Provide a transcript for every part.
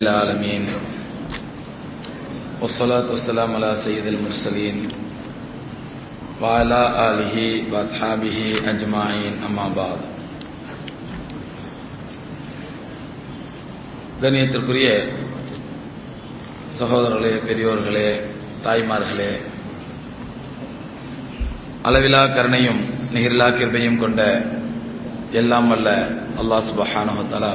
العالمين والصلاة والسلام على سيد المرسلين وعلى آله وأصحابه أجمعين أما بعد கண்ணியத்திற்குரிய சகோதரர்களே பெரியோர்களே தாய்மார்களே அளவிலா கருணையும் நிகரிலா கிருபையும் கொண்ட எல்லாம் வல்ல அல்லாஹ் சுபஹானஹு தஆலா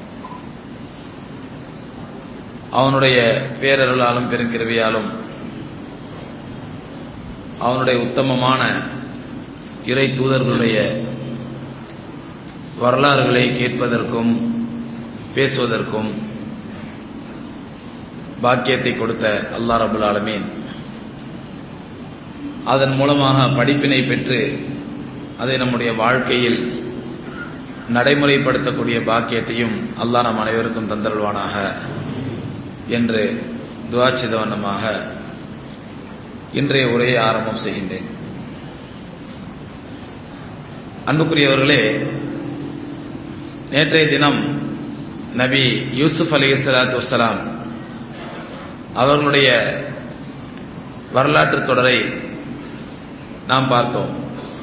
அவனுடைய பேரருளாலும் பெருங்கிருவியாலும் அவனுடைய உத்தமமான இறை தூதர்களுடைய வரலாறுகளை கேட்பதற்கும் பேசுவதற்கும் பாக்கியத்தை கொடுத்த அல்லா ரபுல் ஆலமீன் அதன் மூலமாக படிப்பினை பெற்று அதை நம்முடைய வாழ்க்கையில் நடைமுறைப்படுத்தக்கூடிய பாக்கியத்தையும் அல்லாஹ் நம் அனைவருக்கும் தந்தருள்வானாக என்று துவா செய்த வண்ணமாக இன்றைய உரையை ஆரம்பம் செய்கின்றேன் அன்புக்குரியவர்களே நேற்றைய தினம் நபி யூசுப் அலி சலாத்து வசலாம் அவர்களுடைய வரலாற்று தொடரை நாம் பார்த்தோம்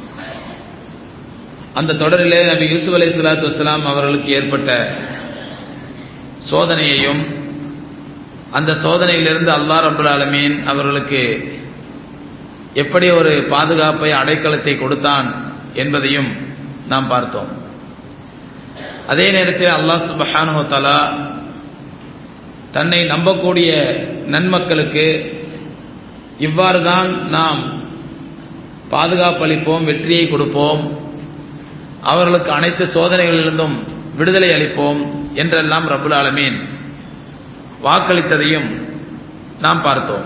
அந்த தொடரிலே நபி யூசுப் அலி சலாத்து வசலாம் அவர்களுக்கு ஏற்பட்ட சோதனையையும் அந்த சோதனையிலிருந்து அல்லா ரபுல் ஆலமீன் அவர்களுக்கு எப்படி ஒரு பாதுகாப்பை அடைக்கலத்தை கொடுத்தான் என்பதையும் நாம் பார்த்தோம் அதே நேரத்தில் அல்லாஹ் சுபஹானு தலா தன்னை நம்பக்கூடிய நன்மக்களுக்கு இவ்வாறு தான் நாம் பாதுகாப்பு அளிப்போம் வெற்றியை கொடுப்போம் அவர்களுக்கு அனைத்து சோதனைகளிலிருந்தும் விடுதலை அளிப்போம் என்றெல்லாம் ரபுல் ஆலமீன் வாக்களித்ததையும் நாம் பார்த்தோம்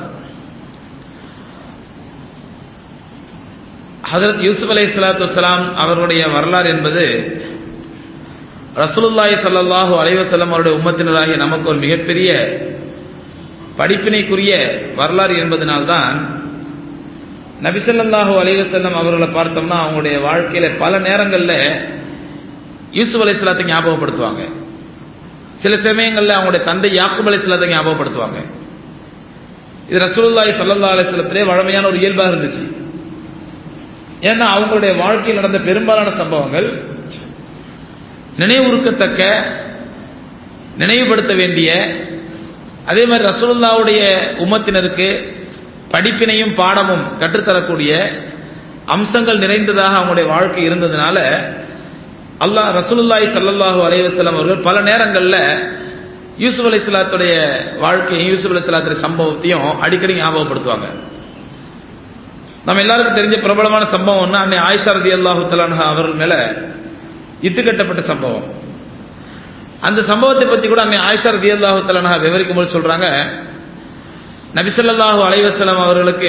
ஹதரத் யூசுப் அலை சலாத்து வலாம் அவர்களுடைய வரலாறு என்பது ரசூலுல்லாய் சல்லாஹூ அலைவசல்லம் அவருடைய உம்மத்தினராகிய நமக்கு ஒரு மிகப்பெரிய படிப்பினைக்குரிய வரலாறு என்பதனால்தான் நபிசல்லாஹூ அலைவசல்லம் அவர்களை பார்த்தோம்னா அவங்களுடைய வாழ்க்கையில பல நேரங்களில் யூசுப் அலை சலாத்தை ஞாபகப்படுத்துவாங்க சில சமயங்களில் அவங்களுடைய தந்தை யாக்குப் அலி சலாத்தை ஞாபகப்படுத்துவாங்க இது ரசூலுல்லாய் சல்லா அலிஸ்லத்திலே வழமையான ஒரு இயல்பாக இருந்துச்சு ஏன்னா அவங்களுடைய வாழ்க்கையில் நடந்த பெரும்பாலான சம்பவங்கள் நினைவுறுக்கத்தக்க நினைவுபடுத்த வேண்டிய அதே மாதிரி ரசூலுல்லாவுடைய உம்மத்தினருக்கு படிப்பினையும் பாடமும் கற்றுத்தரக்கூடிய அம்சங்கள் நிறைந்ததாக அவங்களுடைய வாழ்க்கை இருந்ததுனால அல்லாஹ் ரசூலுல்லாய் சல்லாஹூ அலைவசலம் அவர்கள் பல நேரங்களில் யூசுப் அலி சலாத்துடைய வாழ்க்கையும் யூசுப் அலி சலாத்துடைய சம்பவத்தையும் அடிக்கடி ஞாபகப்படுத்துவாங்க நம்ம எல்லாருக்கும் தெரிஞ்ச பிரபலமான சம்பவம்னா அன்னை ஆயிஷா ரதி அல்லாஹு தலான்ஹா அவர்கள் மேல இட்டுக்கட்டப்பட்ட சம்பவம் அந்த சம்பவத்தை பத்தி கூட அன்னை ஆயிஷா ரதி அல்லாஹு தலான்ஹா விவரிக்கும் போது சொல்றாங்க நபிசல்லாஹு அலைவசலம் அவர்களுக்கு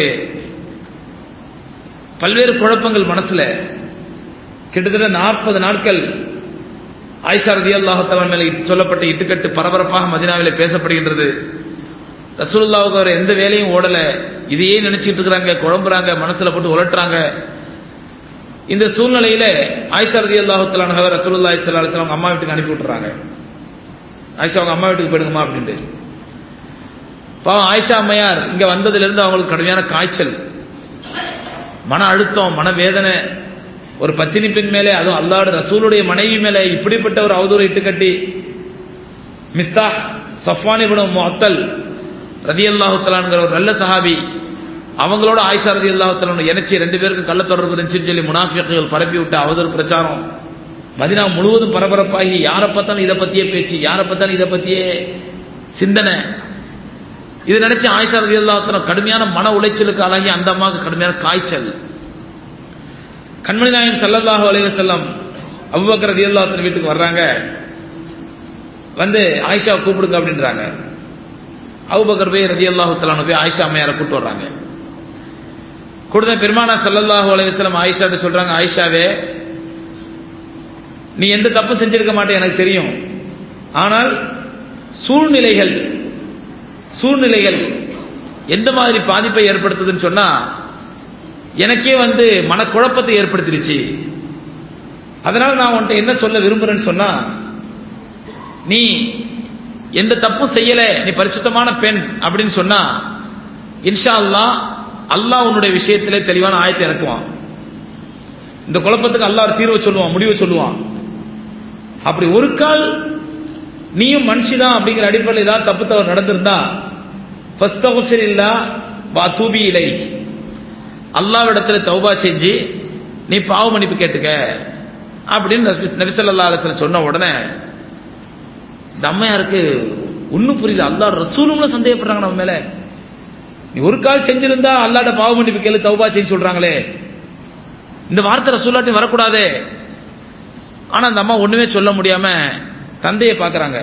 பல்வேறு குழப்பங்கள் மனசுல கிட்டத்தட்ட நாற்பது நாட்கள் ஆயிஷா ரதி அல்லாஹால மேல சொல்லப்பட்ட இட்டுக்கட்டு பரபரப்பாக மதினாவில பேசப்படுகின்றது ரசூலுல்லாவுக்கு அவர் எந்த வேலையும் ஓடல இதையே நினைச்சிட்டு இருக்கிறாங்க குழம்புறாங்க மனசுல போட்டு உலட்டுறாங்க இந்த சூழ்நிலையில ஆயிஷா ரதி அல்லாஹுத்தலான ரசூலுல்லா இஸ்லாம் அவங்க அம்மா வீட்டுக்கு அனுப்பி விட்டுறாங்க ஆயிஷா அவங்க அம்மா வீட்டுக்கு போயிடுங்கம்மா அப்படின்ட்டு பாவம் ஆயிஷா அம்மையார் இங்க வந்ததுல இருந்து அவங்களுக்கு கடுமையான காய்ச்சல் மன அழுத்தம் மன வேதனை ஒரு பத்தினி பெண் மேலே அதுவும் அல்லாடு ரசூலுடைய மனைவி மேலே இப்படிப்பட்ட ஒரு அவதூறு இட்டு கட்டி மிஸ்தா சஃபானி படம் முத்தல் ரதி அல்லாஹுத்தலான்கிற ஒரு நல்ல சஹாபி அவங்களோட ஆயிஷா ரதி அல்லாஹுத்தலான் இணைச்சி ரெண்டு பேருக்கும் கள்ள தொடர்பு இருந்துச்சுன்னு சொல்லி முனாஃபியர்கள் பரப்பி விட்ட அவதூறு பிரச்சாரம் மதினா முழுவதும் பரபரப்பாகி யாரை பார்த்தாலும் இதை பத்தியே பேச்சு யாரை பார்த்தாலும் இதை பத்தியே சிந்தனை இது நினைச்சு ஆயிஷா ரதி அல்லாஹத்தலம் கடுமையான மன உளைச்சலுக்கு ஆளாகி அந்த அம்மாவுக்கு கடுமையான காய்ச்சல் கண்மணி நாயம் சல்லல்லாஹு அலைவ செல்லம் அவ்வக்கர் ரதி அல்லாத்தன் வீட்டுக்கு வர்றாங்க வந்து ஆயிஷா கூப்பிடுங்க அப்படின்றாங்க அவுபக்கர் போய் ரதி அல்லாஹு தலான போய் ஆயிஷா அம்மையாரை கூப்பிட்டு வர்றாங்க கொடுத்த பெருமானா சல்லல்லாஹு அலைவசலம் ஆயிஷாட்ட சொல்றாங்க ஆயிஷாவே நீ எந்த தப்பு செஞ்சிருக்க மாட்டே எனக்கு தெரியும் ஆனால் சூழ்நிலைகள் சூழ்நிலைகள் எந்த மாதிரி பாதிப்பை ஏற்படுத்துதுன்னு சொன்னா எனக்கே வந்து மனக்குழப்பத்தை ஏற்படுத்திடுச்சு அதனால நான் உன்ட்ட என்ன சொல்ல விரும்புறேன்னு சொன்னா நீ எந்த தப்பும் செய்யல நீ பரிசுத்தமான பெண் அப்படின்னு சொன்னா இன்ஷா அல்லாஹ் அல்லாஹ் உன்னுடைய விஷயத்திலே தெளிவான ஆயத்தை இறக்குவான் இந்த குழப்பத்துக்கு அல்லாஹ் ஒரு தீர்வை சொல்லுவான் முடிவை சொல்லுவான் அப்படி ஒரு கால் நீயும் மனுஷிதான் அப்படிங்கிற அடிப்படையில் ஏதாவது தப்பு தவறு நடந்திருந்தா ஃபஸ்தகுஃபிர் இல்லா வா தூபி இலை அல்லாவிடத்துல தௌபா செஞ்சு நீ பாவ மன்னிப்பு கேட்டுக்க அப்படின்னு நபி- நபி ஸல்லல்லாஹு அலைஹி வஸல்லம் சொன்ன உடனே இந்த அம்மையாருக்கு ஒன்னும் புரியல அல்லாஹ் ரசூலும்ல சந்தேகப்படுறாங்க நம்ம மேல நீ ஒரு கால் செஞ்சிருந்தா அல்லாட்ட பாவ மன்னிப்பு கேளு தௌபா செய்ய சொல்றாங்களே இந்த வார்த்தை ரசூலாட்டி வரக்கூடாதே ஆனா அந்த அம்மா ஒண்ணுமே சொல்ல முடியாம தந்தையை பாக்குறாங்க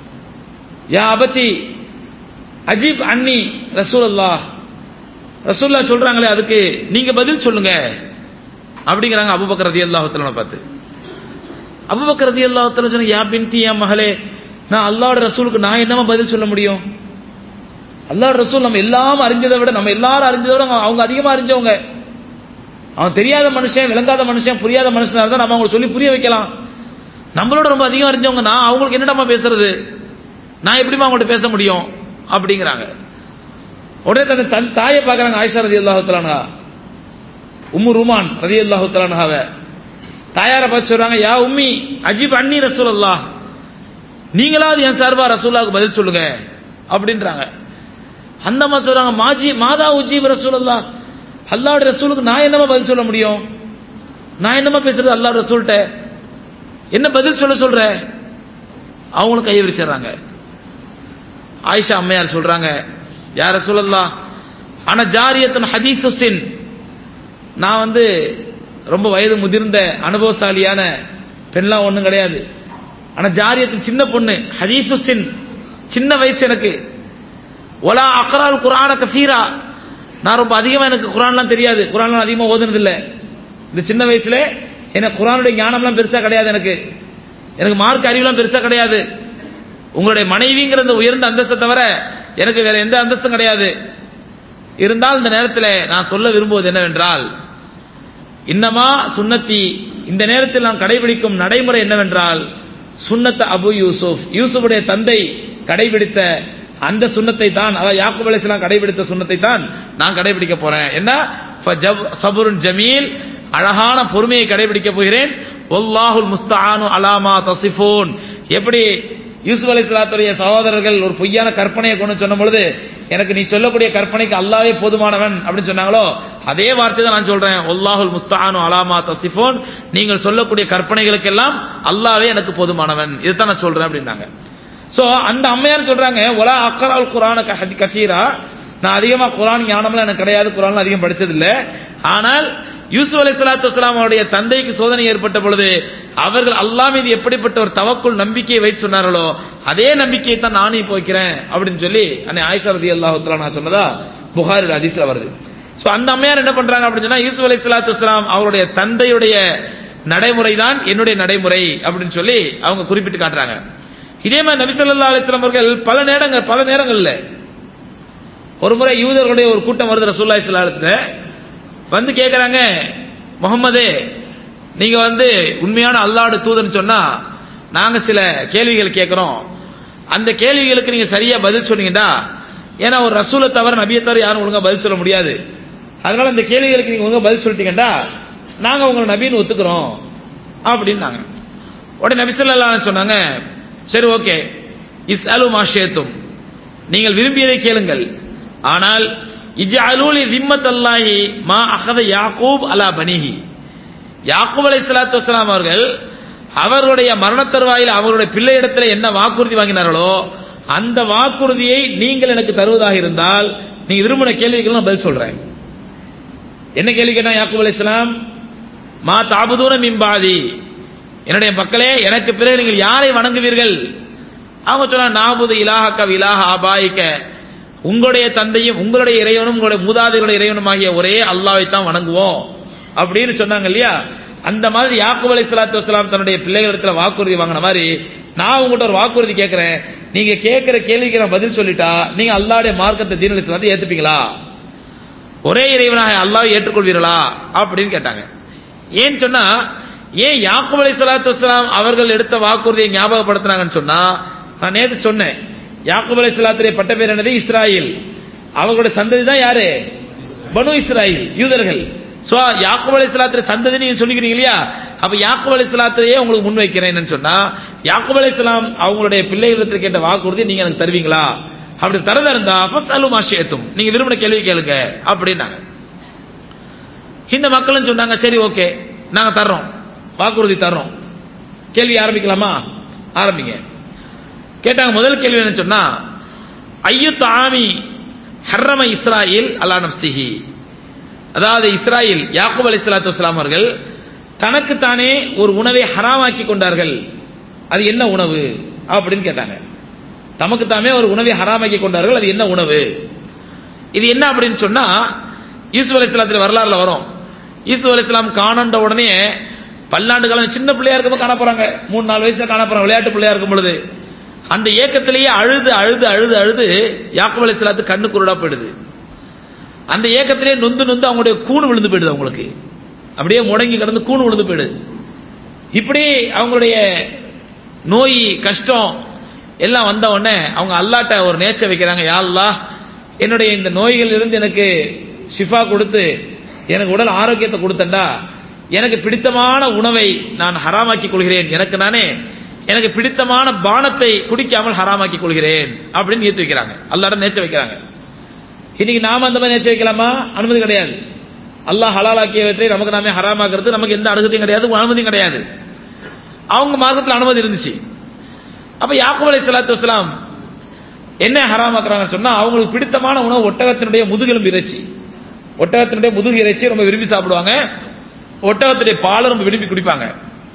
யா அபத்தி அஜீப் அன்னி ரசூலுல்லாஹ் ரசூல்லா சொல்றாங்களே அதுக்கு நீங்க பதில் சொல்லுங்க அப்படிங்கிறாங்க அபுபக்கர் ரதியல்லாஹு தஆலா பார்த்து அபுபக்கர் ரதியல்லாஹு தஆலா சொன்ன யா பின்தி யா மகளே நான் அல்லாஹ்வோட ரசூலுக்கு நான் என்னமா பதில் சொல்ல முடியும் அல்லாஹ் ரசூல் நம்ம எல்லாம் அறிஞ்சதை விட நம்ம எல்லாரும் அறிஞ்சதை விட அவங்க அதிகமா அறிஞ்சவங்க அவன் தெரியாத மனுஷன் விளங்காத மனுஷன் புரியாத மனுஷனா இருந்தா நம்ம அவங்களுக்கு சொல்லி புரிய வைக்கலாம் நம்மளோட ரொம்ப அதிகம் அறிஞ்சவங்க நான் அவங்களுக்கு என்னடாமா பேசுறது நான் எப்படிமா அவங்கள்ட்ட பேச முடியும் அப்படிங்கிறாங்க உடனே தன் தன் தாயை பார்க்கறாங்க ஆயிஷா ரதி அல்லாஹு உம்மு ருமான் ரதி அல்லாஹு தலானாவ தாயாரை பார்த்து சொல்றாங்க யா உம்மி அஜிப் அன்னி ரசூல் நீங்களாவது என் சார்பா ரசூல்லாவுக்கு பதில் சொல்லுங்க அப்படின்றாங்க அந்த அம்மா சொல்றாங்க மாஜி மாதா உஜீப் ரசூலுல்லாஹ் அல்லாஹ்வுடைய ரசூலுக்கு நான் என்னமா பதில் சொல்ல முடியும் நான் என்னமா பேசுறது அல்லாஹ் ரசூல்கிட்ட என்ன பதில் சொல்ல சொல்ற அவங்களும் கையை விரிச்சிடுறாங்க ஆயிஷா அம்மையார் சொல்றாங்க யார சொல்லலாம் ஆனா ஜாரியத்தன் ஹதீஸ் ஹுசின் நான் வந்து ரொம்ப வயது முதிர்ந்த அனுபவசாலியான பெண்லாம் ஒண்ணும் கிடையாது ஆனா ஜாரியத்தின் சின்ன பொண்ணு ஹதீஸ் ஹுசின் சின்ன வயசு எனக்கு ஒலா அக்ரால் குரான கசீரா நான் ரொம்ப அதிகமா எனக்கு குரான்லாம் தெரியாது குரான்லாம் அதிகமா ஓதுனது இல்ல இந்த சின்ன வயசுல எனக்கு குரானுடைய ஞானம்லாம் பெருசா கிடையாது எனக்கு எனக்கு மார்க் அறிவுலாம் பெருசா கிடையாது உங்களுடைய மனைவிங்கிற இந்த உயர்ந்த அந்தஸ்தை தவிர எனக்கு வேற எந்த அந்தஸ்தும் கிடையாது இருந்தால் இந்த நேரத்தில் நான் சொல்ல விரும்புவது என்னவென்றால் இன்னமா சுன்னத்தி இந்த நேரத்தில் நான் கடைபிடிக்கும் நடைமுறை என்னவென்றால் சுன்னத்த அபு யூசுப் யூசுஃபுடைய தந்தை கடைபிடித்த அந்த சுண்ணத்தை தான் அதாவது யாக்கூப் அலைஹிஸ்ஸலாம் கடைபிடித்த சுண்ணத்தை தான் நான் கடைபிடிக்க போறேன் என்ன ஃபஜப் சபுருன் ஜமீல் அழகான பொறுமையை கடைபிடிக்க போகிறேன் ஒல்லாஹுல் முஸ்தஆனு அலாமா தசிஃபூன் எப்படி யூசுப் அலைஹிஸ்ஸலாத்துடைய சகோதரர்கள் ஒரு பொய்யான கற்பனையை கொண்டு சொன்ன பொழுது எனக்கு நீ சொல்லக்கூடிய கற்பனைக்கு அல்லாவே போதுமானவன் அப்படின்னு சொன்னாங்களோ அதே வார்த்தை தான் நான் சொல்றேன் ஒல்லாஹுல் முஸ்தஆனு அலாமா தசிஃபூன் நீங்கள் சொல்லக்கூடிய கற்பனைகளுக்கெல்லாம் அல்லாவே எனக்கு போதுமானவன் இதுதான் நான் சொல்றேன் அப்படின்னாங்க சோ அந்த அம்மையார் சொல்றாங்க ஒலா அக்கரால் குரான கசீரா நான் அதிகமா குரான் ஞானம்லாம் எனக்கு கிடையாது குரான் அதிகம் படிச்சது இல்ல ஆனால் யூசுப் அலி சலாத்து வலாம் அவருடைய தந்தைக்கு சோதனை ஏற்பட்ட பொழுது அவர்கள் அல்லா மீது எப்படிப்பட்ட ஒரு தவக்குள் நம்பிக்கையை வைத்து சொன்னார்களோ அதே நம்பிக்கையை தான் நானும் இப்போ வைக்கிறேன் அப்படின்னு சொல்லி அன்னை ஆயிஷா ரதி அல்லாஹுத்தலா நான் சொன்னதா புகாரில் அதிசல வருது சோ அந்த அம்மையார் என்ன பண்றாங்க அப்படின்னு சொன்னா யூசுப் அலி சலாத்து வலாம் அவருடைய தந்தையுடைய நடைமுறை தான் என்னுடைய நடைமுறை அப்படின்னு சொல்லி அவங்க குறிப்பிட்டு காட்டுறாங்க இதே மாதிரி நபி சொல்லா அலிஸ்லாம் அவர்கள் பல நேரங்கள் பல நேரங்கள்ல ஒரு முறை யூதர்களுடைய ஒரு கூட்டம் வருது ரசூல்லா இஸ்லாத்துல வந்து கேட்கறாங்க முகமதே நீங்க வந்து உண்மையான அல்லாடு தூதன் சொன்னா நாங்க சில கேள்விகள் கேட்கிறோம் அந்த கேள்விகளுக்கு நீங்க சரியா பதில் சொன்னீங்கடா ஏன்னா ஒரு ரசூலை தவிர நபியை தவிர யாரும் ஒழுங்கா பதில் சொல்ல முடியாது அதனால இந்த கேள்விகளுக்கு நீங்க ஒழுங்கா பதில் சொல்லிட்டீங்கடா நாங்க உங்களை நபின்னு ஒத்துக்கிறோம் அப்படின்னாங்க உடனே நபிசல்லா சொன்னாங்க சரி ஓகே இஸ் அலு மாஷேத்தும் நீங்கள் விரும்பியதை கேளுங்கள் ஆனால் இஜ்அலூலி திம்மத் அல்லாஹி மா அகத யாக்கூப் அலா பனிஹி யாக்கூப் அலை சலாத்து வஸ்லாம் அவர்கள் அவர்களுடைய மரண தருவாயில் அவருடைய பிள்ளை இடத்துல என்ன வாக்குறுதி வாங்கினார்களோ அந்த வாக்குறுதியை நீங்கள் எனக்கு தருவதாக இருந்தால் நீங்க விரும்பின கேள்விக்கு நான் பதில் சொல்றேன் என்ன கேள்வி கேட்டா யாக்கூப் அலை இஸ்லாம் மா தாபுதூன மிம்பாதி என்னுடைய மக்களே எனக்கு பிறகு நீங்கள் யாரை வணங்குவீர்கள் அவங்க சொன்னா நாபுது இலாஹக்க இலாஹ ஆபாயிக்க உங்களுடைய தந்தையும் உங்களுடைய இறைவனும் உங்களுடைய மூதாதைகளுடைய இறைவனும் ஆகிய ஒரே அல்லாவை தான் வணங்குவோம் அப்படின்னு சொன்னாங்க இல்லையா அந்த மாதிரி யாக்கூப் அலை சலாத்து வசலாம் தன்னுடைய பிள்ளைகளிடத்துல வாக்குறுதி வாங்கின மாதிரி நான் உங்கள்கிட்ட ஒரு வாக்குறுதி கேட்கிறேன் நீங்க கேட்கிற கேள்விக்கு நான் பதில் சொல்லிட்டா நீங்க அல்லாவுடைய மார்க்கத்தை தீன இஸ்லாத்தை ஏத்துப்பீங்களா ஒரே இறைவனாக அல்லாவை ஏற்றுக்கொள்வீர்களா அப்படின்னு கேட்டாங்க ஏன்னு சொன்னா ஏன் யாக்கூப் அலை சலாத்து வசலாம் அவர்கள் எடுத்த வாக்குறுதியை ஞாபகப்படுத்தினாங்கன்னு சொன்னா நான் நேத்து சொன்னேன் யாக்கூப் அலைஹிஸ்ஸலாத்துடைய பட்ட பேர் என்னது இஸ்ராயில் அவர்களுடைய சந்ததி தான் யாரு பனு இஸ்ராயில் யூதர்கள் சோ யாக்கூப் அலைஹிஸ்ஸலாத்துடைய சந்ததி நீங்க சொல்லிக்கிறீங்க இல்லையா அப்ப யாக்கூப் அலைஹிஸ்ஸலாத்தையே உங்களுக்கு முன்வைக்கிறேன் என்னன்னு சொன்னா யாக்கூப் அலைஹிஸ்ஸலாம் அவங்களுடைய பிள்ளைகளிடத்தில் கேட்ட வாக்குறுதி நீங்க எனக்கு தருவீங்களா அப்படி தரதா இருந்தா ஃபஸ்அலு மாஷியத்தும் நீங்க விரும்பின கேள்வி கேளுங்க அப்படின்னாங்க இந்த மக்களும் சொன்னாங்க சரி ஓகே நாங்க தர்றோம் வாக்குறுதி தர்றோம் கேள்வி ஆரம்பிக்கலாமா ஆரம்பிங்க கேட்டாங்க முதல் கேள்வி என்ன சொன்னா ஐயு தாமி ஹர்ரம இஸ்ராயில் அல்லா நப்சிஹி அதாவது இஸ்ராயில் யாக்கூப் அலி சலாத்து வஸ்லாம் அவர்கள் தனக்குத்தானே ஒரு உணவை ஹராமாக்கி கொண்டார்கள் அது என்ன உணவு அப்படின்னு கேட்டாங்க தமக்கு தாமே ஒரு உணவை ஹராமாக்கி கொண்டார்கள் அது என்ன உணவு இது என்ன அப்படின்னு சொன்னா யூசுப் அலி இஸ்லாத்துல வரலாறுல வரும் யூசுப் அலி இஸ்லாம் காணன்ற உடனே பல்லாண்டு காலம் சின்ன பிள்ளையா இருக்கும்போது காண போறாங்க மூணு நாலு வயசுல காண போறாங்க விளையாட்டு பிள்ளையா இருக்கும் பொழுது அந்த ஏக்கத்திலேயே அழுது அழுது அழுது அழுது யாக்கூப் அலி இஸ்லாத்து கண்ணு குருடா போயிடுது அந்த ஏக்கத்திலேயே நொந்து நொந்து அவங்களுடைய கூணு விழுந்து போயிடுது அவங்களுக்கு அப்படியே முடங்கி கிடந்து கூணு விழுந்து போயிடுது இப்படி அவங்களுடைய நோய் கஷ்டம் எல்லாம் வந்த உடனே அவங்க அல்லாட்ட ஒரு நேச்ச வைக்கிறாங்க யா அல்லாஹ் என்னுடைய இந்த நோய்கள் இருந்து எனக்கு ஷிஃபா கொடுத்து எனக்கு உடல் ஆரோக்கியத்தை கொடுத்தண்டா எனக்கு பிடித்தமான உணவை நான் ஹராமாக்கிக் கொள்கிறேன் எனக்கு நானே எனக்கு பிடித்தமான பானத்தை குடிக்காமல் ஹராமாக்கிக் கொள்கிறேன் அப்படின்னு ஏத்து வைக்கிறாங்க அல்லாட நேச்ச வைக்கிறாங்க இன்னைக்கு நாம அந்த மாதிரி நேச்ச வைக்கலாமா அனுமதி கிடையாது அல்லாஹ் ஹலாலாக்கியவற்றை நமக்கு நாமே ஹராமாக்குறது நமக்கு எந்த அனுமதியும் கிடையாது அனுமதியும் கிடையாது அவங்க மார்க்கத்தில் அனுமதி இருந்துச்சு அப்ப யாக்கூப் அலை சலாத்து வஸ்லாம் என்ன ஹராமாக்குறாங்கன்னு சொன்னா அவங்களுக்கு பிடித்தமான உணவு ஒட்டகத்தினுடைய முதுகெலும்பு இறைச்சி ஒட்டகத்தினுடைய முதுகு இறைச்சி ரொம்ப விரும்பி சாப்பிடுவாங்க ஒட்டகத்துடைய பாலை ரொம்ப விரும்பி குடிப்பாங்க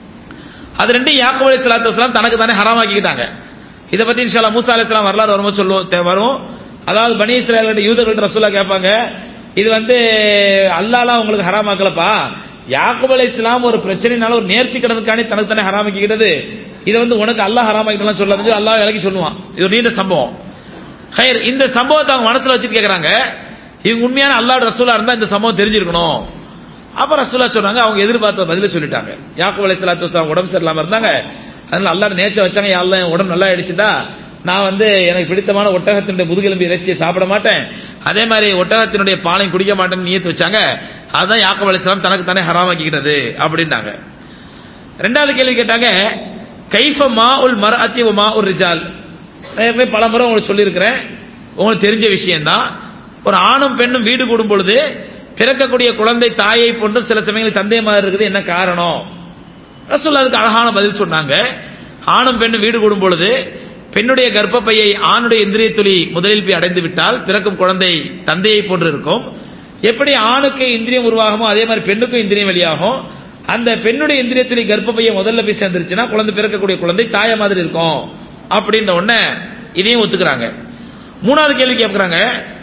அது ரெண்டும் யாக்கூப் அலை சலாத்து வஸ்லாம் தனக்கு தானே ஹராமாக்கிக்கிட்டாங்க இதை பத்தி இன்ஷால்லா மூசா அலை வரலாறு வரும்போது சொல்லுவோம் வரும் அதாவது பனி இஸ்ராயல்கிட்ட யூதர்கள்ட்ட ரசூலா கேட்பாங்க இது வந்து அல்லாலாம் உங்களுக்கு ஹராமாக்கலப்பா யாக்குப் அலை இஸ்லாம் ஒரு பிரச்சனைனால ஒரு நேர்த்தி கடனுக்காண்டி தனக்கு தானே ஹராமாக்கிக்கிட்டது இதை வந்து உனக்கு அல்லாஹ் ஹராமாக்கிட்டலாம் சொல்லாது அல்லாஹ் விலக்கி சொல்லுவான் இது ஒரு நீண்ட சம்பவம் ஹயர் இந்த சம்பவத்தை அவங்க மனசுல வச்சுட்டு கேக்குறாங்க இவங்க உண்மையான அல்லாஹ் ரசூலா இருந்தா இந்த சம்பவம் தெரிஞ்சிருக்கணும் அப்ப ரசூலா சொன்னாங்க அவங்க எதிர்பார்த்த பதில சொல்லிட்டாங்க யாக்குப் அலை சலாத்து வஸ்லாம் உடம்பு சரியில்லாம இருந்தாங்க அதனால அல்லாஹ் நேச்ச வச்சாங்க அல்ல உடம்பு நல்லா ஆயிடுச்சுட்டா நான் வந்து எனக்கு பிடித்தமான ஒட்டகத்தினுடைய முதுகெலும்பு இறைச்சியை சாப்பிட மாட்டேன் அதே மாதிரி ஒட்டகத்தினுடைய பாலையும் குடிக்க மாட்டேன்னு நியத்து வச்சாங்க அதுதான் யாக்கப் அலிஸ்லாம் தனக்கு தானே ஹராமாக்கிக்கிட்டது அப்படின்னாங்க ரெண்டாவது கேள்வி கேட்டாங்க கைஃப மா உல் மர அத்தி மா உல் ரிஜால் ஏற்கனவே பல முறை உங்களுக்கு சொல்லியிருக்கிறேன் உங்களுக்கு தெரிஞ்ச விஷயம்தான் ஒரு ஆணும் பெண்ணும் வீடு கூடும் பொழுது பிறக்கக்கூடிய குழந்தை தாயை போன்றும் சில சமயங்களில் தந்தை மாதிரி இருக்குது என்ன காரணம் ரசூல் அதுக்கு அழகான பதில் சொன்னாங்க ஆணும் பெண்ணும் வீடு கூடும் பொழுது பெண்ணுடைய கர்ப்பப்பையை ஆணுடைய இந்திரிய துளி முதலில் போய் அடைந்து விட்டால் பிறக்கும் குழந்தை தந்தையை போன்று இருக்கும் எப்படி ஆணுக்கு இந்திரியம் உருவாகுமோ அதே மாதிரி பெண்ணுக்கும் இந்திரியம் வெளியாகும் அந்த பெண்ணுடைய இந்திரிய துளி கர்ப்பப்பையை முதல்ல போய் சேர்ந்துருச்சுன்னா குழந்தை பிறக்கக்கூடிய குழந்தை தாய மாதிரி இருக்கும் அப்படின்ற உடனே இதையும் ஒத்துக்கிறாங்க மூணாவது கேள்வி கேட்கிறாங்க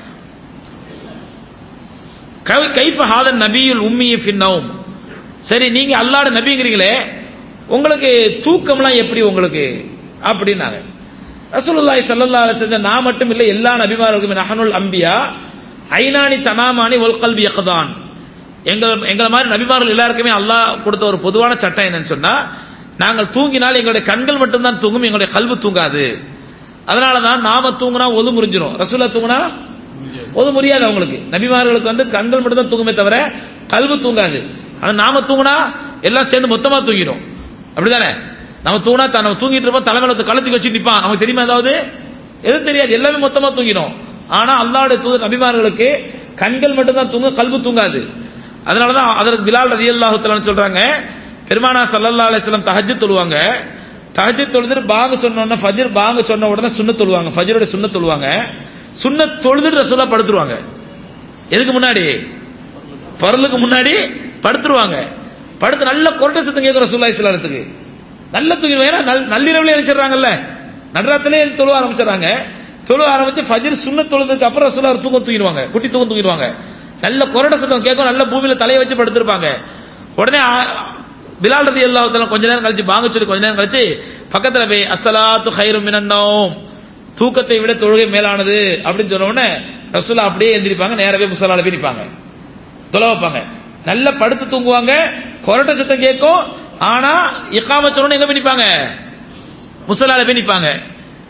கைஃப ஹாதன் நபியுல் உம்மி ஃபின்னவும் சரி நீங்க அல்லாட நபிங்கிறீங்களே உங்களுக்கு தூக்கம்லாம் எப்படி உங்களுக்கு அப்படின்னாங்க ரசூலுல்லாஹி ஸல்லல்லாஹு அலைஹி வஸல்லம் நான் மட்டும் இல்லை எல்லா நபிமார்களுக்கும் நஹனுல் அம்பியா ஐனானி தனாமானி ஒல் கல்வி யக்தான் எங்கள் எங்களை மாதிரி நபிமார்கள் எல்லாருக்குமே அல்லாஹ் கொடுத்த ஒரு பொதுவான சட்டம் என்னன்னு சொன்னா நாங்கள் தூங்கினால் எங்களுடைய கண்கள் மட்டும்தான் தூங்கும் எங்களுடைய கல்வி தூங்காது அதனால தான் நாம தூங்கினா ஒது முறிஞ்சிரும் ரசூலா தூங்கினா ஒது முடியாது அவங்களுக்கு நபிமார்களுக்கு வந்து கண்கள் மட்டும் தான் தூங்குமே தவிர கல்வி தூங்காது ஆனா நாம தூங்கினா எல்லாம் சேர்ந்து மொத்தமா தூங்கிடும் அப்படிதானே நம்ம தூங்கினா நம்ம தூங்கிட்டு இருப்போம் தலைமையில கழுத்துக்கு வச்சு நிப்பான் நமக்கு தெரியுமா ஏதாவது எதுவும் தெரியாது எல்லாமே மொத்தமா தூங்கிடும் ஆனா அல்லாவுடைய தூதர் நபிமார்களுக்கு கண்கள் மட்டும் தான் தூங்க கல்வி தூங்காது அதனாலதான் அதற்கு பிலால் ரதி அல்லாஹு சொல்றாங்க பெருமானா சல்லல்லா அலிஸ்லாம் தஹஜ் தொழுவாங்க தஹஜ் தொழுது பாங்க சொன்ன உடனே ஃபஜர் பாங்க சொன்ன உடனே சுண்ண தொழுவாங்க ஃபஜரோட சுண்ண தொழுவாங்க சுண்ண தொழுதுட்டு ரசூலா படுத்துருவாங்க எதுக்கு முன்னாடி பரலுக்கு முன்னாடி படுத்துருவாங்க படுத்து நல்ல கொரட்ட சத்தம் கேட்கிற ரசூல்லா இஸ்லாத்துக்கு நல்ல தூங்கி ஏன்னா நள்ளிரவுல எழுச்சிடுறாங்கல்ல நடுராத்திலே தொழுவ ஆரம்பிச்சிடறாங்க தொழுவ ஆரம்பிச்சு ஃபஜர் சுண்ண தொழுதுக்கு அப்புறம் ரசூலா தூக்கம் தூங்கிடுவாங்க குட்டி தூக்கம் தூங்கிடுவாங்க நல்ல கொரட சத்தம் கேட்கும் நல்ல பூமியில தலையை வச்சு படுத்திருப்பாங்க உடனே பிலால் ரதி அல்லாஹ் கொஞ்ச நேரம் கழிச்சு பாங்க சொல்லி கொஞ்ச நேரம் கழிச்சு பக்கத்துல போய் அஸ்ஸலாத்து ஹைரும் மினன்னோம் தூக்கத்தை விட தொழுகை மேலானது அப்படின்னு சொன்ன உடனே ரசூலா அப்படியே எந்திரிப்பாங்க நேரவே முசலால போய் நிப்பாங்க தொலை வைப்பாங்க நல்ல படுத்து தூங்குவாங்க கொரட்ட சத்தம் கேட்கும் ஆனா இக்காம சொன்ன எங்க போய் நிப்பாங்க முசலால போய் நிப்பாங்க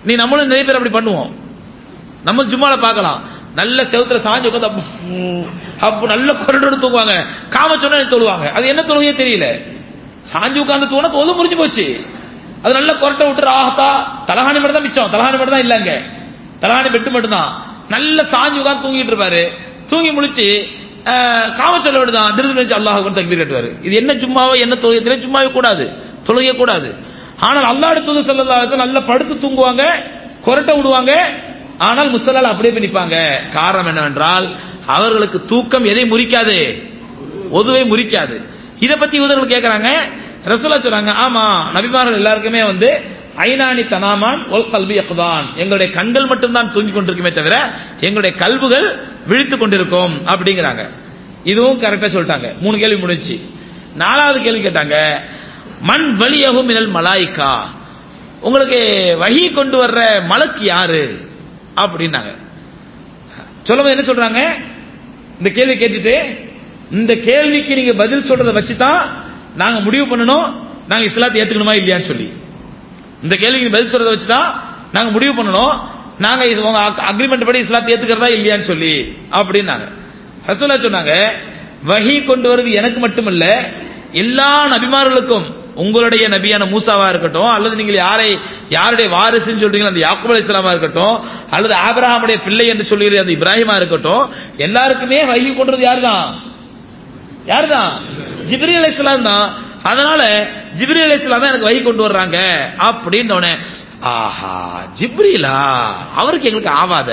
நீ நம்மளும் நிறைய பேர் அப்படி பண்ணுவோம் நம்ம ஜும்மால பார்க்கலாம் நல்ல செவுத்துல சாஞ்சு உட்காந்து அப்ப, உம், அப்ப நல்ல கொரடோடு தூங்குவாங்க காம சொன்னா தொழுவாங்க அது என்ன தொழுகையே தெரியல சாஞ்சு உட்கார்ந்து தூண தொழு முறிஞ்சு போச்சு அது நல்ல கொரட்டை விட்டுரு ஆஹத்தா தலகாணி மட்டும் தான் மிச்சம் தலகாணி மட்டும் தான் இல்லங்க தலகாணி பெட்டு மட்டும் தான் நல்ல சாஞ்சு உட்கார்ந்து தூங்கிட்டு இருப்பாரு தூங்கி முழிச்சு அஹ், காம சொல்ல விடுதான் திருது நினைச்சு அல்லாஹ் அக்பர் தக்பீர் கட்டுவாரு இது என்ன சும்மாவோ என்ன தொழுகை தெரியல சும்மாவே கூடாது தொழுகை கூடாது ஆனால் அல்லாஹ் தூது சொல்லலாம் நல்லா படுத்து தூங்குவாங்க கொரட்டை விடுவாங்க ஆனால் முசல்லால் அப்படியே போய் நிப்பாங்க காரணம் என்னவென்றால் அவர்களுக்கு தூக்கம் எதை முறிக்காது ஒதுவை முறிக்காது இத பத்தி யூதர்கள் கேக்குறாங்க ரசூலா சொல்றாங்க ஆமா நபிமார்கள் எல்லாருக்குமே வந்து ஐநானி தனாமான் ஒல் கல்வி யக்தான் எங்களுடைய கண்கள் மட்டும்தான் தூங்கி கொண்டிருக்குமே தவிர எங்களுடைய கல்புகள் விழித்துக் கொண்டிருக்கும் அப்படிங்கிறாங்க இதுவும் கரெக்டா சொல்லிட்டாங்க மூணு கேள்வி முடிஞ்சு நாலாவது கேள்வி கேட்டாங்க மண் வலியகும் மினல் மலாய்க்கா உங்களுக்கு வகி கொண்டு வர்ற மலக்கு யாரு அப்படின்னாங்க சொல்லும்போது என்ன சொல்றாங்க இந்த கேள்வி கேட்டுட்டு இந்த கேள்விக்கு நீங்க பதில் சொல்றத வச்சு தான் நாங்க முடிவு பண்ணணும் நாங்க இஸ்லாத்தை ஏத்துக்கணுமா இல்லையான்னு சொல்லி இந்த கேள்விக்கு பதில் சொல்றத வச்சு தான் நாங்க முடிவு பண்ணணும் நாங்க இஸ்- உங்க அக்ரிமெண்ட் படி இஸ்லாத்தை ஏத்துக்கிறதா இல்லையான்னு சொல்லி அப்படின்னாங்க ரசூலா சொன்னாங்க வஹி கொண்டு வருது எனக்கு மட்டுமல்ல எல்லா நபிமார்களுக்கும் உங்களுடைய நபியான மூசாவா இருக்கட்டும் அல்லது நீங்கள் யாரை யாருடைய வாரிசுன்னு சொல்றீங்களோ அந்த யாக்கூப் அலைஹிஸ்ஸலாமா இருக்கட்டும் அல்லது ஆபிரகாமுடைய பிள்ளை என்று சொல்லுகிற அந்த இப்ராஹிமா இருக்கட்டும் எல்லாருக்குமே வஹி கொண்டது யாருதான் யாருதான் ஜிப்ரி அலைஹிஸ்ஸலாம் தான் அதனால ஜிப்ரி அலைஹிஸ்ஸலாம் தான் எனக்கு வஹி கொண்டு வர்றாங்க அப்படின்னு உடனே ஆஹா ஜிப்ரீலா அவருக்கு எங்களுக்கு ஆவாத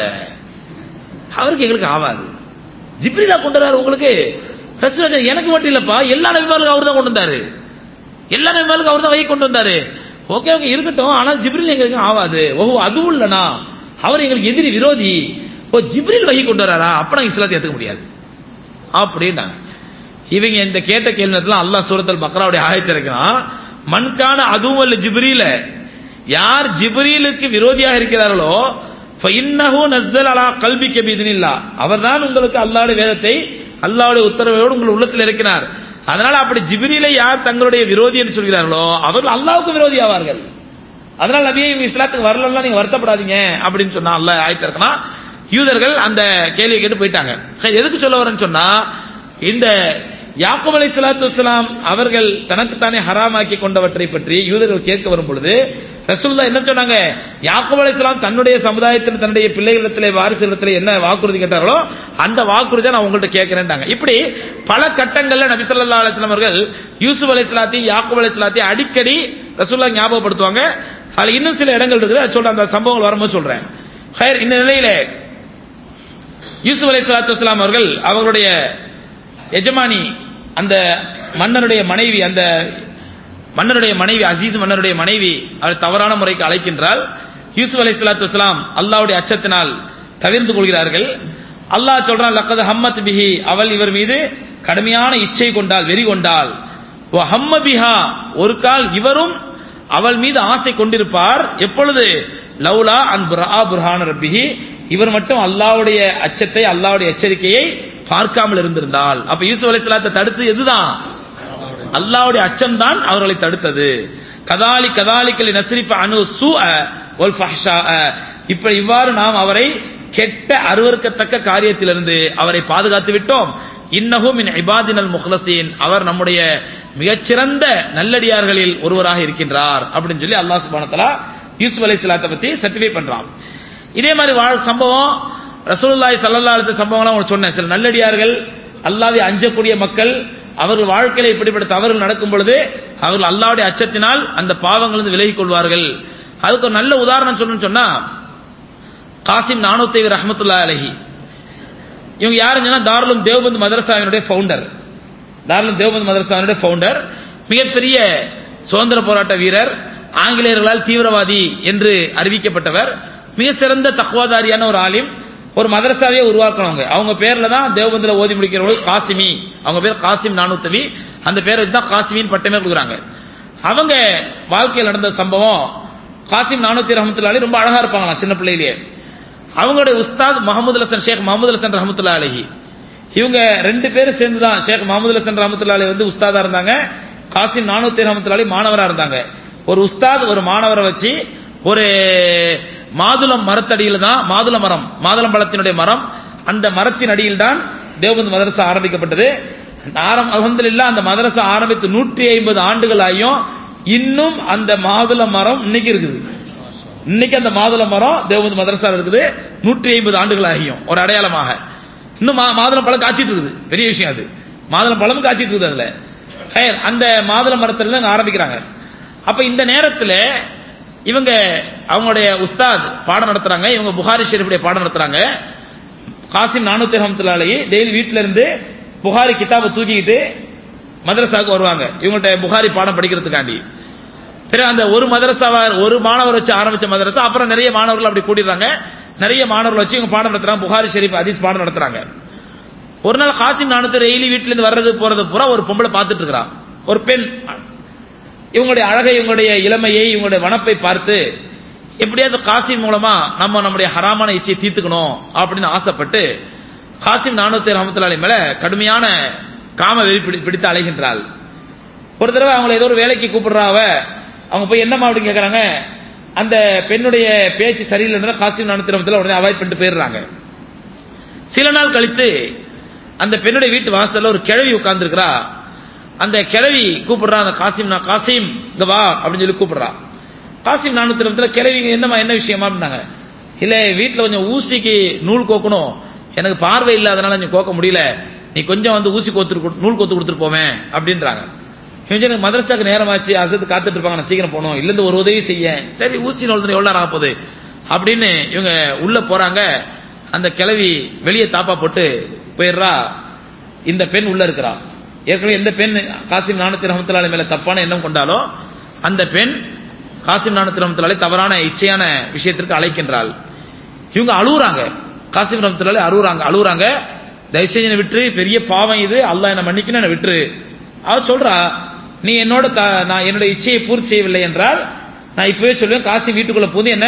அவருக்கு எங்களுக்கு ஆவாது ஜிப்ரீலா கொண்டு வர்றாரு உங்களுக்கு ரசூலுல்லாஹ் சொன்னாங்க, எனக்கு மட்டும் இல்லப்பா எல்லா நபிமார்களுக்கும் அவர் தான் கொண்டு வந்தாரு எல்லா நபிமார்களுக்கும் அவர் தான் வகை கொண்டு வந்தாரு ஓகே ஓகே இருக்கட்டும் ஆனால் ஜிப்ரில் எங்களுக்கு ஆவாது ஓஹோ அதுவும் இல்லனா அவர் எங்களுக்கு எதிரி விரோதி ஓ ஜிப்ரில் வகை கொண்டு வராரா அப்ப நாங்க இஸ்லாத்தை ஏத்துக்க முடியாது அப்படின்னாங்க இவங்க இந்த கேட்ட கேள்வி நேரத்துல அல்லாஹ் சூரத்தல் பக்ராவுடைய ஆயத்தை இருக்கிறான் மண்கான அதுவும் அல்ல ஜிப்ரீல யார் ஜிப்ரீலுக்கு விரோதியாக இருக்கிறார்களோ ஃபஇன்னஹு நஸ்ஸல் அலா கல்பிக்க பிஇذنில்லா அவர்தான் உங்களுக்கு அல்லாஹ்வுடைய வேதத்தை அல்லாஹ்வுடைய உத்தரவோடு உங்கள் உள்ளத்தில் இருக்கிறார் அதனால அப்படி ஜிப்ரீலை யார் தங்களுடைய விரோதி என்று சொல்கிறார்களோ அவர்கள் அல்லாஹ்வுக்கு விரோதி ஆவார்கள் அதனால நபியே இவங்க இஸ்லாத்துக்கு வரலன்னா நீங்க வருத்தப்படாதீங்க அப்படின்னு சொன்னா அல்லாஹ் ஆயத்து இருக்கனா யூதர்கள் அந்த கேள்வியை கேட்டு போயிட்டாங்க சரி, எதுக்கு சொல்ல வரேன்னு சொன்னா இந்த யாக்கூப் அலை சலாத்து வசலாம் அவர்கள் தனக்குத்தானே ஹராமாக்கி கொண்டவற்றை பற்றி யூதர்கள் கேட்க வரும் பொழுது ரசூலுல்லாஹ் என்ன சொன்னாங்க யாக்கூப் அலைஹிஸ்ஸலாம் தன்னுடைய சமுதாயத்தில் தன்னுடைய பிள்ளைகளிடத்திலே வாரிசுகளிடத்திலே என்ன வாக்குறுதி கேட்டார்களோ அந்த வாக்குறுதியை நான் உங்கள்ட்ட கேட்கிறேன்டாங்க இப்படி பல கட்டங்கள்ல நபி ஸல்லல்லாஹு அலைஹி வஸல்லம் அவர்கள் யூசுப் அலைஹிஸ்ஸலாத்தையும் யாக்கூப் அலைஹிஸ்ஸலாத்தையும் அடிக்கடி ரசூலுல்லாஹ் ஞாபகப்படுத்துவாங்க அதுல இன்னும் சில இடங்கள் இருக்குது அது சொல்றேன் அந்த சம்பவங்கள் வரும்போது சொல்றேன் ஹைர் இந்த நிலையில யூசுப் அலை சலாத்து வஸ்லாம் அவர்கள் அவர்களுடைய எஜமானி அந்த மன்னருடைய மனைவி அந்த மன்னருடைய மனைவி அசீஸ் மன்னருடைய மனைவி அவர் தவறான முறைக்கு அழைக்கின்றால் யூசுப் அலை சலாத்து வஸ்லாம் அல்லாவுடைய அச்சத்தினால் தவிர்த்து கொள்கிறார்கள் அல்லாஹ் சொல்றான் லக்கது ஹம்மத் பிஹி அவள் இவர் மீது கடுமையான இச்சை கொண்டால் வெறி கொண்டால் ஓ ஹம்ம பிஹா ஒரு கால் இவரும் அவள் மீது ஆசை கொண்டிருப்பார் எப்பொழுது லவ்லா அன் புரா புர்ஹான ரப்பிஹி இவர் மட்டும் அல்லாஹ்வுடைய அச்சத்தை அல்லாஹ்வுடைய எச்சரிக்கையை பார்க்காமல் இருந்திருந்தால் அப்ப யூசுப் அலைஹிஸ்ஸலாத்தை தடுத்து எதுதான் அல்லாஹ்வுடைய அச்சம் தான் அவர்களை தடுத்தது கதாலி கதாலிக்கலி நஸ்ரிஃப அனு சூ ஒல் ஃபஹ்ஷா இப்ப இவ்வாறு நாம் அவரை கெட்ட அருவருக்கத்தக்க காரியத்திலிருந்து அவரை பாதுகாத்து விட்டோம் இன்னஹு மின் இபாதினல் முஹ்லசீன் அவர் நம்முடைய மிகச்சிறந்த நல்லடியார்களில் ஒருவராக இருக்கின்றார் அப்படின்னு சொல்லி அல்லாஹ் சுப்ஹானஹு வ தஆலா யூசுப் அலைஹிஸ்ஸலாத்தை பத்தி சர்டிஃபை பண்றான் இதே மாதிரி வாழ் சம்பவம் ரசூலுல்லாஹி ஸல்லல்லாஹு அலைஹி வஸல்லம் சம்பவம்லாம் உங்களுக்கு சொன்னேன் சில நல்லடியார்கள் அல்லாஹ்வை அஞ்சக்கூடிய மக்கள் அவர்கள் வாழ்க்கையில இப்படிப்பட்ட தவறுகள் நடக்கும் பொழுது அவர்கள் அல்லாஹ்வுடைய அச்சத்தினால் அந்த பாவங்களிலிருந்து விலகிக் கொள்வார்கள் அதுக்கு ஒரு நல்ல உதாரணம் சொல்லணும்னு சொன்னா காசிம் நானூத்தி ரஹமத்துல்லா அலஹி இவங்க யாருன்னு சொன்னா தாருலும் தேவபந்து மதரசாவினுடைய ஃபவுண்டர் தாருலும் தேவபந்து மதரசாவினுடைய ஃபவுண்டர் மிகப்பெரிய சுதந்திர போராட்ட வீரர் ஆங்கிலேயர்களால் தீவிரவாதி என்று அறிவிக்கப்பட்டவர் மிக சிறந்த தக்வாதாரியான ஒரு ஆலிம் ஒரு மதரசாவே உருவாக்குனவங்க அவங்க பேர்ல தான் தேவபந்துல ஓதி முடிக்கிறவங்க காசிமி அவங்க பேர் காசிம் நானூத்தவி அந்த பேரை வச்சு தான் காசிமின்னு பட்டமே கொடுக்குறாங்க அவங்க வாழ்க்கையில் நடந்த சம்பவம் காசிம் நானூத்தி ரஹமத்துல்லாலி ரொம்ப அழகா இருப்பாங்களாம் சின்ன பிள்ளையிலேயே அவங்களுடைய உஸ்தாத் முகமது ஹசன் ஷேக் முகமது ஹசன் ரஹமத்துல்லா அலஹி இவங்க ரெண்டு பேரும் சேர்ந்து தான் ஷேக் முகமது ஹசன் ரஹமத்துல்லா அலி வந்து உஸ்தாதா இருந்தாங்க காசிம் நானூத்தி ரஹமத்துல்லா அலி மாணவரா இருந்தாங்க ஒரு உஸ்தாத் ஒரு மாணவரை வச்சு ஒரு மாதுளம் மரத்தடியில தான் மாதுள மரம் மாதுளம் பழத்தினுடைய மரம் அந்த மரத்தின் அடியில் தான் தேவபந்த் மதரசா ஆரம்பிக்கப்பட்டது ஆரம் அலமதுல்லா அந்த மதரசா ஆரம்பித்து நூற்றி ஐம்பது ஆண்டுகள் ஆகியும் இன்னும் அந்த மாதுள மரம் இன்னைக்கு இருக்குது இன்னைக்கு அந்த மாதுள மரம் தேவபந்த் மதரசா இருக்குது நூற்றி ஐம்பது ஆண்டுகள் ஆகியும் ஒரு அடையாளமாக இன்னும் மா- மாதுளம் பழம் காய்ச்சிட்டு இருக்குது பெரிய விஷயம் அது மாதுளம் பழமும் காய்ச்சிட்டு இருக்குது அதுல ஹைர், அந்த மாதுள மரத்துல தான் ஆரம்பிக்கிறாங்க அப்ப இந்த நேரத்துல இவங்க அவங்களுடைய உஸ்தாத் பாடம் நடத்துறாங்க இவங்க புகாரி ஷெரீஃபுடைய பாடம் நடத்துறாங்க காசிம் நானூத்தி ரஹமத்துல்லாஹி டெய்லி வீட்ல இருந்து புகாரி கிதாபை தூக்கிக்கிட்டு மதரசாவுக்கு வருவாங்க இவங்கள்ட்ட புகாரி பாடம் படிக்கிறதுக்காண்டி பிறகு அந்த ஒரு மதரசாவா ஒரு மாணவர் வச்சு ஆரம்பிச்ச மதரசா அப்புறம் நிறைய மாணவர்கள் அப்படி கூட்டிடுறாங்க நிறைய மாணவர்கள் வச்சு இவங்க பாடம் நடத்துறாங்க புகாரி ஷெரீப் ஹதீஸ் பாடம் நடத்துறாங்க ஒரு நாள் காசிம் நானூத்தி டெய்லி வீட்டுல இருந்து வர்றது போறது பூரா ஒரு பொம்பளை பார்த்துட்டு இருக்கிறான் ஒரு பெண் இவங்களுடைய அழகை இவங்களுடைய இளமையை இவங்களுடைய வனப்பை பார்த்து எப்படியாவது காசிம் மூலமா நம்ம நம்முடைய ஹராமான இச்சையை தீர்த்துக்கணும் அப்படின்னு ஆசைப்பட்டு காசிம் நானூத்தி ரஹமத்துல்லாஹி மேல கடுமையான காம வெறி பிடி- பிடித்து அலைகின்றாள் ஒரு தடவை அவங்களை ஏதோ ஒரு வேலைக்கு கூப்பிடுறாவ அவங்க போய் என்னம்மா அப்படின்னு கேக்குறாங்க அந்த பெண்ணுடைய பேச்சு சரியில்லைன்னா காசிம் நானூத்தி ரஹமத்துல உடனே அவாய்ட் பண்ணிட்டு போயிடுறாங்க சில நாள் கழித்து அந்த பெண்ணுடைய வீட்டு வாசல்ல ஒரு கிழவி உட்கார்ந்துருக்கிறா அந்த கிழவி கூப்பிடுறா அந்த காசிம் நான் காசிம் இங்க வா அப்படின்னு சொல்லி கூப்பிடுறா காசிம் நானூத்தி இருபத்துல கிழவி என்னமா என்ன விஷயமா அப்படின்னாங்க இல்ல வீட்டுல கொஞ்சம் ஊசிக்கு நூல் கோக்கணும் எனக்கு பார்வை இல்லாதனால கொஞ்சம் கோக்க முடியல நீ கொஞ்சம் வந்து ஊசி கோத்து நூல் கோத்து கொடுத்துட்டு போவேன் அப்படின்றாங்க இவங்க எனக்கு மதரசாக்கு நேரமாச்சு அசத்து காத்துட்டு இருப்பாங்க நான் சீக்கிரம் போகணும் இல்ல இந்த ஒரு உதவி செய்ய சரி ஊசி நூல் எவ்வளவு நேரம் ஆக போகுது அப்படின்னு இவங்க உள்ள போறாங்க அந்த கிழவி வெளியே தாப்பா போட்டு போயிடுறா இந்த பெண் உள்ள இருக்கிறா ஏற்கனவே எந்த பெண் காசிம் நானூத்தி ரஹமத்துல்லாஹி மேல தப்பான எண்ணம் கொண்டாலோ அந்த பெண் காசிம் நானூத்தி ரஹமத்துல்லாஹி தவறான இச்சையான விஷயத்திற்கு அழைக்கின்றாள் இவங்க அழுகுறாங்க காசிம் ரஹமத்துல்லாஹி அழுகுறாங்க அழுகுறாங்க தயவு செஞ்சு என்னை விட்டுரு பெரிய பாவம் இது அல்லாஹ் என்ன மன்னிக்கணும் என்னை விட்டுரு அவ சொல்றா நீ என்னோட த- நான் என்னோட இச்சையை பூர்த்தி செய்யவில்லை என்றால் நான் இப்பவே சொல்லுவேன் காசிம் வீட்டுக்குள்ள புகுந்து என்ன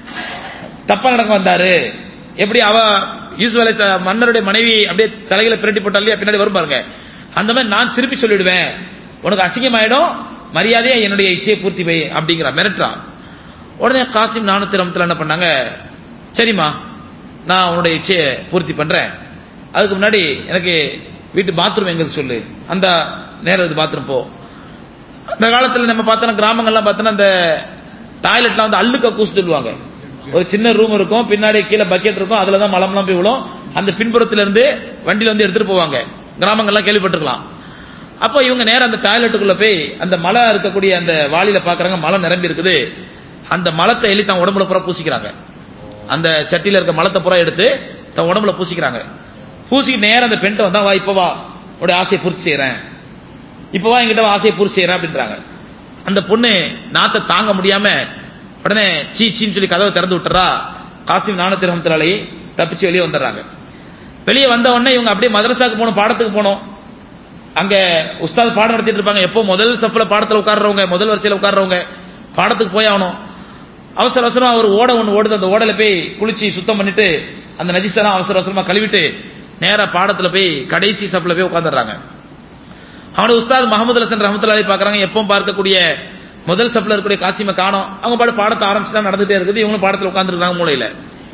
தப்பா நடக்க வந்தாரு எப்படி அவ யூசுப் அலை மன்னருடைய மனைவி அப்படியே தலையில பிரட்டி போட்டா இல்லையா பின்னாடி வரும் பாருங்க அந்த மாதிரி நான் திருப்பி சொல்லிடுவேன் உனக்கு அசிங்கமாயிடும் மரியாதையா என்னுடைய இச்சையை பூர்த்தி வை அப்படிங்கிற மிரட்டுறா உடனே காசிம் நானூத்தி ரமத்துல என்ன பண்ணாங்க சரிம்மா நான் உன்னுடைய இச்சையை பூர்த்தி பண்றேன் அதுக்கு முன்னாடி எனக்கு வீட்டு பாத்ரூம் எங்களுக்கு சொல்லு அந்த நேரத்துக்கு பாத்ரூம் போ அந்த காலத்துல நம்ம பார்த்தோம்னா கிராமங்கள்லாம் பார்த்தோம்னா அந்த டாய்லெட்லாம் வந்து அள்ளுக்க கூசு சொல்லுவாங்க ஒரு சின்ன ரூம் இருக்கும் பின்னாடி கீழே பக்கெட் இருக்கும் அதுல தான் மலம்லாம் போய் விழும் அந்த பின்புறத்துல இருந்து வண்டியில வந்து எடுத்துட்டு போவாங்க கிராமங்கள்லாம் கேள்விப்பட்டிருக்கலாம் அப்போ இவங்க நேரா அந்த டாய்லெட்டுக்குள்ள போய் அந்த மலை இருக்கக்கூடிய அந்த வாளியில பாக்குறாங்க மலை நிரம்பி இருக்குது அந்த மலத்தை எலி தான் உடம்புல பூரா பூசிக்கிறாங்க அந்த சட்டியில இருக்க மலத்தை பூரா எடுத்து தன் உடம்புல பூசிக்கிறாங்க பூசிக்கிட்டு நேரா அந்த பெண்கிட்ட வந்தா வா இப்ப வா உடைய ஆசையை பூர்த்தி செய்யறேன் இப்ப வா என்கிட்ட வா, ஆசையை பூர்த்தி செய்யறேன் அப்படின்றாங்க அந்த பொண்ணு நாத்தை தாங்க முடியாம உடனே சீ சீன்னு சொல்லி கதவை திறந்து விட்டுறா காசிம் நானூத்தி ரஹமத்துலாலை தப்பிச்சு வெளியே வந்துடுறாங்க வெளியே வந்த உடனே இவங்க அப்படியே மதரசாக்கு போகணும் பாடத்துக்கு போனோம் அங்க உஸ்தாத் பாடம் நடத்திட்டு இருப்பாங்க எப்போ முதல் சஃப்ல பாடத்துல உட்கார்றவங்க முதல் வரிசையில உட்கார்றவங்க பாடத்துக்கு போய் ஆகணும் அவசர அவசரமா ஒரு ஓடை ஒண்ணு ஓடுது அந்த ஓடையில போய் குளிச்சு சுத்தம் பண்ணிட்டு அந்த நஜிசெல்லாம் அவசர அவசரமா கழுவிட்டு நேரா பாடத்துல போய் கடைசி சஃப்ல போய் உட்கார்ந்துடுறாங்க அவனுடைய உஸ்தாத் முகமது ஹசன் ரஹமத்துல்லாஹி பாக்குறாங்க எப்பவும் பார்க்கக்கூடிய முதல் சப்ல இருக்கக்கூடிய காசிமை காணோம் அவங்க பாடு பாடத்தை ஆரம்பிச்சுதான் நடந்துட்டே இருக்குது இவங்களும் பாடத்துல உட்கார்ந்துருக்காங்க மூலையில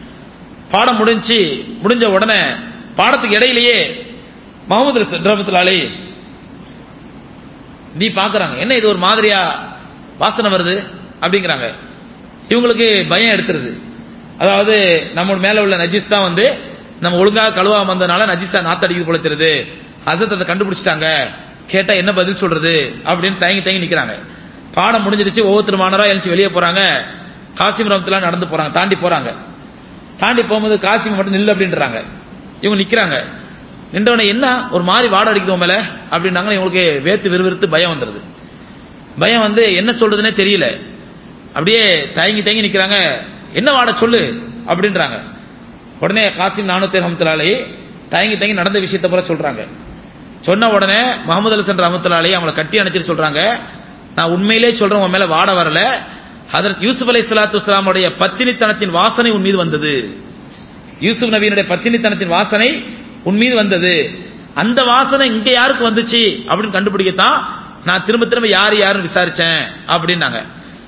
பாடம் முடிஞ்சு முடிஞ்ச உடனே பாடத்துக்கு இடையிலேயே முகமது ஹசன் ரஹமத்துல்லாஹி நீ பாக்குறாங்க என்ன இது ஒரு மாதிரியா வாசனை வருது அப்படிங்கிறாங்க இவங்களுக்கு பயம் எடுத்துருது அதாவது நம்ம மேல உள்ள நஜிஸ் தான் வந்து நம்ம ஒழுங்காக கழுவாம வந்ததுனால நஜிஸா நாத்தடிக்குது போல தெரியுது அசத் அதை கண்டுபிடிச்சிட்டாங்க கேட்டா என்ன பதில் சொல்றது அப்படின்னு தயங்கி தயங்கி நிக்கிறாங்க பாடம் முடிஞ்சிருச்சு ஒவ்வொருத்தர் மாணவரா எழுச்சி வெளியே போறாங்க காசிம் ரமத்துல நடந்து போறாங்க தாண்டி போறாங்க தாண்டி போகும்போது காசிம் மட்டும் நில்லு அப்படின்றாங்க இவங்க நிக்கிறாங்க நின்றவன என்ன ஒரு மாதிரி வாடை அடிக்குது உன் மேல அப்படின்னாங்க இவங்களுக்கு வேத்து விறுவிறுத்து பயம் வந்துருது பயம் வந்து என்ன சொல்றதுனே தெரியல அப்படியே தயங்கி தயங்கி நிக்கிறாங்க என்ன வாட சொல்லு அப்படின்றாங்க உடனே காசிம் நானூத்தி ரஹமத்துலாலே தயங்கி தயங்கி நடந்த விஷயத்தை பூரா சொல்றாங்க சொன்ன உடனே முகமது அலிசன் ரஹமத்துலாலே அவங்கள கட்டி அணைச்சிட்டு சொல்றாங்க நான் உண்மையிலே சொல்றேன் உன் மேல வாட வரல ஹதரத் யூசுப் அலை சலாத்து வஸ்லாமுடைய பத்தினித்தனத்தின் வாசனை உன் மீது வந்தது யூசுப் நபியினுடைய பத்தினித்தனத்தின் வாசனை உன் மீது வந்தது அந்த வாசனை இங்க யாருக்கு வந்துச்சு அப்படின்னு கண்டுபிடிக்கத்தான் நான் திரும்ப திரும்ப யார் யாருன்னு விசாரிச்சேன் அப்படின்னாங்க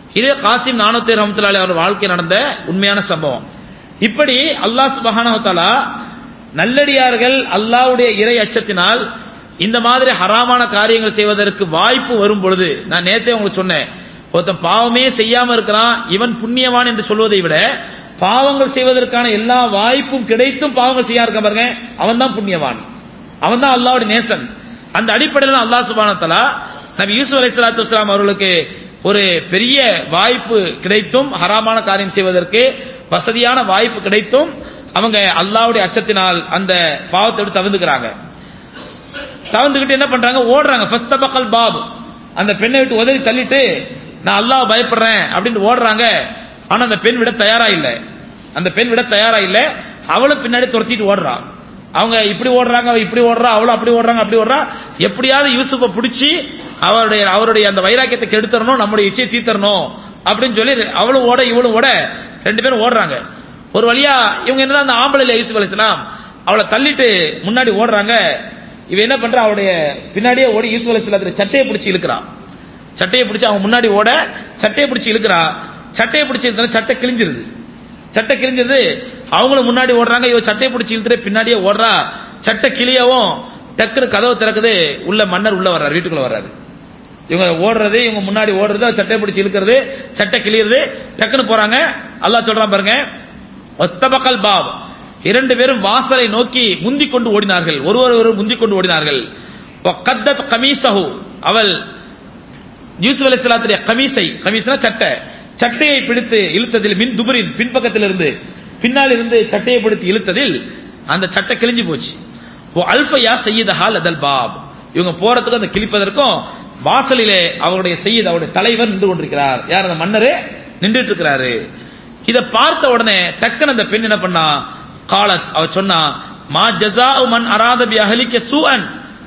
இது காசிம் நானூத்தி ரஹமத்துல்லாஹி அவர் வாழ்க்கை நடந்த உண்மையான சம்பவம் இப்படி அல்லாஹ் சுபஹானஹு வ தஆலா நல்லடியார்கள் அல்லாஹ்வுடைய இறை அச்சத்தினால் இந்த மாதிரி ஹராமான காரியங்கள் செய்வதற்கு வாய்ப்பு வரும் பொழுது நான் நேத்தே உங்களுக்கு சொன்னேன் ஒருத்தன் பாவமே செய்யாம இருக்கிறான் இவன் புண்ணியவான் என்று சொல்வதை விட பாவங்கள் செய்வதற்கான எல்லா வாய்ப்பும் கிடைத்தும் பாவங்கள் செய்யா இருக்க பாருங்க அவன் தான் புண்ணியவான் அவன் தான் அல்லாவுடைய நேசன் அந்த அடிப்படையில் தான் அல்லாஹ் சுப்ஹானஹு வ தஆலா நபி யூசுப் அலைஹிஸ்ஸலாத்து வஸ்ஸலாம் அவர்களுக்கு ஒரு பெரிய வாய்ப்பு கிடைத்தும் ஹராமான காரியம் செய்வதற்கு வசதியான வாய்ப்பு கிடைத்தும் அவங்க அல்லாஹ்வுடைய அச்சத்தினால் அந்த பாவத்தை விட்டு தவிர்த்துக்கிறாங்க தவிர்த்துக்கிட்டு என்ன பண்றாங்க ஓடுறாங்க ஃபஸ்தபகல் பாப் அந்த பெண்ணை விட்டு உதவி தள்ளிட்டு நான் அல்லாஹ் பயப்படுறேன் அப்படின்னு ஓடுறாங்க ஆனா அந்த பெண் விட தயாரா இல்ல அந்த பெண் விட தயாரா இல்ல அவளும் பின்னாடி துரத்திட்டு ஓடுறா அவங்க இப்படி ஓடுறாங்க அவ இப்படி ஓடுறா அவளும் அப்படி ஓடுறாங்க அப்படி ஓடுறா எப்படியாவது யூசுப்பை பிடிச்சி அவருடைய அவருடைய அந்த வைராக்கியத்தை கெடுத்துறணும் நம்முடைய இச்சையை தீர்த்தரணும் அப்படின்னு சொல்லி அவளும் ஓட இவளும் ஓட ரெண்டு பேரும் ஓடுறாங்க ஒரு வழியா இவங்க என்னதான் அந்த ஆம்பளை இல்லையா யூசுப் அலிஸ்லாம் அவளை தள்ளிட்டு முன்னாடி ஓடுறாங்க இவ என்ன பண்றா அவளுடைய பின்னாடியே ஓடி யூசுப் அலிஸ்லாத்துல சட்டையை பிடிச்சி இழுக்கிறான் சட்டையை பிடிச்சி அவன் முன்னாடி ஓட சட்டையை பிடிச்சி இழுக்கிறா சட்டையை பிடிச்சி இழுத்தா சட்டை கிழிஞ்சிருது சட்டை கிழிஞ்சிருது அவங்களும் முன்னாடி ஓடுறாங்க இவ சட்டையை பிடிச்சி இழுத்துட்டு பின்னாடியே ஓடுறா சட்டை கிளியவும் டக்குன்னு கதவு திறக்குது உள்ள மன்னர் உள்ள வர்றாரு வீட்டுக்குள்ள வர்றாரு இவங்க ஓடுறது இவங்க முன்னாடி ஓடுறது சட்டையை பிடிச்சி இழுக்கிறது சட்டை கிளியறது டக்குன்னு போறாங்க அல்லாஹ் சொல்றான் பாருங்க ஒஸ்தபகல் பாப் இரண்டு பேரும் வாசலை நோக்கி முந்திக் கொண்டு ஓடினார்கள் ஒருவர் ஒருவர் முந்திக் கொண்டு ஓடினார்கள் கத்தத் கமீசஹு அவள் யூசுப் அலைஹிஸ்ஸலாத்துடைய கமீஸை கமீஸ்னா சட்டை சட்டையை பிடித்து இழுத்ததில் மின் துபரின் பின்பக்கத்தில் இருந்து பின்னால் இருந்து சட்டையை பிடித்து இழுத்ததில் அந்த சட்டை கிழிஞ்சு போச்சு ஓ அல்ஃபயா செய்யத ஹால் அதல் பாப் இவங்க போறதுக்கு அந்த கிழிப்பதற்கும் வாசலிலே அவருடைய செய்யது அவருடைய தலைவர் நின்று கொண்டிருக்கிறார் யார் அந்த மன்னரு நின்றுட்டு இருக்கிறாரு இதை பார்த்த உடனே டக்குன்னு அந்த பெண் என்ன பண்ணா காலத் அவ சொன்னா மா ஜசா மன் அராத பி அஹலிக்க சூஅன்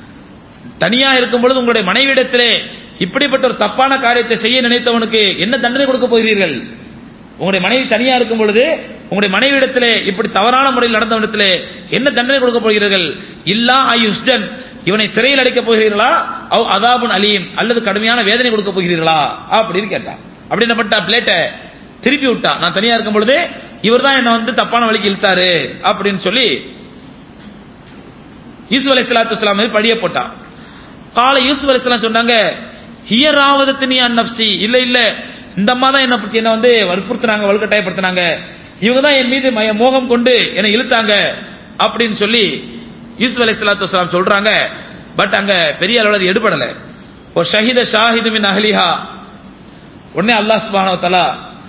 தனியா இருக்கும் பொழுது உங்களுடைய மனைவியிடத்திலே இப்படிப்பட்ட ஒரு தப்பான காரியத்தை செய்ய நினைத்தவனுக்கு என்ன தண்டனை கொடுக்க போகிறீர்கள் உங்களுடைய மனைவி தனியா இருக்கும் பொழுது உங்களுடைய மனைவியிடத்திலே இப்படி தவறான முறையில் நடந்தவனிடத்திலே என்ன தண்டனை கொடுக்க போகிறீர்கள் இல்லா ஆயுஷ்டன் இவனை சிறையில் அடைக்கப் போகிறீர்களா அவ் அதாபுன் அலீம் அல்லது கடுமையான வேதனை கொடுக்க போகிறீர்களா அப்படின்னு கேட்டான் அப்படி என்ன பண்ணிட்டா பிளேட்டை திருப்பி விட்டா நான் தனியா இருக்கும் பொழுது இவர் தான் என்ன வந்து தப்பான வழிக்கு இழுத்தாரு அப்படின்னு சொல்லி யூசுப் அலை சலாத்து வலாம் படிய போட்டான் காலை யூசுப் அலை சொன்னாங்க ஹியராவதத்து நீ அந்நப்சி இல்ல இல்ல இந்த அம்மா தான் என்ன பத்தி என்ன வந்து வற்புறுத்தினாங்க வலுக்கட்டாயப்படுத்தினாங்க இவங்க தான் என் மீது மய- மோகம் கொண்டு என்னை இழுத்தாங்க அப்படின்னு சொல்லி யூசுப் அலை சலாத்து வலாம் சொல்றாங்க பட் அங்க பெரிய அளவில் அது எடுபடல ஒரு ஷஹீத ஷாஹிது மின் அஹ்லிஹா உடனே அல்லாஹ் சுப்ஹானஹு வ தஆலா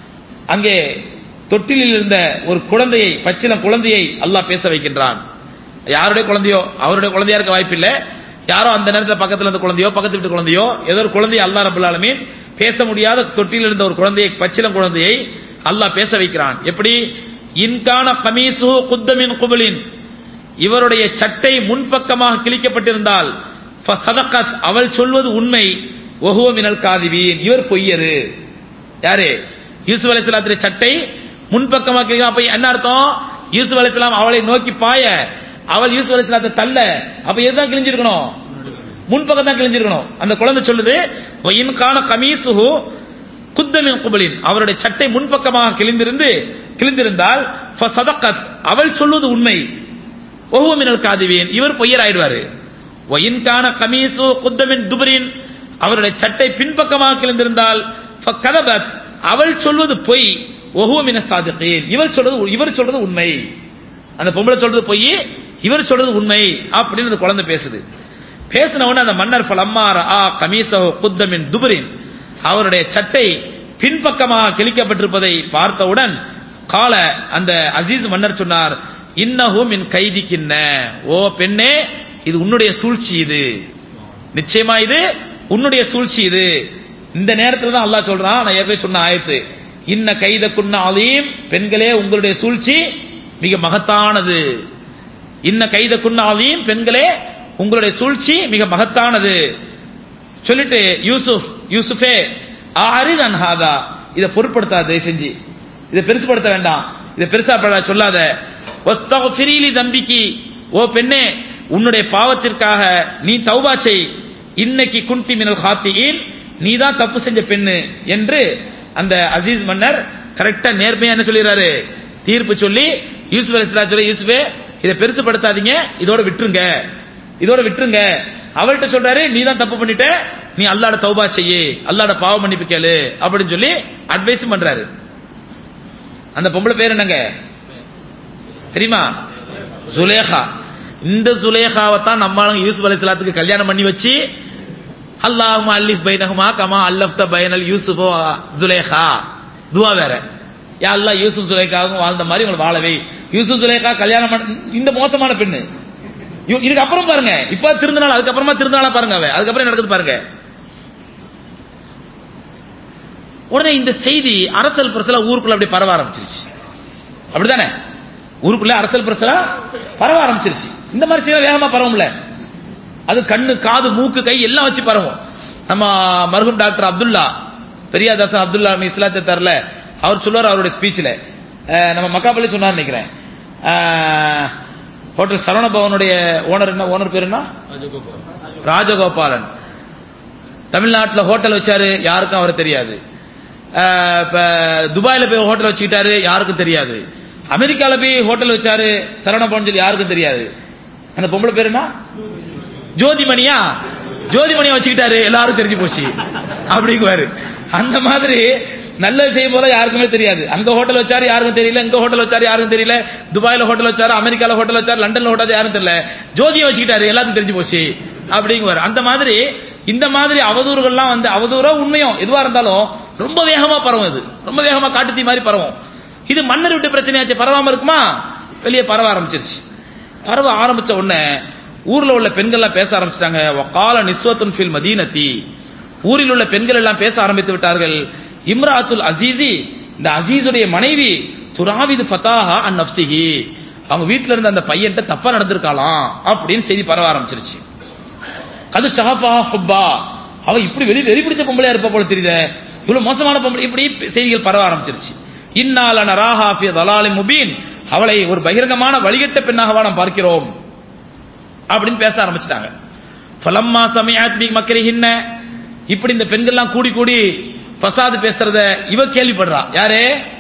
அங்கே தொட்டிலில் இருந்த ஒரு குழந்தையை பச்சிலம் குழந்தையை அல்லாஹ் பேச வைக்கின்றான் யாருடைய குழந்தையோ அவருடைய குழந்தையா இருக்க வாய்ப்பில்லை யாரோ அந்த நேரத்தில் பக்கத்துல இருந்த குழந்தையோ பக்கத்து வீட்டு குழந்தையோ ஏதோ ஒரு குழந்தையை அல்லாஹ் ரபுல் ஆலமீன் பேச முடியாத தொட்டியில் இருந்த ஒரு குழந்தையை பச்சிலம் குழந்தையை அல்லாஹ் பேச வைக்கிறான் எப்படி இன்கான கமீசு குத்தமின் குபலின் இவருடைய சட்டை முன்பக்கமாக கிழிக்கப்பட்டிருந்தால் ஃபசதகத் அவள் சொல்வது உண்மை ஒஹுவ மினல் காதிபீன் இவர் பொய்யரு யாரு யூசுப் அலைஹிஸ்ஸலாத்துடைய சட்டை முன்பக்கமாக கிழிக்கும் அப்ப என்ன அர்த்தம் யூசுப் அலைஹிஸ்ஸலாம் அவளை நோக்கி பாய அவள் யூசுப் அலைஹிஸ்ஸலாத்தை தள்ள அப்ப எதுதான் கிழிஞ்சிருக்கணும் முன்பக்கம் தான் கிழிஞ்சிருக்கணும் அந்த குழந்தை சொல்லுது இன் கான கமீசுஹு குத்தமின் குபலின் அவருடைய சட்டை முன்பக்கமாக கிழிந்திருந்து கிழிந்திருந்தால் ஃபசதகத் அவள் சொல்வது உண்மை ஒஹுவ மினல் காதிபீன் இவர் பொய்யராயிடுவாரு ஒயின்கான கமீசு குத்தமின் துபரின் அவருடைய சட்டை பின்பக்கமாக கிழிந்திருந்தால் ஃபகதபத் அவள் சொல்வது பொய் ஒஹுவ மின சாதிகீன் இவர் சொல்றது இவர் சொல்றது உண்மை அந்த பொம்பளை சொல்றது பொய் இவர் சொல்றது உண்மை அப்படின்னு அந்த குழந்தை பேசுது பேசின உடனே அந்த மன்னர் ஃபலம்மார ஆ கமீசஹு குத்தமின் துபரின் அவருடைய சட்டை பின்பக்கமாக கிழிக்கப்பட்டிருப்பதை பார்த்தவுடன் கால அந்த அசீஸ் மன்னர் சொன்னார் இன்னஹு மின் கைதிக்கின்ன ஓ பெண்ணே இது உன்னுடைய சூழ்ச்சி இது நிச்சயமா இது உன்னுடைய சூழ்ச்சி இது இந்த நேரத்துல தான் அல்லாஹ் சொல்றான் நான் ஏற்கனவே சொன்ன ஆயத்து இன்ன கைத குன்ன அலீம் பெண்களே உங்களுடைய சூழ்ச்சி மிக மகத்தானது இன்ன கைத குன்ன அலீம் பெண்களே உங்களுடைய சூழ்ச்சி மிக மகத்தானது சொல்லிட்டு யூசுப் யூசுஃபே ஆரித் அன்ஹாதா இதை பொருட்படுத்தாத தயவு செஞ்சு இதை பெருசுபடுத்த வேண்டாம் இதை பெருசா பட- சொல்லாத வஸ்தக்ஃபிரீலி தம்பிக்கு ஓ பெண்ணே உன்னுடைய பாவத்திற்காக நீ தௌபா செய் இன்னைக்கு குண்டி மினல் ஹாத்தியின் நீ தான் தப்பு செஞ்ச பெண்ணு என்று அந்த அசீஸ் மன்னர் கரெக்டா நேர்மையா என்ன சொல்லிடுறாரு தீர்ப்பு சொல்லி யூசுப் அலிஸ்லா சொல்லி யூசுஃபே இதை பெருசுபடுத்தாதீங்க இதோட விட்டுருங்க இதோட விட்டுருங்க அவர்கிட்ட சொல்றாரு நீ தான் தப்பு பண்ணிட்ட நீ அல்லாட தௌபா செய்யு அல்லாட பாவ மன்னிப்பு கேளு அப்படின்னு சொல்லி அட்வைஸ் பண்றாரு அந்த பொம்பளை பேர் என்னங்க தெரியுமா சுலேஹா இந்த சுலேஹாவை தான் நம்மளும் யூசுப் அலிஸ்லாத்துக்கு கல்யாணம் பண்ணி வச்சு அல்லாஹும் அல்லிஃப் பைனஹுமா கமா அல்லஃப்த பைனல் யூசுஃபோ சுலேஹா துவா வேற யா அல்லாஹ் யூசுப் சுலேகாவும் வாழ்ந்த மாதிரி உங்களை வாழவே யூசுப் சுலேகா கல்யாணம் பண்ண இந்த மோசமான பெண்ணு இவ- இதுக்கு அப்புறம் பாருங்க இப்ப திருந்தனால அதுக்கப்புறமா திருந்தனால பாருங்க அவ அதுக்கப்புறம் என்ன நடக்குது பாருங்க உடனே இந்த செய்தி அரசல் பிரசலா ஊருக்குள்ள அப்படி பரவ ஆரம்பிச்சிருச்சு அப்படிதானே ஊருக்குள்ள அரசல் பிரசலா பரவ ஆரம்பிச்சிருச்சு இந்த மாதிரி செய்ய வேகமா பரவும்ல அது கண்ணு காது மூக்கு கை எல்லாம் வச்சு பரவும் நம்ம மருகும் டாக்டர் அப்துல்லா பெரியாதாசன் அப்துல்லா இஸ்லாத்தை தரல அவர் சொல்லுவார் அவருடைய ஸ்பீச்ல நம்ம மக்காப்பள்ளி சொன்னார் நினைக்கிறேன் அஹ், ஹோட்டல் சரவண பவனுடைய ஓனர் என்ன ஓனர் பேர் என்ன ராஜகோபாலன் தமிழ்நாட்டில் ஹோட்டல் வச்சாரு யாருக்கும் அவர் தெரியாது அஹ், இப்ப துபாயில போய் ஹோட்டல் வச்சுக்கிட்டாரு யாருக்கும் தெரியாது அமெரிக்கால போய் ஹோட்டல் வச்சாரு சரவண பவன் சொல்லி யாருக்கும் தெரியாது அந்த பொம்பளை பேர் என்ன ஜோதிமணியா ஜோதிமணியா வச்சுக்கிட்டாரு எல்லாரும் தெரிஞ்சு போச்சு அப்படிங்குவாரு அந்த மாதிரி நல்லது செய்யும் போல யாருக்குமே தெரியாது அங்க ஹோட்டல் வச்சாரு யாருக்கும் தெரியல இங்க ஹோட்டல் வச்சாரு யாருக்கும் தெரியல துபாயில ஹோட்டல் வச்சாரு அமெரிக்கால ஹோட்டல் வச்சாரு லண்டன்ல ஹோட்டல் யாரும் தெரியல ஜோதியை வச்சுக்கிட்டாரு எல்லாத்துக்கும் தெரிஞ்சு போச்சு அப்படிங்குவாரு அந்த மாதிரி இந்த மாதிரி அவதூறுகள்லாம் வந்து அவதூறோ உண்மையும் எதுவா இருந்தாலும் ரொம்ப வேகமா பரவும் இது ரொம்ப வேகமா காட்டுத்தீ மாதிரி பரவும் இது மன்னர் விட்டு பிரச்சனையாச்சு பரவாம இருக்குமா வெளியே பரவ ஆரம்பிச்சிருச்சு பரவ ஆரம்பிச்ச உடனே ஊர்ல உள்ள பெண்கள்லாம் பேச ஆரம்பிச்சிட்டாங்க வகால நிஸ்வத்துன் ஃபில் மதீனத்தி ஊரில் உள்ள பெண்கள் எல்லாம் பேச ஆரம்பித்து விட்டார்கள் இம்ராத்துல் அசீசி இந்த அசீஸுடைய மனைவி துராவிது ஃபதாஹா அன் நப்சிஹி அவங்க வீட்ல இருந்த அந்த பையன்ட்ட தப்பா நடந்திருக்காளாம் அப்படின்னு செய்தி பரவ ஆரம்பிச்சிருச்சு கது ஷஹஃபா ஹுப்பா அவ இப்படி வெளிய வெறி பிடிச்ச பொம்பளையா இருப்பா போல தெரியுதே இவ்வளவு மோசமான பொம்பளை இப்படி செய்திகள் பரவ ஆரம்பிச்சிருச்சு இன்னால நராஹா ஃபி தலாலி முபீன் அவளை ஒரு பகிரங்கமான வழிகட்ட பெண்ணாகவா நாம் பார்க்கிறோம் அப்படின்னு பேச ஆரம்பிச்சிட்டாங்க ஃபலம்மா சமயாத் பி மக்கரிஹின்ன இப்படி இந்த பெண்கள்லாம் கூடி கூடி ஃபசாது பேசுறத இவ கேள்விப்படுறா யாரு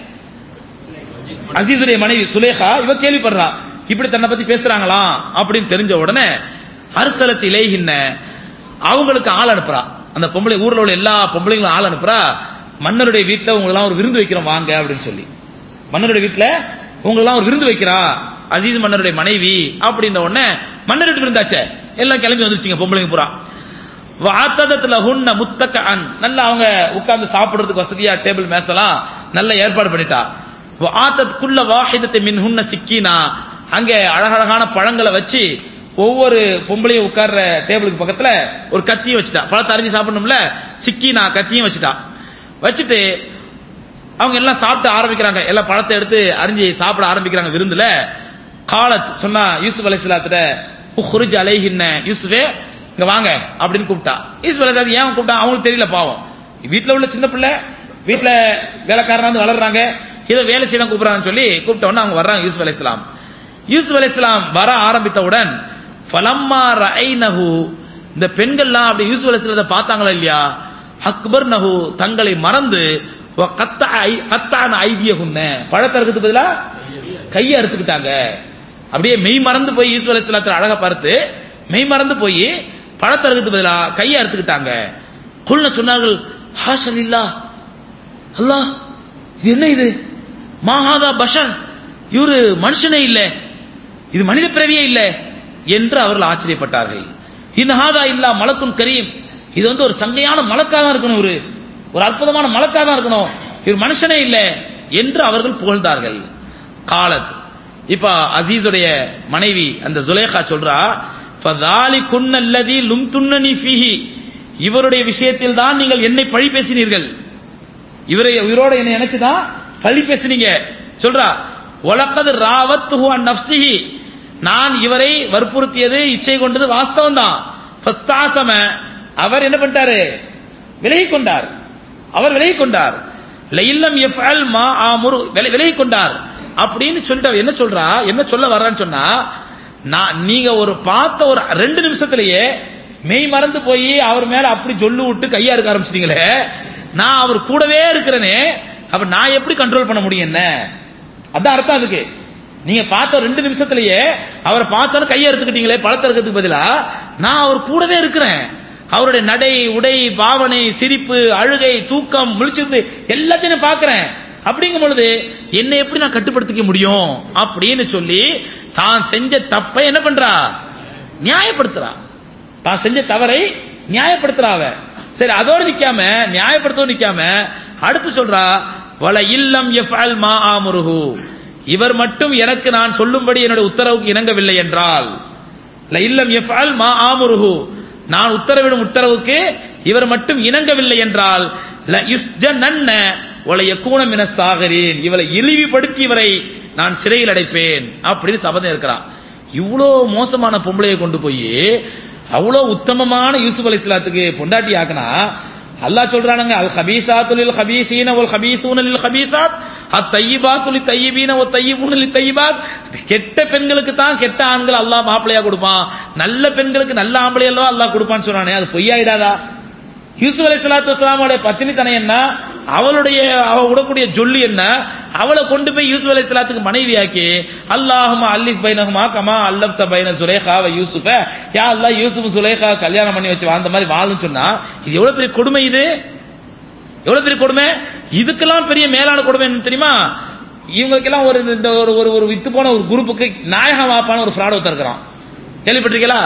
அசீசுடைய மனைவி சுலேகா இவ கேள்விப்படுறா இப்படி தன்னை பத்தி பேசுறாங்களா அப்படின்னு தெரிஞ்ச உடனே அரசலத்து இலேகின்ன அவங்களுக்கு ஆள் அனுப்புறா அந்த பொம்பளை ஊர்ல உள்ள எல்லா பொம்பளைங்களும் ஆள் அனுப்புறா மன்னருடைய வீட்டுல உங்களெல்லாம் ஒரு விருந்து வைக்கிறோம் வாங்க அப்படின்னு சொல்லி மன்னருடைய வீட்டுல உங்களெல்லாம் ஒரு விருந்து வைக்கிறா அசீஸ் மன்னருடைய மனைவி அப்படின்ற உடனே மன்னர் வீட்டு விருந்தாச்சே எல்லாம் கிளம்பி வந்துருச்சுங்க பொம்பளைங்க பூரா வாத்ததத்துல ஹுன்ன முத்தக்க அன் நல்லா அவங்க உட்கார்ந்து சாப்பிடுறதுக்கு வசதியா டேபிள் மேசலாம் நல்ல ஏற்பாடு பண்ணிட்டா வாத்தத் குள்ள வாஹிதத்தை மின் ஹுன்ன சிக்கினா அங்க அழகழகான பழங்களை வச்சு ஒவ்வொரு பொம்பளையும் உட்கார்ற டேபிளுக்கு பக்கத்துல ஒரு கத்தியும் வச்சுட்டா பழத்தை அரிஞ்சு சாப்பிடணும்ல சிக்கினா கத்தியும் வச்சுட்டா வச்சுட்டு அவங்க எல்லாம் சாப்பிட்டு ஆரம்பிக்கிறாங்க எல்லாம் பழத்தை எடுத்து அரிஞ்சு சாப்பிட ஆரம்பிக்கிறாங்க விருந்துல காலத் சொன்னா யூசுப் அலைஹிஸ்ஸலாத்துல உஹ்ருஜ் அலைஹின்ன யூசுஃபே இங்க வாங்க அப்படின்னு கூப்பிட்டா யூசுப் அலைஹிஸ்ஸலாத்து ஏன் கூப்பிட்டா அவங்களுக்கு தெரியல பாவம் வீட்ல உள்ள சின்ன பிள்ளை வீட்ல வேலைக்காரனா வந்து வளர்றாங்க ஏதோ வேலை செய்ய கூப்பிடுறாங்கன்னு சொல்லி கூப்பிட்ட உடனே அவங்க வர்றாங்க யூசுப் அலைஹிஸ்ஸலாம் யூசுப் அலைஹிஸ்ஸலாம் வர ஆரம்பித்தவுடன் ஃபலம்மா ரஐனஹு இந்த பெண்கள்லாம் அப்படி யூசுப் அலைஹிஸ்ஸலாத்தை பார்த்தாங்களா இல்லையா அக்பர் நஹு தங்களை மறந்து வ கத்த ஐ- கத்தான ஐதியகுன்ன பழத்தை இருக்கிறதுக்கு பதிலா கையை அறுத்துக்கிட்டாங்க அப்படியே மெய் மறந்து போய் யூசுப் அலைஹிஸ்ஸலாத்தை அழகா பார்த்து மெய் மறந்து போய் பழத்தை இருக்கிறதுக்கு பதிலா கையை அறுத்துக்கிட்டாங்க குல்ன சொன்னார்கள் ஹாஷலில்லா அல்லாஹ் இது என்ன இது மாஹாதா பஷர் இவரு மனுஷனே இல்ல இது மனித பிறவியே இல்ல என்று அவர்கள் ஆச்சரியப்பட்டார்கள் இன்ஹாதா இல்லா மலக்குன் கரீம் இது வந்து ஒரு சங்கையான மலக்கா தான் இருக்கணும் இவரு ஒரு அற்புதமான மலக்கா தான் இருக்கணும் இவர் மனுஷனே இல்ல என்று அவர்கள் புகழ்ந்தார்கள் காலத் இப்ப அசீஸுடைய மனைவி அந்த ஜுலேகா சொல்றா ஃபதாலி குன்னல்லதி லும் துன்னனி ஃபீஹி இவருடைய விஷயத்தில் தான் நீங்கள் என்னை பழி பேசினீர்கள் இவரை இவரோட என்னை நினைச்சுதான் பழி பேசுனீங்க சொல்றா உலகது ராவத்துஹு அன் நப்சிஹி நான் இவரை வற்புறுத்தியது இச்சை கொண்டது வாஸ்தவம் தான் ஃபஸ்தாசம அவர் என்ன பண்ணிட்டாரு விலகி கொண்டார் அவர் விலகி கொண்டார் லைல்லம் எஃப்அல் மா ஆமுரு விலை விலகி கொண்டார் அப்படின்னு சொல்லிட்டு அவ என்ன சொல்றா என்ன சொல்ல வர்றான்னு சொன்னா நான் நீங்க ஒரு பார்த்த ஒரு ரெண்டு நிமிஷத்திலேயே மெய் மறந்து போய் அவர் மேல அப்படி சொல்லு விட்டு கையா இருக்க ஆரம்பிச்சிட்டீங்களே நான் அவர் கூடவே இருக்கிறேனே அப்ப நான் எப்படி கண்ட்ரோல் பண்ண முடியும் என்ன அதான் அர்த்தம் அதுக்கு நீங்க பார்த்த ரெண்டு நிமிஷத்திலேயே அவரை பார்த்தோன்னு கையை எடுத்துக்கிட்டீங்களே பழத்தை இருக்கிறதுக்கு பதிலா நான் அவர் கூடவே இருக்கிறேன் அவருடைய நடை உடை பாவனை சிரிப்பு அழுகை தூக்கம் முழிச்சிருந்து எல்லாத்தையும் பார்க்கிறேன் அப்படிங்கும் பொழுது என்னை எப்படி நான் கட்டுப்படுத்திக்க முடியும் அப்படின்னு சொல்லி தான் செஞ்ச தப்பை என்ன பண்றா நியாயப்படுத்துறா தான் செஞ்ச தவறை நியாயப்படுத்துறா அவ சரி அதோடு நிக்காம நியாயப்படுத்தவும் நிக்காம அடுத்து சொல்றா வல இல்லம் எஃப்அல் மா ஆமுருஹு இவர் மட்டும் எனக்கு நான் சொல்லும்படி என்னுடைய உத்தரவுக்கு இணங்கவில்லை என்றால் ல இல்லம் எஃப்அல் மா ஆமுருஹு நான் உத்தரவிடும் உத்தரவுக்கு இவர் மட்டும் இணங்கவில்லை என்றால் ல யுஸ்ஜனன்ன வல யகூன மின சாகரீன் இவளை இழிவுபடுத்தி இவரை நான் சிறையில் அடைப்பேன் அப்படின்னு சபதம் இருக்கிறான் இவ்வளோ மோசமான பொம்பளையை கொண்டு போய் அவ்வளோ உத்தமமான யூசுப் அலி இஸ்லாத்துக்கு பொண்டாட்டி ஆக்கினா அல்லாஹ் சொல்றானுங்க அல் ஹபீசாத்து லில் ஹபீசீன வல் ஹபீசூன லில் ஹபீசாத் அத் தையிபாத்து லித் தையிபீன வத் தையிபூன லித் தையிபாத் கெட்ட பெண்களுக்கு தான் கெட்ட ஆண்கள் அல்லாஹ் மாப்பிளையா கொடுப்பான் நல்ல பெண்களுக்கு நல்ல ஆம்பளை எல்லாம் அல்லாஹ் கொடுப்பான்னு சொன்னானே அது பொய்யாயிடாதா யூசுப் அலி சலாத்து வஸ்லாமோட பத்தினி தனை என்ன அவளுடைய அவ விடக்கூடிய ஜொல்லி என்ன அவளை கொண்டு போய் யூசுப் அலி சலாத்துக்கு மனைவியாக்கி அல்லாஹுமா அல்லிஃப் பைனஹுமா கமா அல்லப்த பைன சுலேஹா வ யூசுஃப யா அல்லாஹ் யூசுப் சுலேஹா கல்யாணம் பண்ணி வச்சு வாழ்ந்த மாதிரி வாழுன்னு சொன்னா இது எவ்வளவு பெரிய கொடுமை இது எவ்வளவு பெரிய கொடுமை இதுக்கெல்லாம் பெரிய மேலான கொடுமை என்ன தெரியுமா இவங்களுக்கெல்லாம் ஒரு இந்த ஒரு ஒரு ஒரு வித்து போன ஒரு குரூப்புக்கு நாயக வாப்பான ஒரு ஃப்ராட் ஒருத்தர் இருக்கிறான் கேள்விப்பட்டிருக்கீங்களா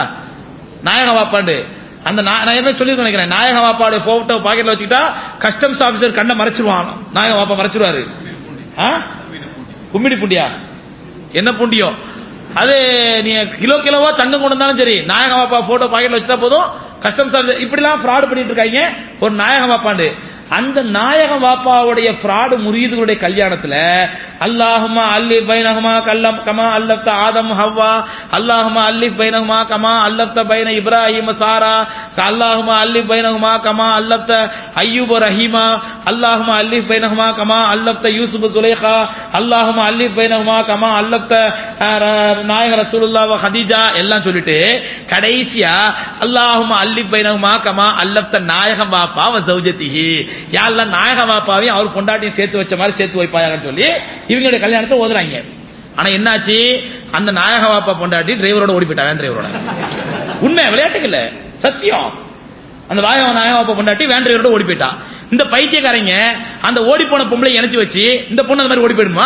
நாயக வாப்பாண்டு அந்த நா- நான் என்ன சொல்லி நினைக்கிறேன் நாயக வாப்பாவுடைய போட்டோ பாக்கெட்ல வச்சுக்கிட்டா கஸ்டம்ஸ் ஆபீசர் கண்ணை மறைச்சிருவான் நாயக வாப்பா மறைச்சிருவாரு ஆ? கும்மிடி புண்டியா என்ன புண்டியோ அது நீ கிலோ கிலோவா தங்கம் கொண்டு வந்தாலும் சரி நாயக வாப்பா போட்டோ பாக்கெட்ல வச்சுட்டா போதும் கஸ்டம்ஸ் ஆபீசர் இப்படிலாம் ஃப்ராட் பண்ணிட்டு இருக்காங்க ஒரு நாயக வாப்பாண்டு அந்த நாயக வாப்பாவுடைய ஃப்ராடு முறியதுகளுடைய கல்யாணத்துல அல்லாஹுமா அல்லி பைனஹுமா கல்லம் கமா அல்லப்த ஆதம் ஹவ்வா அல்லாஹுமா அல்லி பைனஹுமா கமா அல்லப்த பைன இப்ராஹிம் சாரா அல்லாஹுமா அல்லி பைனஹுமா கமா அல்லப்த அய்யூப ரஹீமா அல்லாஹுமா அல்லி பைனஹுமா கமா அல்லப்த யூசுப் சுலேஹா அல்லாஹுமா அல்லி பைனஹுமா கமா அல்லப்த அஹ், ர- நாயக ரசூலுல்லாஹ் வ ஹதீஜா எல்லாம் சொல்லிட்டு கடைசியா அல்லாஹுமா அல்லி பைனஹுமா கமா அல்லப்த நாயகம் வாப்பா வ ஜௌஜத்திஹி யா அல்லாஹ் நாயக வாப்பாவையும் அவர் பொண்டாட்டியும் சேர்த்து வச்ச மாதிரி சேர்த்து வைப்பாயான்னு சொல்லி இவங்களுடைய கல்யாணத்தை ஓதுறாங்க ஆனா என்னாச்சு அந்த நாயக வாப்பா பொண்டாட்டி டிரைவரோட ஓடி போயிட்டாங்க டிரைவரோட உண்மை விளையாட்டுக்கு இல்ல சத்தியம் அந்த வாயவ நாயகவாப்ப பொண்டாட்டி வேன் டிரைவரோட ஓடி போயிட்டா இந்த பைத்தியக்காரங்க அந்த ஓடி போன பொம்பளை இணைச்சு வச்சு இந்த பொண்ணு அந்த மாதிரி ஓடி போயிடுமா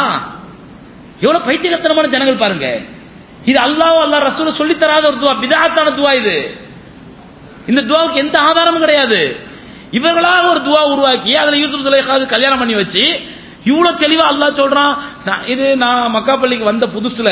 எவ்வளவு பைத்தியகத்தனமான ஜனங்கள் பாருங்க இது அல்லாஹ் அல்லாஹ் ரசூல சொல்லி தராத ஒரு துவா பிதாத்தான துவா இது இந்த துவாவுக்கு எந்த ஆதாரமும் கிடையாது இவர்களாக ஒரு துவா உருவாக்கி அதுல யூசுப் சுலைஹாவுக்கு கல்யாணம் பண்ணி வச்சு இவ்வளவு தெளிவா அல்லாஹ் சொல்றான் நான் இது நான் மக்காப்பள்ளிக்கு வந்த புதுசுல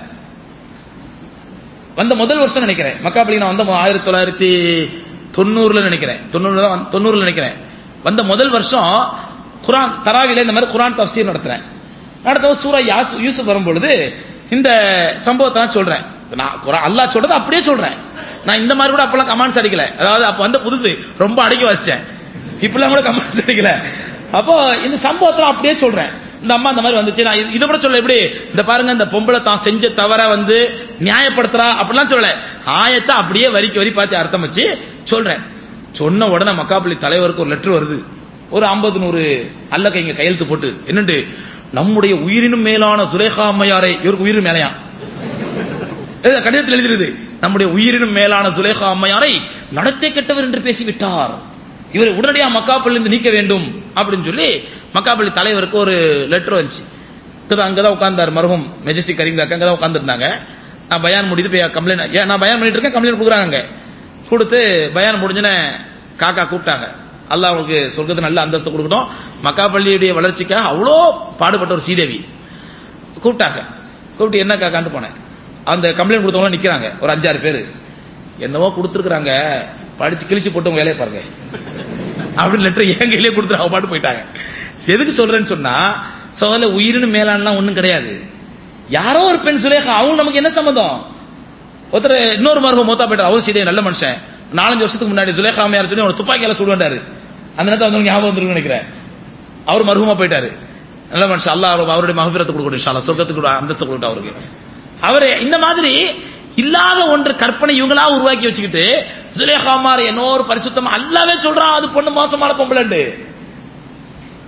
வந்த முதல் வருஷம் நினைக்கிறேன் மக்காப்பள்ளி நான் வந்த மொ- ஆயிரத்தி தொள்ளாயிரத்தி தொண்ணூறுல நினைக்கிறேன் தொண்ணூறுல தான் வந்து- தொண்ணூறுல நினைக்கிறேன் வந்த முதல் வருஷம் குரான் தராவில இந்த மாதிரி குரான் தஃசீர் நடத்துறேன் நடத்தவும் சூரா யாஸ் யூசுப் வரும்பொழுது இந்த சம்பவத்தை நான் சொல்றேன் நான் குரான் அல்லாஹ் சொல்றது அப்படியே சொல்றேன் நான் இந்த மாதிரி கூட அப்பெல்லாம் கமெண்ட்ஸ் அடிக்கல அதாவது அப்ப வந்த புதுசு ரொம்ப அடக்கி வச்சிட்டேன் இப்பெல்லாம் கூட கமெண்ட்ஸ் அடிக்கல அப்போ இந்த சம்பவத்தை நான் அப்படியே சொல்றேன் இந்த அம்மா இந்த மாதிரி வந்துச்சு நான் இது- இதை கூட சொல்ல எப்படி இந்த பாருங்க இந்த பொம்பளை தான் செஞ்ச தவற வந்து நியாயப்படுத்துறா அப்படிலாம் சொல்லல ஆயத்தை அப்படியே வரிக்கு வரி பார்த்து அர்த்தம் வச்சு சொல்றேன் சொன்ன உடனே மக்காப்பள்ளி தலைவருக்கு ஒரு லெட்டர் வருது ஒரு ஐம்பது நூறு அல்ல கைங்க கையெழுத்து போட்டு என்னண்டு நம்முடைய உயிரினும் மேலான சுலேகா அம்மையாரை இவருக்கு உயிரினும் மேலையா எழுத கடிதத்தில் எழுதிருது நம்முடைய உயிரினும் மேலான சுலேகா அம்மையாரை நடத்தை கெட்டவர் என்று பேசிவிட்டார் இவரை உடனடியா மக்காப்பள்ளிருந்து நீக்க வேண்டும் அப்படின்னு சொல்லி மக்காப்பள்ளி தலைவருக்கு ஒரு லெட்டர் வந்துச்சு இங்கதான் அங்கதான் உட்கார்ந்தார் மருகும் மெஜஸ்டிக் கரீம்காக்க அங்கதான் உட்கார்ந்துருந்தாங்க நான் பயான் முடிது போய் கம்ப்ளைண்ட் ஏன் நான் பயான் பண்ணிட்டு இருக்கேன் கம்ப்ளைண்ட் கொடுக்குறாங்க அங்க. கொடுத்து பயான் முடிஞ்சனே காக்கா கூப்பிட்டாங்க அல்லாஹ் அவங்களுக்கு சொர்க்கத்து நல்ல அந்தஸ்து கொடுக்கட்டும் மக்காப்பள்ளியுடைய வளர்ச்சிக்காக அவ்வளோ பாடுபட்ட ஒரு சீதேவி கூப்பிட்டாங்க கூப்பிட்டு என்ன காக்கான்ட்டு போனேன் அந்த கம்ப்ளைண்ட் கொடுத்தவங்க நிக்கிறாங்க ஒரு அஞ்சாறு பேர் என்னவோ கொடுத்துருக்காங்க படிச்சு கிழிச்சு போட்டு உங்க வேலையை பாருங்க அப்படின்னு லெட்டர் என் கையிலே கொடுத்துரு அவ பாட்டு போயிட்டாங்க எதுக்கு சொல்றேன்னு சொன்னா சோதல உயிரினு மேலான்லாம் ஒண்ணும் கிடையாது யாரோ ஒரு பெண் சுலேகா அவங்க நமக்கு என்ன சம்மந்தம் ஒருத்தர் இன்னொரு மருகம் மூத்தா போயிட்டார் அவர் சீதை நல்ல மனுஷன் நாலஞ்சு வருஷத்துக்கு முன்னாடி சுலேகா அம்மையார் சொல்லி அவனை துப்பாக்கியால சுடுவாண்டாரு அந்த நேரத்தில் வந்து ஞாபகம் வந்துருக்குன்னு நினைக்கிறேன் அவர் மருகமா போயிட்டாரு நல்ல மனுஷன் அல்லாஹ் அவரு- அவருடைய மகபிரத்தை கொடுக்கட்டும் இன்ஷா அல்லாஹ் சொர்க்கத்துக்கு கூட அந்தஸ்து கொடுக்கட்டும் அவருக்கு அவரு இந்த மாதிரி இல்லாத ஒன்று கற்பனை இவங்களா உருவாக்கி வச்சுக்கிட்டு சுலேகா மாதிரி என்னோ ஒரு பரிசுத்தமா அல்லாவே சொல்றான் அது பொண்ணு மோசமான பொம்பளைண்டு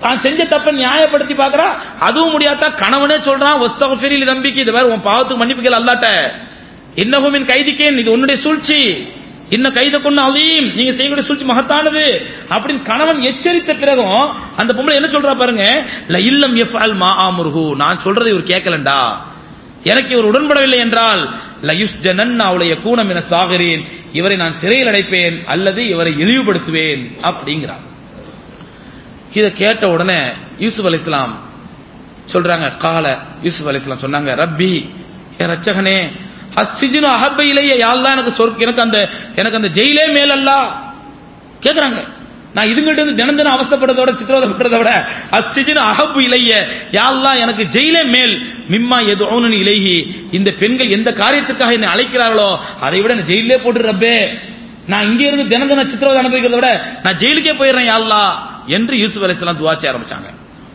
தான் செஞ்ச தப்பை நியாயப்படுத்தி பார்க்கறா அதுவும் முடியாட்டா கணவனே சொல்றான் ஒஸ்தகஃபிரில் தம்பிக்கு இது வேற உன் பாவத்துக்கு மன்னிப்பு கேள் அல்லாட்ட இன்னகுமின் கைதிக்கேன் இது உன்னுடைய சூழ்ச்சி இன்னும் கைத கொண்டு அதையும் நீங்க செய்யக்கூடிய சூழ்ச்சி மகத்தானது அப்படின்னு கணவன் எச்சரித்த பிறகும் அந்த பொம்பளை என்ன சொல்றா பாருங்க ல இல்லம் எஃப் அல் மா ஆமுருகு நான் சொல்றதை இவர் கேட்கலண்டா எனக்கு இவர் உடன்படவில்லை என்றால் லயுஸ் ஜனன் அவளைய கூணம் என சாகிறேன் இவரை நான் சிறையில் அடைப்பேன் அல்லது இவரை இழிவுபடுத்துவேன் அப்படிங்கிறார் இதை கேட்ட உடனே யூசுப் அலி இஸ்லாம் சொல்றாங்க கால யூசுப் அலி இஸ்லாம் சொன்னாங்க ரப்பி என் ரச்சகனே அசிஜினு அஹப்ப இலைய யாழ்தான் எனக்கு சொர்க்க எனக்கு அந்த எனக்கு அந்த ஜெயிலே மேலல்ல கேக்குறாங்க நான் இதுங்கிட்ட இருந்து தினம் தினம் அவஸ்தப்படுறத விட சித்திரவதைப்படுறத விட அசிஜின் அஹப்பு இலைய யாழ்லா எனக்கு ஜெயிலே மேல் மிம்மா எது ஓனு இலைஹி இந்த பெண்கள் எந்த காரியத்துக்காக என்னை அழைக்கிறார்களோ அதை விட நான் ஜெயிலே போட்டு ரப்பே நான் இங்க இருந்து தினம் தினம் சித்திரவதை அனுபவிக்கிறத விட நான் ஜெயிலுக்கே போயிடுறேன் யாழ்லா என்று யூசுப் அலிஸ்லாம் துவா செய்ய ஆரம்பிச்சாங்க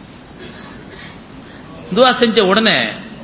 துவா செஞ்ச உடனே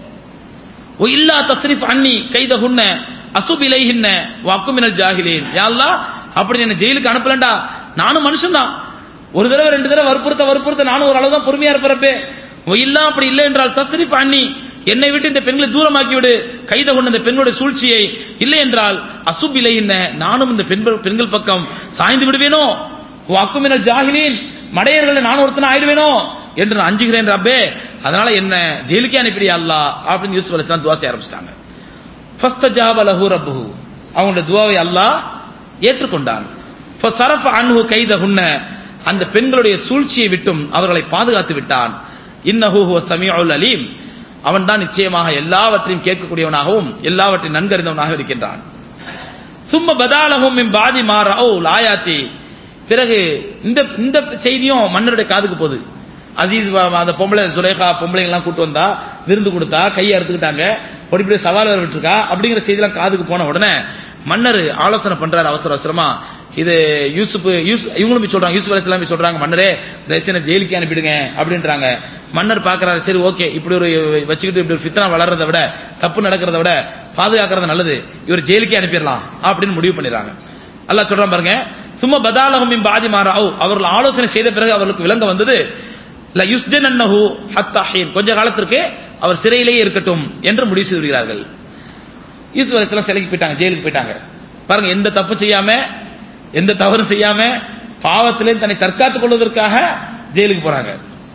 ஓ இல்லா தஸ்ரிஃப் அன்னி கைதஹுன்ன அசுப் இலைஹின்ன வாக்குமினல் ஜாஹிலீன் யா அல்லாஹ் அப்படி என்ன ஜெயிலுக்கு அனுப்பலண்டா நானும் மனுஷன்தான் ஒரு தடவை ரெண்டு தடவை வற்புறுத்த வற்புறுத்த நானும் ஒரு அளவு தான் பொறுமையா இருப்பறப்பே ஓ இல்லா அப்படி இல்லை என்றால் தஸ்ரிஃப் அன்னி என்னை விட்டு இந்த பெண்களை தூரமாக்கி விடு கைத கொண்ட இந்த பெண்களுடைய சூழ்ச்சியை இல்லை என்றால் அசுப் இலையின்ன நானும் இந்த பெண்கள் பெண்கள் பக்கம் சாய்ந்து விடுவேனோ அக்குமினல் ஜாஹிலீன் மடையர்களை நானும் ஒருத்தன ஆயிடுவேனோ என்று நான் அஞ்சுகிறேன் ரப்பே அதனால என்ன ஜெயிலுக்கே அனுப்பிடியா அல்லா அப்படின்னு யூசுப் அலிஸ்லாம் துவா செய்ய ஆரம்பிச்சிட்டாங்க ஃபஸ்தஜாப லஹு ரப்புஹு அவங்களுடைய துவாவை அல்லாஹ் ஏற்றுக்கொண்டான் ஃபஸரஃப அன்ஹு கைதஹுன்ன அந்த பெண்களுடைய சூழ்ச்சியை விட்டும் அவர்களை பாதுகாத்து விட்டான் இன்னஹு ஹுவ சமீஉல் அலீம் அவன் தான் நிச்சயமாக எல்லாவற்றையும் கேட்கக்கூடியவனாகவும் எல்லாவற்றையும் நன்கறிந்தவனாக இருக்கின்றான் சும்ம பதாலஹும் மின் பாதி மாறோ லாயாத்தி பிறகு இந்த இந்த செய்தியும் மன்னருடைய காதுக்கு போகுது அசீஸ் அந்த பொம்பளை சுலேகா பொம்பளைங்க எல்லாம் கூட்டு வந்தா விருந்து கொடுத்தா கையை அறுத்துக்கிட்டாங்க பொடிப்படி சவால் வர விட்டுருக்கா அப்படிங்கிற செய்திலாம் காதுக்கு போன உடனே மன்னர் ஆலோசனை பண்றாரு அவசர அவசரமா இது யூசுப் யூஸ் இவங்களும் சொல்றாங்க யூசுப் அலிஸ்லாம் சொல்றாங்க மன்னரே தயவுசெய்து ஜெயிலுக்கு அனுப்பிடுங்க அப்படின்றாங்க மன்னர் பாக்குறாரு சரி ஓகே இப்படி ஒரு வச்சுக்கிட்டு இப்படி ஒரு ஃபித்னா வளர்றதை விட தப்பு நடக்கிறத விட பாதுகாக்கிறது நல்லது இவர் ஜெயிலுக்கே அனுப்பிடலாம் அப்படின்னு முடிவு பண்ணிடுறாங்க அல்லாஹ் சொல்றான் பாருங்க சும்மா பதாலகம் பாதி மாறாவ் அவர்கள் ஆலோசனை செய்த பிறகு அவர்களுக்கு விளங்க வந்தது ல யுஸ்ஜன் அன்னஹு ஹத்தாஹீன் கொஞ்ச காலத்திற்கு அவர் சிறையிலேயே இருக்கட்டும் என்று முடிவு செய்து விடுகிறார்கள் யூசுப் அலிஸ்லாம் சிலைக்கு போயிட்டாங்க ஜெயிலுக்கு போயிட்டாங்க பாருங்க எந்த தப்பு செய்யாம எந்த தவறும் செய்யாம பாவத்திலே தன்னை தற்காத்துக் கொள்வதற்காக ஜெயிலுக்கு போறாங்க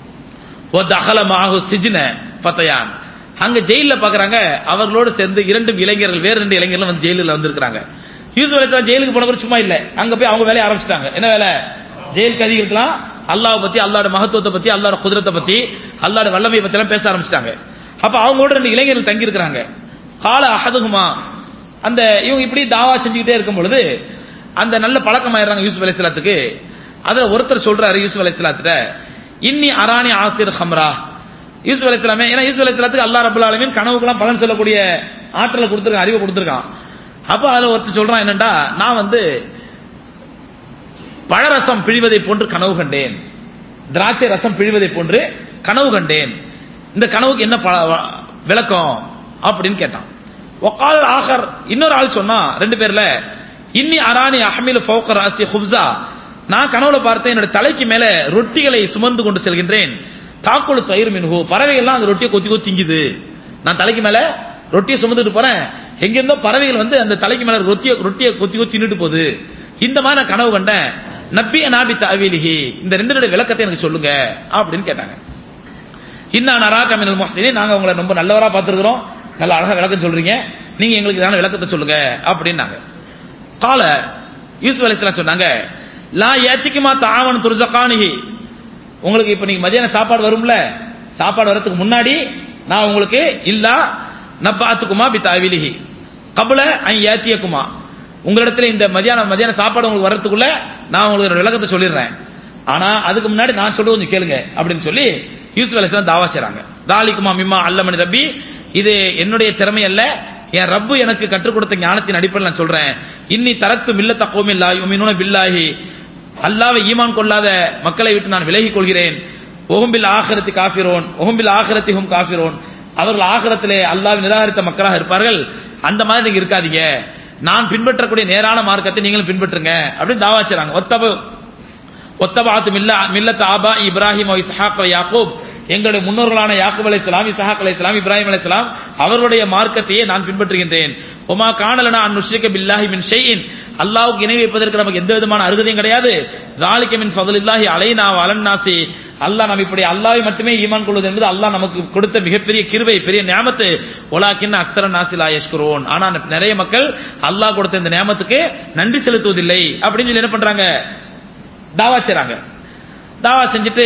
அகல மாகு சிஜின பத்தையான் அங்க ஜெயில பாக்குறாங்க அவர்களோடு சேர்ந்து இரண்டு இளைஞர்கள் வேற ரெண்டு இளைஞர்கள் வந்து ஜெயிலில் வந்திருக்கிறாங்க யூசுப் அலிஸ்லாம் ஜெயிலுக்கு போனவர் சும்மா இல்ல அங்க போய் அவங்க வேலையை ஆரம்பிச்சிட்டாங்க என்ன வேலை ஜெயிலுக்கு அதிகரிக்கலாம் அல்லாஹ் பத்தி அல்லாட மகத்துவத்தை பத்தி அல்லாட குதிரத்தை பத்தி அல்லாட வல்லமை பத்தி எல்லாம் பேச ஆரம்பிச்சிட்டாங்க அப்ப அவங்களோட ரெண்டு இளைஞர்கள் தங்கி இருக்கிறாங்க கால அகதுகுமா அந்த இவங்க இப்படி தாவா செஞ்சுக்கிட்டே இருக்கும் பொழுது அந்த நல்ல பழக்கம் ஆயிடுறாங்க யூசுப் அலிஸ்லாத்துக்கு அதுல ஒருத்தர் சொல்றாரு யூசுப் அலிஸ்லாத்திட்ட இன்னி அராணி ஆசிர் ஹம்ரா யூசுப் அலிஸ்லாமே ஏன்னா யூசுப் அலிஸ்லாத்துக்கு அல்லா ரபுல் ஆலமின் கனவுக்கெல்லாம் பலன் சொல்லக்கூடிய ஆற்றலை கொடுத்துருக்கான் அறிவை கொடுத்துருக்கான் அப்ப அதுல ஒருத்தர் சொல்றான் என்னண்டா நான் வந்து பழரசம் பிழிவதை போன்று கனவு கண்டேன் திராட்சை ரசம் பிழிவதை போன்று கனவு கண்டேன் இந்த கனவுக்கு என்ன விளக்கம் அப்படின்னு கேட்டான் ஒக்கால் ஆகர் இன்னொரு ஆள் சொன்னா ரெண்டு பேர்ல இன்னி அராணி அஹமில் ஃபௌகர் ஆசி ஹுப்ஸா நான் கனவுல பார்த்தேன் என்னோட தலைக்கு மேல ரொட்டிகளை சுமந்து கொண்டு செல்கின்றேன் தாக்குழு தயிர் மின்ஹு பறவைகள்லாம் அந்த ரொட்டியை கொத்தி கொத்தி திங்குது நான் தலைக்கு மேல ரொட்டியை சுமந்துட்டு போறேன் எங்கிருந்தோ பறவைகள் வந்து அந்த தலைக்கு மேல ரொட்டியை ரொட்டியை கொத்தி கொத்தி தின்னுட்டு போகுது இந்த மாதிரி நான் கனவு கண்டேன் நப்பி நாபி தாவிலிஹி இந்த ரெண்டு விளக்கத்தை எனக்கு சொல்லுங்க அப்படின்னு கேட்டாங்க இன்னா நரா கமினல் முஹசினி நாங்க உங்களை ரொம்ப நல்லவரா பார்த்திருக்கிறோம் நல்ல அழகா விளக்கம் சொல்றீங்க நீங்க எங்களுக்கு இதான விளக்கத்தை சொல்லுங்க அப்படின்னாங்க கால யூசுப் அலிஸ்லாம் சொன்னாங்க லா ஏத்திக்குமா தாவன் துர்சகானிகி உங்களுக்கு இப்ப நீங்க மதியான சாப்பாடு வரும்ல சாப்பாடு வரதுக்கு முன்னாடி நான் உங்களுக்கு இல்லா நப்பாத்துக்குமா பி தாவிலிஹி கபல ஐ ஏத்தியக்குமா உங்களிடத்துல இந்த மதியான மதியான சாப்பாடு உங்களுக்கு வர்றதுக்குள்ள நான் உங்களுக்கு விளக்கத்தை சொல்லிடுறேன் ஆனா அதுக்கு முன்னாடி நான் சொல்றது கொஞ்சம் கேளுங்க அப்படின்னு சொல்லி யூசுப் அலிஸ்லாம் தாவா செய்றாங்க தாலிக்குமா மிம்மா அல்லமணி ரப்பி இது என்னுடைய திறமை அல்ல என் ரப்பு எனக்கு கற்றுக் கொடுத்த ஞானத்தின் அடிப்படையில் நான் சொல்றேன் இன்னி தரத்து மில்லத்த கோமில்லா யுமினூன பில்லாஹி அல்லாவை ஈமான் கொள்ளாத மக்களை விட்டு நான் விலகிக் கொள்கிறேன் ஒகும்பில் ஆகரத்தி காஃபிரோன் ஒகும்பில் ஆகரத்தி ஹும் காஃபிரோன் அவர்கள் ஆகரத்திலே அல்லாவை நிராகரித்த மக்களாக இருப்பார்கள் அந்த மாதிரி நீங்க இருக்காதீங்க நான் பின்பற்றக்கூடிய நேரான மார்க்கத்தை நீங்களும் பின்பற்றுங்க அப்படின்னு தாவா செய்றாங்க ஒத்தபு ஒத்தபாத்து மில்ல மில்லத் ஆபா இப்ராஹிம் இஸ்ஹாக் யாக்கூப் எங்களுடைய முன்னோர்களான யாக்கூப் அலைஹிஸ்ஸலாம் இஸ்ஹாக் அலைஹிஸ்ஸலாம் இப்ராஹிம் அலைஹிஸ்ஸலாம் அவர்களுடைய மார்க்கத்தையே நான் பின்பற்றுகின்றேன் ஒமா காணலனா அன் நுஷ்ரிக பில்லாஹி மின் ஷைஇன் அல்லாஹ்வுக்கு இணை வைப்பதற்கு நமக்கு எந்த விதமான அருகதையும் கிடையாது ذالک மின் ஃபضலில்லாஹி அலைனா வ அலன் நாசி அல்லாஹ் நம்ம இப்படி அல்லாஹ்வை மட்டுமே ஈமான் கொள்வது என்பது அல்லாஹ் நமக்கு கொடுத்த மிகப்பெரிய கிருபை பெரிய நியாமத்து ஒலாக்கின் அக்ஸர நாசி லா யஷ்குரூன் ஆனா நிறைய மக்கள் அல்லாஹ் கொடுத்த இந்த நியாமத்துக்கு நன்றி செலுத்துவதில்லை அப்படின்னு சொல்லி என்ன பண்றாங்க தாவா செய்றாங்க தாவா செஞ்சுட்டு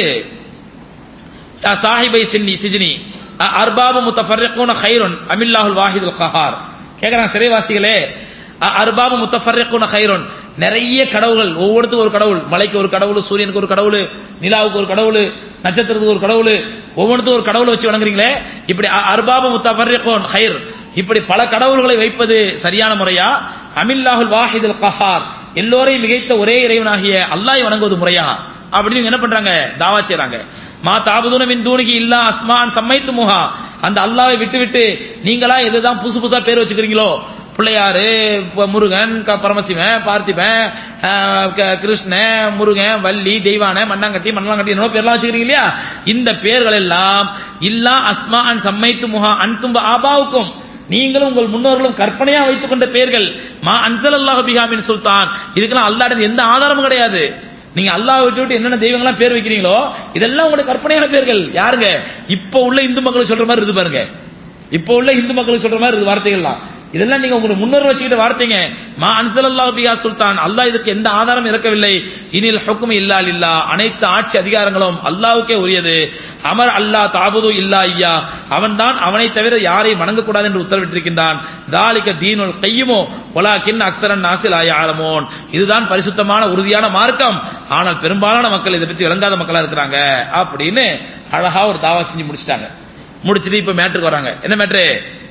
யா சாஹிபை சின்னி சிஜினி அ- அர்பாபு முத்தஃபர்ரிகூன கைருன் அமில்லாஹுல் வாஹிதுல் கஹார் கேக்குறாங்க சிறைவாசிகளே அ- அர்பாபு முத்தஃபர்ரிகூன கைருன் நிறைய கடவுள்கள் ஒவ்வொருத்துக்கும் ஒரு கடவுள் மலைக்கு ஒரு கடவுள் சூரியனுக்கு ஒரு கடவுள் நிலாவுக்கு ஒரு கடவுள் நட்சத்திரத்துக்கு ஒரு கடவுள் ஒவ்வொன்றுத்துக்கும் ஒரு கடவுளை வச்சு வணங்குறீங்களே இப்படி அ- அர்பாபு முத்தஃபர்ரிகூன் கைர் இப்படி பல கடவுள்களை வைப்பது சரியான முறையா அமில்லாஹுல் வாஹிதுல் கஹார் எல்லோரையும் மிகைத்த ஒரே இறைவனாகிய அல்லாஹ் வணங்குவது முறையா அப்படின்னு இவங்க என்ன பண்றாங்க தாவா செய்றாங்க மா தாபுதுன மின் தூணிக்கு இல்லா அஸ்மான் சம்மைத்து முஹா அந்த அல்லாவை விட்டு விட்டு நீங்களா எதுதான் புதுசு புதுசா பேர் வச்சுக்கிறீங்களோ பிள்ளையாரு ப- முருகன் க- பரமசிவன் பார்த்திபன் ஆஹ், க- கிருஷ்ணன் முருகன் வள்ளி தெய்வான மண்ணாங்கட்டி மண்ணாங்கட்டி என்னவோ பேர்லாம் வச்சுக்கிறீங்க இல்லையா இந்த பேர்கள் எல்லாம் இல்லா அஸ்மான் சம்மைத்து முஹா அன்தும்ப ஆபாவுக்கும் நீங்களும் உங்கள் முன்னோர்களும் கற்பனையா வைத்துக் கொண்ட பெயர்கள் மா அன்சல் அல்லாஹ் பிகாமின் சுல்தான் இதுக்கெல்லாம் அல்லாஹ் எந்த ஆதாரமும் கிடையாது நீங்க அல்லாஹ் விட்டு விட்டு என்னென்ன தெய்வங்கள்லாம் பேர் வைக்கிறீங்களோ இதெல்லாம் உங்களுடைய கற்பனையான பேர்கள் யாருங்க இப்ப உள்ள இந்து மக்களுக்கு சொல்ற மாதிரி இது பாருங்க இப்ப உள்ள இந்து மக்களுக்கு சொல்ற மாதிரி இது வார்த்தைகள்லாம் இதெல்லாம் நீங்க உங்களுடைய முன்னோர் வச்சுக்கிட்ட வார்த்தைங்க மா அன்சலல்லாஹு பிஹா சுல்தான் அல்லாஹ் இதுக்கு எந்த ஆதாரம் இறக்கவில்லை இனில் ஹுக்ம் இல்லா இல்லா அனைத்து ஆட்சி அதிகாரங்களும் அல்லாஹ்வுக்கே உரியது அமர் அல்லாஹ் தாபுது இல்லா ஐயா அவன்தான் அவனை தவிர யாரையும் வணங்கக்கூடாது என்று உத்தரவிட்டிருக்கின்றான் தாலிக தீனுல் கையுமோ ஒலாக்கின் அக்சரன் நாசில் ஆயாலமோன் இதுதான் பரிசுத்தமான உறுதியான மார்க்கம் ஆனால் பெரும்பாலான மக்கள் இதை பத்தி விளங்காத மக்களா இருக்கிறாங்க அப்படின்னு அழகா ஒரு தாவா செஞ்சு முடிச்சிட்டாங்க முடிச்சிட்டு இப்ப மேட்ருக்கு வராங்க என்ன மேட்ரு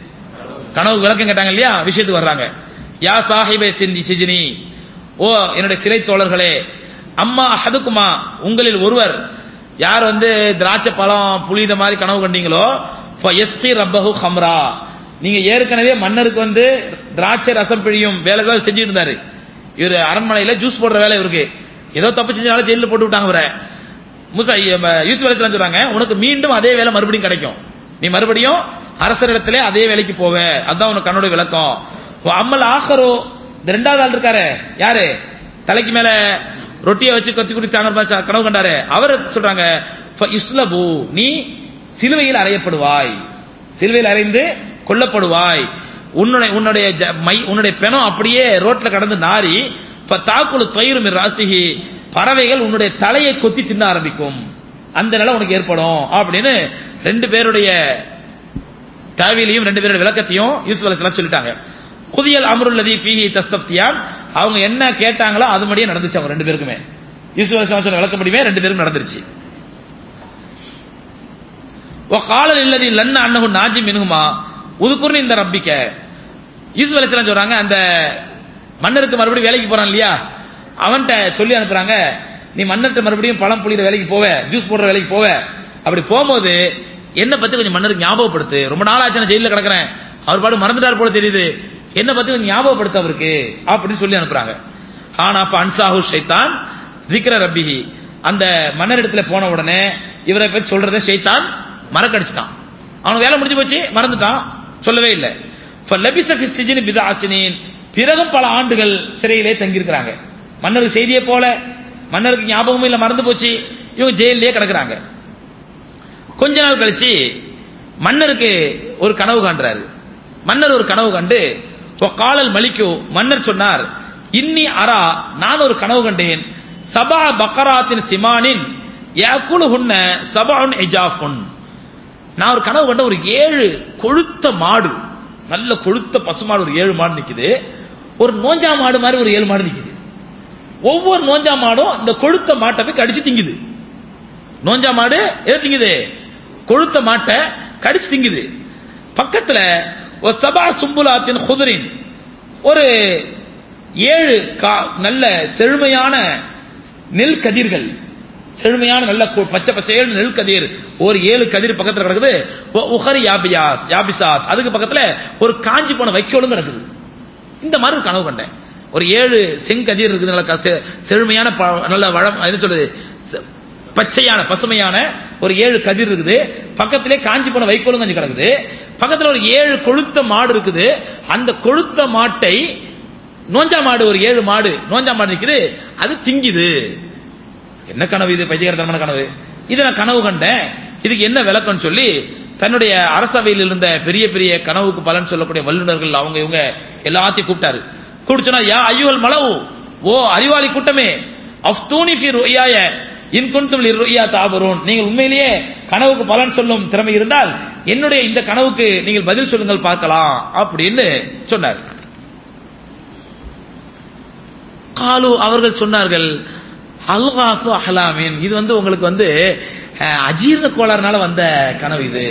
கனவு விளக்கம் கேட்டாங்க இல்லையா விஷயத்துக்கு வர்றாங்க யா சாஹிபே சிந்தி சிஜினி ஓ என்னுடைய சிறை தோழர்களே அம்மா அஹதுக்குமா உங்களில் ஒருவர் யார் வந்து திராட்சை பழம் புளித மாதிரி கனவு கண்டீங்களோ எஸ்பி ரப்பஹு ஹம்ரா நீங்க ஏற்கனவே மன்னருக்கு வந்து திராட்சை ரசம் பிழியும் வேலை தான் செஞ்சுட்டு இருந்தாரு இவர் அரண்மனையில ஜூஸ் போடுற வேலை இவருக்கு ஏதோ தப்பு செஞ்சனால ஜெயில போட்டு விட்டாங்க இவரை முசா யூஸ் வேலைத்துல சொல்றாங்க உனக்கு மீண்டும் அதே வேலை மறுபடியும் கிடைக்கும் நீ மறுபடியும் அரசரிடத்திலே அதே வேலைக்கு போவ அதான் உனக்கு கண்ணுடைய விளக்கம் உன் அம்மல் ஆகரோ இந்த ரெண்டாவது ஆள் இருக்காரு யாரு தலைக்கு மேல ரொட்டியை வச்சு கத்தி குடித்தாங்க கனவு கண்டாரு அவர் சொல்றாங்க "ஃப இஸ்லபு நீ சிலுவையில் அறையப்படுவாய் சிலுவையில் அறைந்து கொல்லப்படுவாய் உன்னுடைய உன்னுடைய ஜ- மை உன்னுடைய பெணம் அப்படியே ரோட்ல கடந்து நாரி தாக்குழு தயிரும் ராசிகி பறவைகள் உன்னுடைய தலையை கொத்தி தின்ன ஆரம்பிக்கும் அந்த நிலை உனக்கு ஏற்படும் அப்படின்னு ரெண்டு பேருடைய தாவிலையும் ரெண்டு பேருடைய விளக்கத்தையும் யூசுப் அலைஹிஸ்ஸலாம் சொல்லிட்டாங்க குதியல் அமருல்லதி ஃபீஹி தஸ்தப்தியான் அவங்க என்ன கேட்டாங்களோ அது மாதிரியே நடந்துச்சு அவங்க ரெண்டு பேருக்குமே யூசுப் அலைஹிஸ்ஸலாம் சொன்ன விளக்க முடியுமே ரெண்டு பேருக்கும் நடந்துருச்சு காலல் இல்லதி லன்ன அன்னஹு நாஜி மினுமா உதுக்குர்னு இந்த ரப்பிக்க யூசுப் அலைஹிஸ்ஸலாம் சொல்றாங்க அந்த மன்னருக்கு மறுபடியும் வேலைக்கு போறான் இல்லையா அவன்கிட்ட சொல்லி அனுப்புறாங்க நீ மன்னர்கிட்ட மறுபடியும் பழம் புளிகிற வேலைக்கு போவ ஜூஸ் போடுற வேலைக்கு போவ அப்படி போகும்போது என்ன பத்தி கொஞ்சம் மன்னருக்கு ஞாபகப்படுத்து ரொம்ப நாள் ஆச்சு நான் ஜெயில கிடக்குறேன் அவர் பாடு மறந்துட்டார் போல தெரியுது என்ன பத்தி கொஞ்சம் ஞாபகப்படுத்து அவருக்கு அப்படின்னு சொல்லி அனுப்புறாங்க ஆனா அப்ப அன்சாஹு ஷைத்தான் திக்ர ரப்பிஹி அந்த மன்னர் போன உடனே இவரை பத்தி சொல்றதை ஷைத்தான் மறக்கடிச்சிட்டான் அவனுக்கு வேலை முடிஞ்சு போச்சு மறந்துட்டான் சொல்லவே இல்லை லபிச ஃபி சிஜினி பிதாசினின் பிறகும் பல ஆண்டுகள் சிறையிலே தங்கியிருக்கிறாங்க மன்னருக்கு செய்தியே போல மன்னருக்கு ஞாபகமும் இல்ல மறந்து போச்சு இவங்க ஜெயிலே கிடக்குறாங்க கொஞ்ச நாள் கழிச்சு மன்னருக்கு ஒரு கனவு காண்றாரு மன்னர் ஒரு கனவு கண்டு காலல் மலிக்கு மன்னர் சொன்னார் இன்னி அரா நான் ஒரு கனவு கண்டேன் சபா பக்கராத்தின் சிமானின் யாக்குலு ஹுன்ன சபான் எஜாஃபுன் நான் ஒரு கனவு கண்ட ஒரு ஏழு கொழுத்த மாடு நல்ல கொழுத்த பசுமாடு ஒரு ஏழு மாடு நிக்குது ஒரு நோஞ்சா மாடு மாதிரி ஒரு ஏழு மாடு நிக்குது ஒவ்வொரு நோஞ்சா மாடும் இந்த கொழுத்த மாட்டை போய் கடிச்சு திங்குது நோஞ்சா மாடு எது திங்குது கொழுத்த மாட்டை கடிச்சு திங்குது பக்கத்துல ஒரு சபா சும்புலாத்தின் குதிரின் ஒரு ஏழு கா- நல்ல செழுமையான நெல் கதிர்கள் செழுமையான நல்ல கு- பச்சை பசேல் நெல் கதிர் ஒரு ஏழு கதிர் பக்கத்துல கிடக்குது ஒ- உஹரி யாபியாஸ் யாபிசாத் அதுக்கு பக்கத்துல ஒரு காஞ்சி போன வைக்கோலும் கிடக்குது இந்த மாதிரி ஒரு கனவு கண்டேன் ஒரு ஏழு செங்கதிர் இருக்குது நல்ல கச- செழுமையான ப- நல்ல வளம் என்ன சொல்றது ச- பச்சையான பசுமையான ஒரு ஏழு கதிர் இருக்குது பக்கத்திலே காஞ்சி போன வைக்கோலும் கொஞ்சம் கிடக்குது பக்கத்துல ஒரு ஏழு கொழுத்த மாடு இருக்குது அந்த கொழுத்த மாட்டை நோஞ்சா மாடு ஒரு ஏழு மாடு நோஞ்சா மாடு நிக்குது அது திங்குது என்ன கனவு இது பைத்தியகாரத்தனமான கனவு இதை நான் கனவு கண்டேன் இதுக்கு என்ன விளக்கம்னு சொல்லி தன்னுடைய அரசவையில் இருந்த பெரிய பெரிய கனவுக்கு பலன் சொல்லக்கூடிய வல்லுநர்கள் அவங்க இவங்க எல்லாத்தையும் கூப்பிட்டாரு கூப்பிட்டுனா யா ஐயுவல் மலவு ஓ அறிவாளி கூட்டமே அஃப்தூனி ஃபி ருயாய இன் குன்தும் லிருயா தாபரூன் நீங்கள் உண்மையிலேயே கனவுக்கு பலன் சொல்லும் திறமை இருந்தால் என்னுடைய இந்த கனவுக்கு நீங்கள் பதில் சொல்லுங்கள் பார்க்கலாம் அப்படின்னு சொன்னார் காலு அவர்கள் சொன்னார்கள் அல்காசு அஹ்லாமின் இது வந்து உங்களுக்கு வந்து அஹ், அஜீரண கோளாறுனால வந்த கனவு இது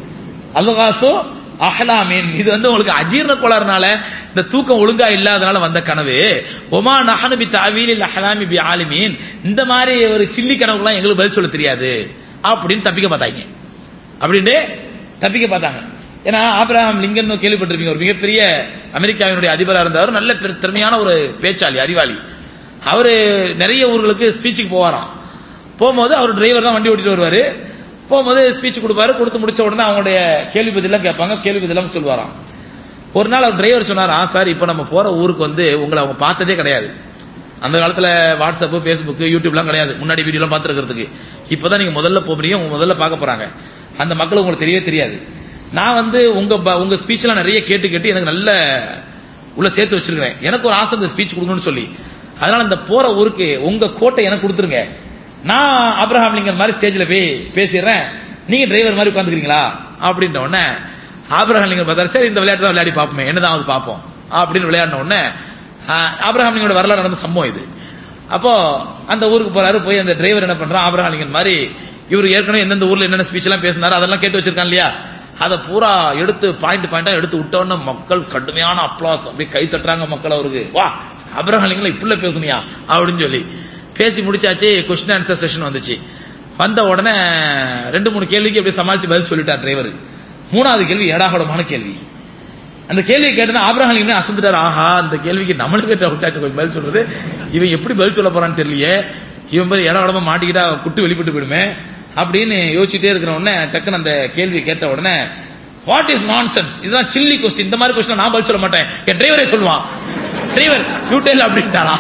அல்காசு அஹ்லாமின் இது வந்து உங்களுக்கு அஜீரண கோளாறுனால இந்த தூக்கம் ஒழுங்கா இல்லாதனால வந்த கனவு ஒமா நஹனு பி தாவீலில் அஹ்லாமி பி ஆலிமீன் இந்த மாதிரி ஒரு சில்லி கனவுலாம் எங்களுக்கு பதில் சொல்ல தெரியாது அப்படின்னு தப்பிக்க பார்த்தாங்க அப்படின்னு தப்பிக்க பார்த்தாங்க ஏன்னா ஆபிரகாம் லிங்கன் கேள்விப்பட்டிருப்பீங்க ஒரு மிகப்பெரிய அமெரிக்காவினுடைய அதிபரா இருந்தவர் நல்ல பெரு- திறமையான ஒரு பேச்சாளி அறிவாளி அவரு நிறைய ஊர்களுக்கு ஸ்பீச்சுக்கு போவாராம் போகும்போது அவர் டிரைவர் தான் வண்டி ஓட்டிட்டு வருவாரு போகும்போது ஸ்பீச் கொடுப்பாரு கொடுத்து முடிச்ச உடனே அவங்களுடைய கேள்வி பதிலாம் கேட்பாங்க கேள்வி பதிலாம் சொல்லுவாராம் ஒரு நாள் அவர் டிரைவர் சொன்னாரா சார் இப்போ நம்ம போற ஊருக்கு வந்து உங்களை அவங்க பார்த்ததே கிடையாது அந்த காலத்துல வாட்ஸ்அப் ஃபேஸ்புக் யூடியூப்லாம் கிடையாது முன்னாடி வீடியோலாம் பார்த்துருக்கிறதுக்கு இப்பதான் நீங்க முதல்ல போறீங்க உங்க முதல்ல பார்க்க போறாங்க அந்த மக்கள் உங்களுக்கு தெரியவே தெரியாது நான் வந்து உங்க ப- உங்க ஸ்பீச்லாம் நிறைய கேட்டு கேட்டு எனக்கு நல்ல உள்ள சேர்த்து வச்சிருக்கிறேன் எனக்கு ஒரு ஆசை இந்த ஸ்பீச் கொடுக்கணும்னு சொல்லி அதனால இந்த போற ஊருக்கு உங்க கோட்டை எனக்கு கொடுத்துருங்க நான் அப்ரஹாம் லிங்கன் மாதிரி ஸ்டேஜ்ல போய் பேசிடுறேன் நீங்க டிரைவர் மாதிரி உட்காந்துக்கிறீங்களா அப்படின்ற உடனே ஆபிரகாம் லிங்கன் பார்த்தாரு சரி இந்த விளையாட்டு தான் விளையாடி பார்ப்போமே என்னதான் அது பார்ப்போம் அப்படின்னு விளையாடின உடனே ஆஹ், ஆபிரகாம் லிங்கனோட வரலாறு நடந்த சம்பவம் இது அப்போ அந்த ஊருக்கு போறாரு போய் அந்த டிரைவர் என்ன பண்றான் ஆபிரகாம் லிங்கன் மாதிரி இவர் ஏற்கனவே எந்தெந்த ஊர்ல என்னென்ன ஸ்பீச் எல்லாம் பேசினாரு அதெல்லாம் கேட்டு வச்சிருக்கான் இல்லையா அதை பூரா எடுத்து பாயிண்ட் பாயிண்டா எடுத்து விட்டோன்னு மக்கள் கடுமையான அப்ளாஸ் அப்படியே கை தட்டுறாங்க மக்கள் அவருக்கு வா அப்ரஹாம் லிங்கன் இப்படில பேசுனியா அப்படின்னு சொல்லி பேசி முடிச்சாச்சு கொஸ்டின் ஆன்சர் செஷன் வந்துச்சு வந்த உடனே ரெண்டு மூணு கேள்விக்கு அப்படியே சமாளிச்சு பதில் சொல்லிட்டார் டிரைவர் மூணாவது கேள்வி ஏடாகடமான கேள்வி அந்த கேள்வியை கேட்டா ஆபிரகாம் லிங்கன் அசந்துட்டார் ஆஹா அந்த கேள்விக்கு நம்மளுக்கு விட்டாச்சு கொஞ்சம் பதில் சொல்றது இவன் எப்படி பதில் சொல்ல போறான்னு தெரியலையே இவன் போய் இடம் உடம்பு மாட்டிக்கிட்டா குட்டு வெளிப்பட்டு போயிடுமே அப்படின்னு யோசிச்சுட்டே இருக்கிற உடனே டக்குன்னு அந்த கேள்வி கேட்ட உடனே வாட் இஸ் நான்சென்ஸ் இதுதான் சில்லி கொஸ்டின் இந்த மாதிரி கொஸ்டின் நான் பதில் சொல்ல மாட்டேன் என் டிரைவரே சொல்லுவான் டிரைவர் யூ டெல் அப்படின்ட்டாரா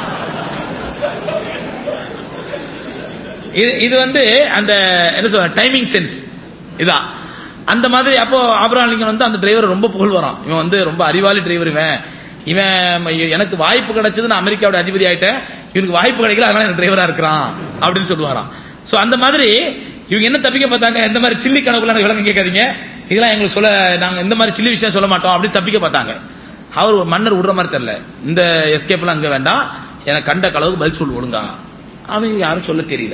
இது இது வந்து அந்த என்ன சொல்ற டைமிங் சென்ஸ் இதான் அந்த மாதிரி அப்போ ஆபிரகாம் லிங்கன் வந்து அந்த டிரைவர் ரொம்ப புகழ் வரான் இவன் வந்து ரொம்ப அறிவாளி டிரைவர் இவன் இவன் எனக்கு வாய்ப்பு கிடைச்சது நான் அமெரிக்காவோட அதிபதி ஆயிட்டேன் இவனுக்கு வாய்ப்பு கிடைக்கல அதனால எனக்கு டிரைவரா இருக்கிறான் அப்படின்னு சொல்லுவாராம் சோ அந்த மாதிரி இவங்க என்ன தப்பிக்க பார்த்தாங்க இந்த மாதிரி சில்லி கணக்குல எனக்கு விளக்கம் கேட்காதீங்க இதெல்லாம் எங்களுக்கு சொல்ல நாங்க இந்த மாதிரி சில்லி விஷயம் சொல்ல மாட்டோம் அப்படின்னு தப்பிக்க பார்த்தாங்க அவர் ஒரு மன்னர் விடுற மாதிரி தெரியல இந்த எஸ்கேப்லாம் அங்க வேண்டாம் எனக்கு கண்ட களவுக்கு பதில் சொல்லு ஒழுங்கா அவங்க யாரும் சொல்ல தெரியல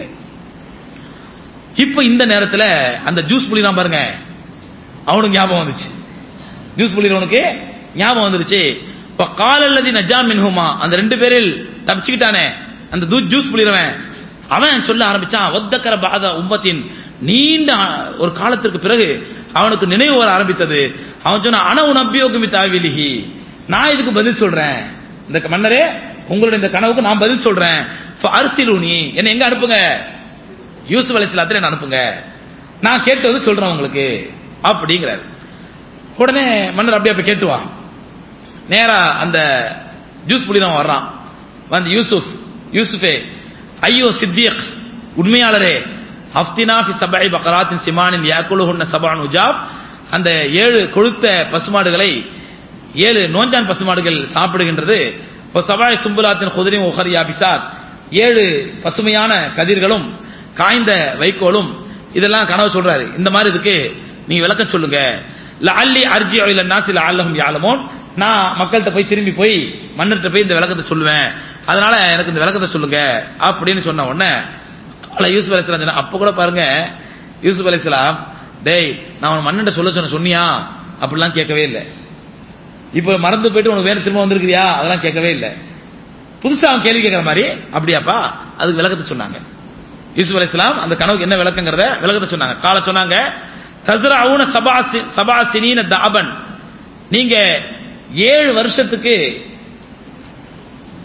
இப்ப இந்த நேரத்துல அந்த ஜூஸ் புளிலாம் பாருங்க அவனுக்கு ஞாபகம் வந்துச்சு ஜூஸ் புளிறவனுக்கு ஞாபகம் வந்துருச்சு இப்ப காலல்லதி நஜா மின்ஹுமா அந்த ரெண்டு பேரில் தப்பிச்சுக்கிட்டானே அந்த தூ- ஜூஸ் புளிறவன் அவன் சொல்ல ஆரம்பிச்சான் ஒத்தக்கர பாத உம்மத்தின் நீண்ட ஆ- ஒரு காலத்திற்கு பிறகு அவனுக்கு நினைவு வர ஆரம்பித்தது அவன் சொன்ன அன உனப்பியோகுமி தாவிலிஹி நான் இதுக்கு பதில் சொல்றேன் இந்த மன்னரே உங்களுடைய இந்த கனவுக்கு நான் பதில் சொல்றேன் அரிசிலூனி என்ன எங்க அனுப்புங்க யூசுப் அலிஸ்லாத்துல என்ன அனுப்புங்க நான் கேட்டு வந்து சொல்றேன் உங்களுக்கு அப்படிங்கிறார் உடனே மன்னர் அப்படியே அப்ப கேட்டு வா நேரா அந்த ஜூஸ் புலிதான் வர்றான் வந்து யூசுப் யூசுஃபே ஐயோ சித்தியக் உண்மையாளரே அஃப்தினா ஃபி சபை பக்கராத்தின் சிமானின் யாக்குலுஹுன்ன சபான் உஜாப் அந்த ஏழு கொழுத்த பசுமாடுகளை ஏழு நோஞ்சான் பசுமாடுகள் சாப்பிடுகின்றது இப்போ சபாய் சும்புலாத்தின் குதிரையும் உஹரியா பிசாத் ஏழு பசுமையான கதிர்களும் காய்ந்த வைக்கோலும் இதெல்லாம் கனவு சொல்றாரு இந்த மாதிரி இதுக்கு நீங்க விளக்கம் சொல்லுங்க லஅல்லி அர்ஜி இல நாசி லஅல்லஹும் யாலமூன் நான் மக்கள்கிட்ட போய் திரும்பி போய் மன்னர்கிட்ட போய் இந்த விளக்கத்தை சொல்லுவேன் அதனால எனக்கு இந்த விளக்கத்தை சொல்லுங்க அப்படின்னு சொன்ன உடனே கால யூசுப் அலைஹிஸ்ஸலாம் சொன்னா அப்ப கூட பாருங்க யூசுப் அலைஹிஸ்ஸலாம் டேய் நான் உன் மன்னன்ட்ட சொல்ல சொன்ன சொன்னியா அப்படிலாம் கேட்கவே இல்லை இப்ப மறந்து போயிட்டு உனக்கு வேற திரும்ப வந்திருக்கிறியா அதெல்லாம் கேட்கவே இல்லை புதுசா அவன் கேள்வி கேட்கிற மாதிரி அப்படியாப்பா அதுக்கு விளக்கத்தை சொன்னாங்க யூசுப் அலைஹிஸ்ஸலாம் அந்த கனவுக்கு என்ன விளக்கங்கிறத விளக்கத்தை சொன்னாங்க கால சொன்னாங்க தஸ்ரவுன சபா சி- சபா சினீன தாபன் நீங்க ஏழு வருஷத்துக்கு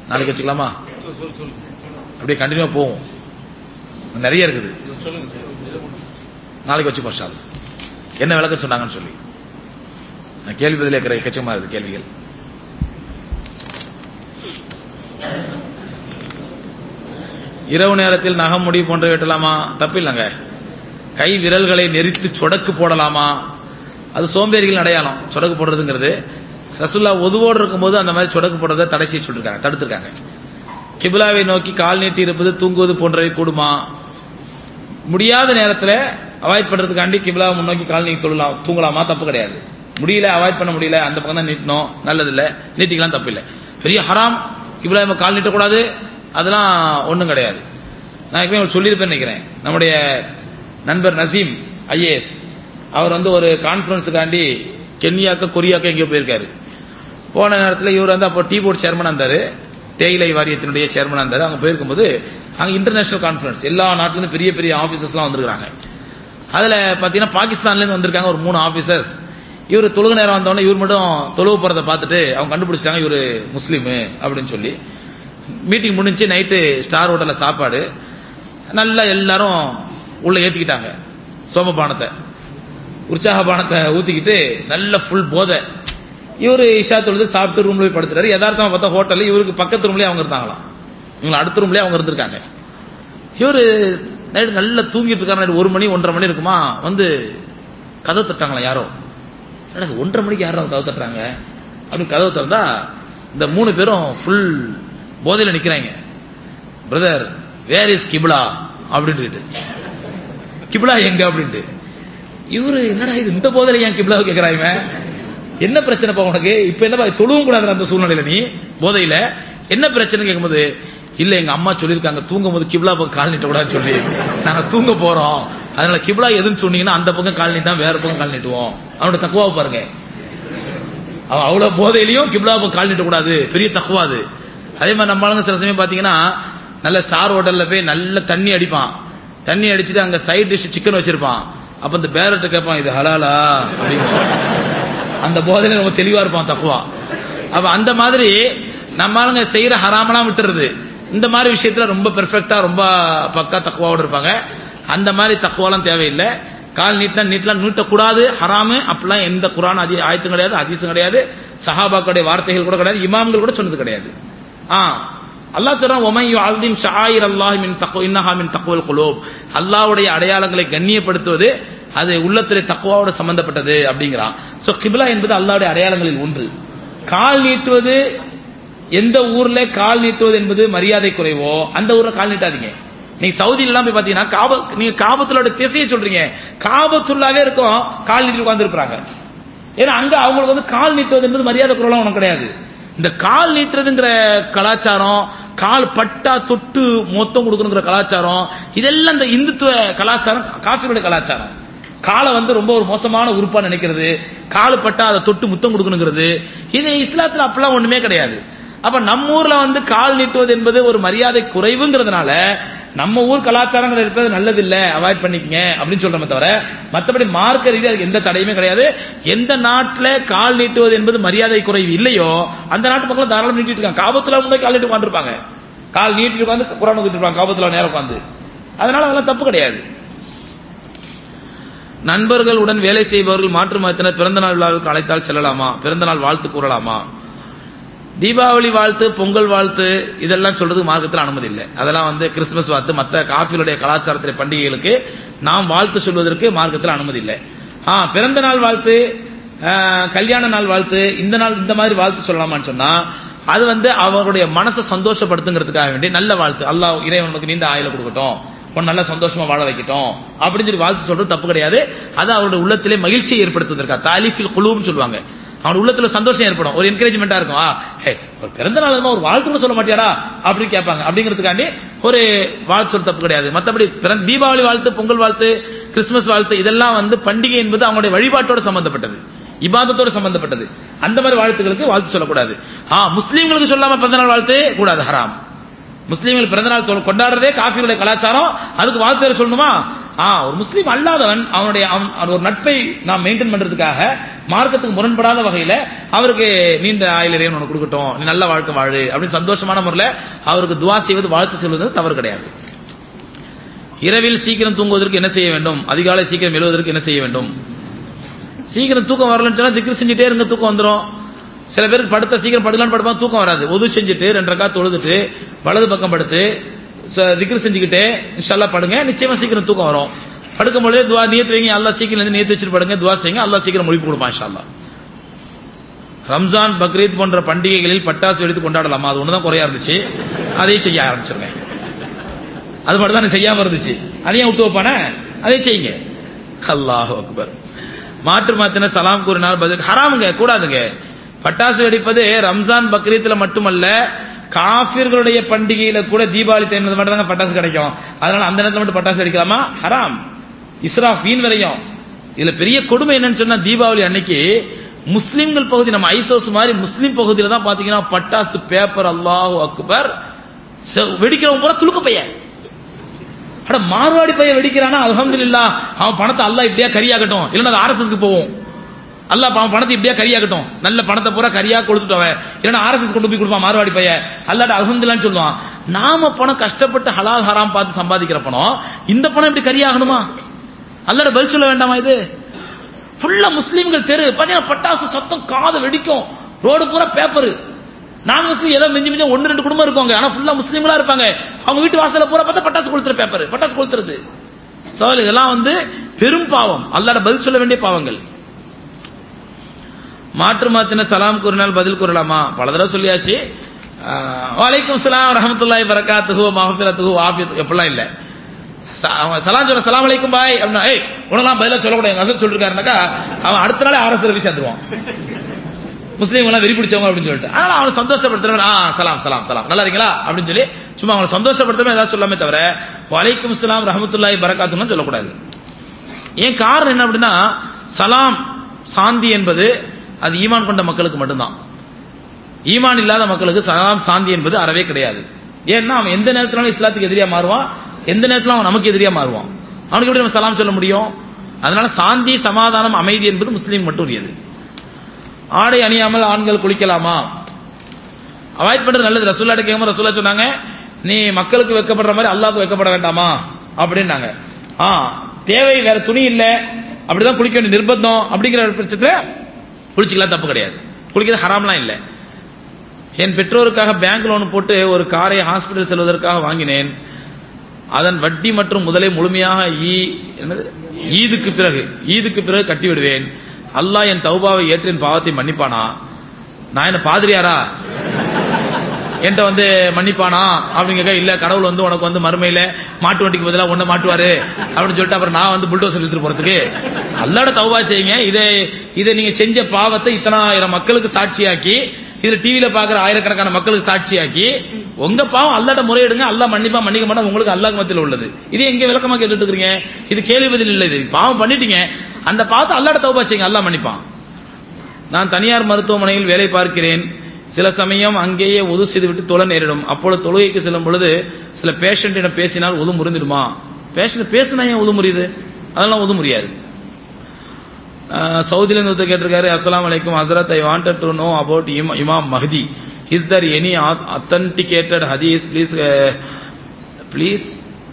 நாளைக்கு வச்சுக்கலாமா அப்படியே கண்டினியூ போவோம் நிறைய இருக்குது நாளைக்கு வச்சு ஷால் என்ன விளக்கம் சொன்னாங்கன்னு சொல்லி நான் கேள்வி பதில் இருக்கிற எக்கச்சமா இருக்குது கேள்விகள் இரவு நேரத்தில் நகம் முடி போன்ற வெட்டலாமா தப்பில்லைங்க கை விரல்களை நெரித்து சொடக்கு போடலாமா அது சோம்பேறிகள் அடையாளம் சொடக்கு போடுறதுங்கிறது ரசுல்லா ஒதுவோடு இருக்கும்போது அந்த மாதிரி சொடக்கு போடுறதை தடை செய்ய சொல்லிருக்காங்க தடுத்திருக்காங்க கிபிலாவை நோக்கி கால் நீட்டி இருப்பது தூங்குவது போன்றவை கூடுமா முடியாத நேரத்தில் அவாய்ட் பண்றதுக்காண்டி கிபிலா முன்னோக்கி கால் நீட்டி தொழலாம் தூங்கலாமா தப்பு கிடையாது முடியல அவாய்ட் பண்ண முடியல அந்த பக்கம் தான் நீட்டணும் நல்லது இல்ல நீட்டிக்கலாம் தப்பு இல்லை பெரிய ஹராம் கிபிலா கால் நீட்டக்கூடாது அதெல்லாம் ஒண்ணும் கிடையாது நான் எப்பயும் சொல்லியிருப்பேன் நினைக்கிறேன் நம்முடைய நண்பர் நசீம் ஐஏஎஸ் அவர் வந்து ஒரு கான்பரன்ஸுக்காண்டி கென்யாக்க கொரியாக்க எங்கேயோ போயிருக்காரு போன நேரத்தில் இவர் வந்து அப்போ டீ போர்ட் சேர்மனா இருந்தாரு தேயிலை வாரியத்தினுடைய சேர்மனா இருந்தாரு அங்க போயிருக்கும்போது அங்க இன்டர்நேஷனல் கான்பரன்ஸ் எல்லா நாட்டிலிருந்து பெரிய பெரிய ஆபீசர்ஸ்லாம் வந்திருக்காங்க அதுல பாத்தீங்கன்னா பாகிஸ்தான்ல இருந்து வந்திருக்காங்க ஒரு மூணு ஆபீசர்ஸ் இவர் தொழுக நேரம் வந்தவொடனே இவர் மட்டும் தொழுவு போறதை பார்த்துட்டு அவங்க கண்டுபிடிச்சிட்டாங்க இவர் முஸ்லீம் அப்படின்னு சொல்லி மீட்டிங் முடிஞ்சு நைட்டு ஸ்டார் ஹோட்டல்ல சாப்பாடு நல்லா எல்லாரும் உள்ள ஏத்திக்கிட்டாங்க சோமபானத்தை உற்சாக பானத்தை ஊத்திக்கிட்டு நல்ல ஃபுல் போதை இவரு இஷா தொழுது சாப்பிட்டு ரூம்ல போய் படுத்துறாரு யதார்த்தமா பார்த்தா ஹோட்டல்ல இவருக்கு பக்கத்து ரூம்லயே அவங்க இருந்தாங்களாம் இவங்க அடுத்த ரூம்லயே அவங்க இருந்திருக்காங்க இவரு நைட்டு நல்லா தூங்கிட்டு இருக்காரு நைட்டு ஒரு மணி ஒன்றரை மணி இருக்குமா வந்து கதவு தட்டாங்களா யாரோ என்னடா இது ஒன்றரை மணிக்கு யாரும் கதவு தட்டுறாங்க அப்படின்னு கதவு திறந்தா இந்த மூணு பேரும் ஃபுல் போதையில நிக்கிறாங்க பிரதர் வேர் இஸ் கிபிலா அப்படின்ட்டு கிபிலா எங்க அப்படின்ட்டு இவரு என்னடா இது இந்த போதையில ஏன் கிபிலாவை கேட்கிறாங்க என்ன பிரச்சனைப்பா உனக்கு இப்ப என்னப்பா தொழுவும் கூடாது அந்த சூழ்நிலையில நீ போதையில என்ன பிரச்சனை கேட்கும்போது இல்ல எங்க அம்மா சொல்லியிருக்காங்க தூங்கும் போது கிபிலா பக்கம் கால் நீட்ட கூடாதுன்னு சொல்லி நாங்க தூங்க போறோம் அதனால கிபிலா எதுன்னு சொன்னீங்கன்னா அந்த பக்கம் கால் நீட்டா வேற பக்கம் கால் நீட்டுவோம் அவனோட தக்குவாவை பாருங்க அவன் அவ்வளவு போதையிலையும் கிபிலா பக்கம் கால் நீட்ட கூடாது பெரிய தக்குவா அது அதே மாதிரி நம்ம ஆளுங்க சில சமயம் பாத்தீங்கன்னா நல்ல ஸ்டார் ஹோட்டல்ல போய் நல்ல தண்ணி அடிப்பான் தண்ணி அடிச்சுட்டு அங்க சைட் டிஷ் சிக்கன் வச்சிருப்பான் அப்ப இந்த பேரட்ட கேட்பான் இது ஹலாலா அப்படின்னு அந்த போதையில ரொம்ப தெளிவா இருப்பான் தக்குவா அப்ப அந்த மாதிரி நம்ம ஆளுங்க செய்யற ஹராமலாம் விட்டுறது இந்த மாதிரி விஷயத்துல ரொம்ப பெர்ஃபெக்டா ரொம்ப பக்கா தக்குவாவோட இருப்பாங்க அந்த மாதிரி தக்குவாலாம் தேவையில்லை கால் நீட்டினா நீட்டலாம் நீட்டக்கூடாது ஹராமு அப்படிலாம் எந்த குரான் அதி ஆயத்தும் கிடையாது அதிசம் கிடையாது சஹாபாக்களுடைய வார்த்தைகள் கூட கிடையாது இமாம்கள் கூட சொன்னது கிடையாது ஆ அல்லாஹ் சொல்றான் ஒமை அல்திம் ஷாயிர் அல்லாஹ் மின் தக்கு இன்னஹா மின் தக்குவல் குலோப் அல்லாஹ்வுடைய அடையாளங்களை கண்ணியப்படுத்துவது அது உள்ளத்திலே தக்குவாவோட சம்பந்தப்பட்டது அப்படிங்கிறான் சோ கிபிலா என்பது அல்லாஹ்வுடைய அடையாளங்களில் ஒன்று கால் நீட்டுவது எந்த ஊர்ல கால் நீட்டுவது என்பது மரியாதை குறைவோ அந்த ஊர்ல கால் நீட்டாதீங்க நீங்க சவுதியில எல்லாம் போய் பாத்தீங்கன்னா காப நீங்க காபத்துலோட திசையை சொல்றீங்க காபத்துள்ளாவே இருக்கும் கால் நீட்டி உட்கார்ந்து இருப்பாங்க ஏன்னா அங்க அவங்களுக்கு வந்து கால் நீட்டுவது என்பது மரியாதை குறைவெல்லாம் ஒன்றும் கிடையாது இந்த கால் நீட்டுறதுங்கிற கலாச்சாரம் கால் பட்டா தொட்டு மொத்தம் கொடுக்கணுங்கிற கலாச்சாரம் இதெல்லாம் இந்த இந்துத்துவ கலாச்சாரம் காஃபியோட கலாச்சாரம் காலை வந்து ரொம்ப ஒரு மோசமான உறுப்பா நினைக்கிறது கால் பட்டா அதை தொட்டு முத்தம் கொடுக்கணுங்கிறது இது இஸ்லாத்துல அப்பெல்லாம் ஒண்ணுமே கிடையாது அப்ப நம்ம ஊர்ல வந்து கால் நீட்டுவது என்பது ஒரு மரியாதை குறைவுங்கிறதுனால நம்ம ஊர் கலாச்சாரங்கள் இருப்பது நல்லது இல்ல அவாய்ட் பண்ணிக்கங்க அப்படின்னு சொல்றோமே தவிர மற்றபடி மார்க்க ரீதி அதுக்கு எந்த தடையுமே கிடையாது எந்த நாட்டுல கால் நீட்டுவது என்பது மரியாதை குறைவு இல்லையோ அந்த நாட்டு மக்கள் தாராளம் நீட்டிட்டு இருக்காங்க காபத்துல முன்னாடி கால் நீட்டு உட்காந்துருப்பாங்க கால் நீட்டிட்டு உட்காந்து குரான் ஊத்திட்டு இருப்பாங்க காபத்துல நேரம் உட்காந்து அதனால அதெல்லாம் தப்பு கிடையாது நண்பர்களுடன் வேலை செய்பவர்கள் மாற்று மதத்தினர் பிறந்த நாள் விழாவுக்கு அழைத்தால் செல்லலாமா பிறந்த நாள் வாழ்த்து கூறலாமா தீபாவளி வாழ்த்து பொங்கல் வாழ்த்து இதெல்லாம் சொல்றது மார்க்கத்தில் அனுமதி இல்லை அதெல்லாம் வந்து கிறிஸ்துமஸ் வாழ்த்து மற்ற காஃபிகளுடைய கலாச்சாரத்திலே பண்டிகைகளுக்கு நாம் வாழ்த்து சொல்வதற்கு மார்க்கத்தில் அனுமதி இல்லை ஆ பிறந்த நாள் வாழ்த்து ஆ, கல்யாண நாள் வாழ்த்து இந்த நாள் இந்த மாதிரி வாழ்த்து சொல்லலாமான்னு சொன்னா அது வந்து அவருடைய மனசை சந்தோஷப்படுத்துங்கிறதுக்காக வேண்டி நல்ல வாழ்த்து அல்லாஹ் இறைவனுக்கு நீண்ட ஆயுள கொடுக்கட்டும் உன் நல்லா சந்தோஷமா வாழ வைக்கட்டும் அப்படின்னு சொல்லி வாழ்த்து சொல்றது தப்பு கிடையாது அது அவருடைய உள்ளத்திலே மகிழ்ச்சியை ஏற்படுத்துவதற்கா தாலிஃபில் குழுன்னு சொல்லுவாங்க அவன் உள்ளத்துல சந்தோஷம் ஏற்படும் ஒரு என்கரேஜ்மெண்டா இருக்கும் ஆ, ஹே, ஒரு பிறந்த நாள் அதுமா ஒரு வாழ்த்து கூட சொல்ல மாட்டியாடா அப்படின்னு கேட்பாங்க அப்படிங்கிறதுக்காண்டி ஒரு வாழ்த்து சொல்ல தப்பு கிடையாது மத்தபடி பிறந்த தீபாவளி வாழ்த்து பொங்கல் வாழ்த்து கிறிஸ்துமஸ் வாழ்த்து இதெல்லாம் வந்து பண்டிகை என்பது அவங்களுடைய வழிபாட்டோட சம்பந்தப்பட்டது இபாதத்தோட சம்பந்தப்பட்டது அந்த மாதிரி வாழ்த்துக்களுக்கு வாழ்த்து சொல்லக்கூடாது ஆ முஸ்லீம்களுக்கு சொல்லாம பிறந்த நாள் வாழ்த்து கூடாது ஹராம் முஸ்லீம்கள் பிறந்த நாள் தொழ- கொண்டாடுறதே காஃபிகளுடைய கலாச்சாரம் அதுக்கு வாழ்த்து வேற சொல்லணுமா ஆ ஒரு முஸ்லீம் அல்லாதவன் அவனுடைய அவன் அவன் ஒரு நட்பை நாம் மெயின்டைன் பண்றதுக்காக மார்க்கத்துக்கு முரண்படாத வகையில அவருக்கு நீண்ட ஆயுள் இறைவன் உனக்கு கொடுக்கட்டும் நீ நல்ல வாழ்க்கை வாழு அப்படின்னு சந்தோஷமான முறையில் அவருக்கு துவா செய்வது வாழ்த்து செல்வது தவறு கிடையாது இரவில் சீக்கிரம் தூங்குவதற்கு என்ன செய்ய வேண்டும் அதிகாலை சீக்கிரம் எழுவதற்கு என்ன செய்ய வேண்டும் சீக்கிரம் தூக்கம் வரலன்னு சொன்னா திக்ரு செஞ்சுட்டே இருங்க தூக்கம் வந்துடும் சில பேருக்கு படுத்த சீக்கிரம் படுக்கலான்னு படுப்பாங்க தூக்கம் வராது உது செஞ்சுட்டு ரெண்டு ரக்கா தொழுதுட்டு வலது பக்கம் படுத்து ச- திக்ரு செஞ்சுக்கிட்டே இன்ஷால்லா படுங்க நிச்சயமா சீக்கிரம் தூக்கம் வரும் படுக்கும் பொழுதே துவா நியத்து வைங்க அல்லாஹ் சீக்கிரம் இருந்து நியத்து வச்சுட்டு படுங்க துவா செய்யுங்க அல்லாஹ் சீக்கிரம் முடிப்பு கொடுப்பான் இன்ஷால்லா ரம்ஜான் பக்ரீத் போன்ற பண்டிகைகளில் பட்டாசு வெடித்து கொண்டாடலாமா அது ஒண்ணுதான் குறையா இருந்துச்சு அதையும் செய்ய ஆரம்பிச்சிருங்க அது மட்டும் தான் செய்யாம இருந்துச்சு அதையும் விட்டு வைப்பானே அதை செய்யுங்க அல்லாஹ் அக்பர் மாற்று மாத்தின சலாம் கூறினார் பதில் ஹராமுங்க கூடாதுங்க பட்டாசு வெடிப்பது ரம்ஜான் பக்ரீத்ல மட்டுமல்ல காஃபிர்களுடைய பண்டிகையில கூட தீபாவளி டைம்ல மட்டும் தாங்க பட்டாசு கிடைக்கும் அதனால அந்த நேரத்துல மட்டும் பட்டாசு வெடிக்கலாமா ஹராம் இஸ்ராஃப் வீண் வரையும் இதுல பெரிய கொடுமை என்னன்னு சொன்னா தீபாவளி அன்னைக்கு முஸ்லிம்கள் பகுதி நம்ம ஐசோஸ் மாதிரி முஸ்லிம் பகுதியில தான் பாத்தீங்கன்னா பட்டாசு பேப்பர் அல்லாஹ் அக்பர் செ- வெடிக்கிறவன் பூரா துளுக்க பையன் அட மார்வாடி பையன் வெடிக்கிறானா அல்ஹம்துலில்லாஹ் அவன் பணத்தை அல்லாஹ் இப்படியா கரியாகட்டும் இல்லைன்னா அது ஆர்எஸ்எஸ்க்கு போகும் அல்லாஹ் அவன் பணத்தை இப்படியா கரியாகட்டும் நல்ல பணத்தை பூரா கரியா கொடுத்துட்டு அவன் இல்லைன்னா ஆர்எஸ்எஸ் கொண்டு போய் கொடுப்பான் மார்வாடி பையன் அல்லாட்ட அல்ஹம்துலில்லாஹ்னு சொல்லுவான் நாம பணம் கஷ்டப்பட்டு ஹலால் ஹராம் பார்த்து சம்பாதிக்கிற பணம் இந்த பணம் இப்படி கரியாகணுமா அல்லாட பதில் சொல்ல வேண்டாமா இது ஃபுல்லா முஸ்லீம்கள் தெரு பாத்தீங்கன்னா பட்டாசு சத்தம் காது வெடிக்கும் ரோடு பூரா பேப்பர் நான் முஸ்லீம் ஏதோ மிஞ்சி மிஞ்சி ஒன்னு ரெண்டு குடும்பம் இருப்பாங்க ஆனா ஃபுல்லா முஸ்லீம்களா இருப்பாங்க அவங்க வீட்டு வாசல்ல பூரா பார்த்தா பட்டாசு கொளுத்துற பேப்பர் பட்டாசு கொளுத்துறது சோல் இதெல்லாம் வந்து பெரும் பாவம் அல்லாட பதில் சொல்ல வேண்டிய பாவங்கள் மாற்று மாத்தின சலாம் கூறினால் பதில் கூறலாமா பல தடவை சொல்லியாச்சு ஆஹ், வலைக்கும் சலாம் ரஹமத்துல்லாஹி பரக்காத்துஹு மஹஃபிரத்துஹு ஆஃபியத் எப்படிலாம் இல்ல ச- அவன் சலாம் சொல்ல சலாம் அலைக்கும் பாய் அப்படின்னா ஏய் உனலாம் பதிலா சொல்லக்கூடாது எங்க அசல் சொல்லிருக்காருனாக்கா அவன் அடுத்த நாளே ஆர்எஸ் ரவி சேர்ந்துருவான் முஸ்லீம் எல்லாம் வெறி பிடிச்சவங்க அப்படின்னு சொல்லிட்டு அதனால அவனை சந்தோஷப்படுத்துறவன் ஆ சலாம் சலாம் சலாம் நல்லா இருக்கீங்களா அப்படின்னு சொல்லி சும்மா அவனை சந்தோஷப்படுத்துறவன் ஏதாவது சொல்லாமே தவிர வலைக்கும் சலாம் ரஹமத்துல்லாஹி பரக்காத்துன்னு சொல்லக்கூடாது ஏன் காரணம் என்ன அப்படின்னா சலாம் சாந்தி என்பது அது ஈமான் கொண்ட மக்களுக்கு மட்டும்தான் ஈமான் இல்லாத மக்களுக்கு சலாம் சாந்தி என்பது அறவே கிடையாது ஏன்னா அவன் எந்த நேரத்தினாலும் இஸ்லாத்துக்கு எதிரியா மாறுவான் எந்த நேரத்திலும் அவன் நமக்கு எதிரியா மாறுவான் அவனுக்கு எப்படி நம்ம சலாம் சொல்ல முடியும் அதனால சாந்தி சமாதானம் அமைதி என்பது முஸ்லீம் மட்டும் உரியது ஆடை அணியாமல் ஆண்கள் குளிக்கலாமா அவாய்ட் பண்றது நல்லது ரசூல்லாட்ட கேட்கும்போது ரசூல்லா சொன்னாங்க நீ மக்களுக்கு வைக்கப்படுற மாதிரி அல்லாஹ்க்கு வைக்கப்பட வேண்டாமா அப்படின்னாங்க ஆ தேவை வேற துணி இல்ல அப்படிதான் குளிக்க வேண்டிய நிர்பந்தம் அப்படிங்கிற பட்சத்துல குளிச்சுக்கலாம் தப்பு கிடையாது குளிக்கிறது ஹராம்லாம் இல்லை என் பெற்றோருக்காக பேங்க் லோன் போட்டு ஒரு காரை ஹாஸ்பிட்டல் செல்வதற்காக வாங்கினேன் அதன் வட்டி மற்றும் முதலை முழுமையாக ஈ என்னது ஈதுக்கு பிறகு ஈதுக்கு பிறகு கட்டி விடுவேன் அல்லாஹ் என் தௌபாவை ஏற்று என் பாவத்தை மன்னிப்பானா நான் என்ன பாதிரியாரா என்கிட்ட வந்து மன்னிப்பானா அப்படின்னு கேட்க இல்ல கடவுள் வந்து உனக்கு வந்து மறுமையில மாட்டு வண்டிக்கு பதிலா ஒண்ணு மாட்டுவாரு அப்படின்னு சொல்லிட்டு அப்புறம் நான் வந்து புல்டோசர் எடுத்துட்டு போறதுக்கு அல்லாட தௌபா செய்யுங்க இதை இதை நீங்க செஞ்ச பாவத்தை இத்தனாயிரம் மக்களுக்கு சாட்சியாக்கி இதுல டிவில பாக்குற ஆயிரக்கணக்கான மக்களுக்கு சாட்சியாக்கி உங்க பாவம் அல்லாட்ட முறையிடுங்க அல்லாஹ் மன்னிப்பா மன்னிக்க மாட்டா உங்களுக்கு அல்லாஹ் மத்தியில் உள்ளது இது எங்க விளக்கமா கேட்டுட்டு இருக்கீங்க இது கேள்வி பதில் இல்லை இது பாவம் பண்ணிட்டீங்க அந்த பாவத்தை அல்லாட்ட தௌபா செய்யுங்க அல்லாஹ் மன்னிப்பான் நான் தனியார் மருத்துவமனையில் வேலை பார்க்கிறேன் சில சமயம் அங்கேயே உது செய்துவிட்டு தொழ நேரிடும் அப்பொழுது தொழுகைக்கு செல்லும் பொழுது சில பேஷண்டிடம் பேசினால் உது முறிந்துடுமா பேஷண்ட் பேசினா ஏன் உது முறியுது அதெல்லாம் உது முடியாது சவுதியில இருந்து ஒருத்தர் கேட்டிருக்காரு அஸ்ஸலாமு அலைக்கும் ஹசரத் I wanted to know about இமாம் மஹதி இஸ் தர் எனி அத்தன்டிகேட்டட் ஹதீஸ் ப்ளீஸ் ப்ளீஸ்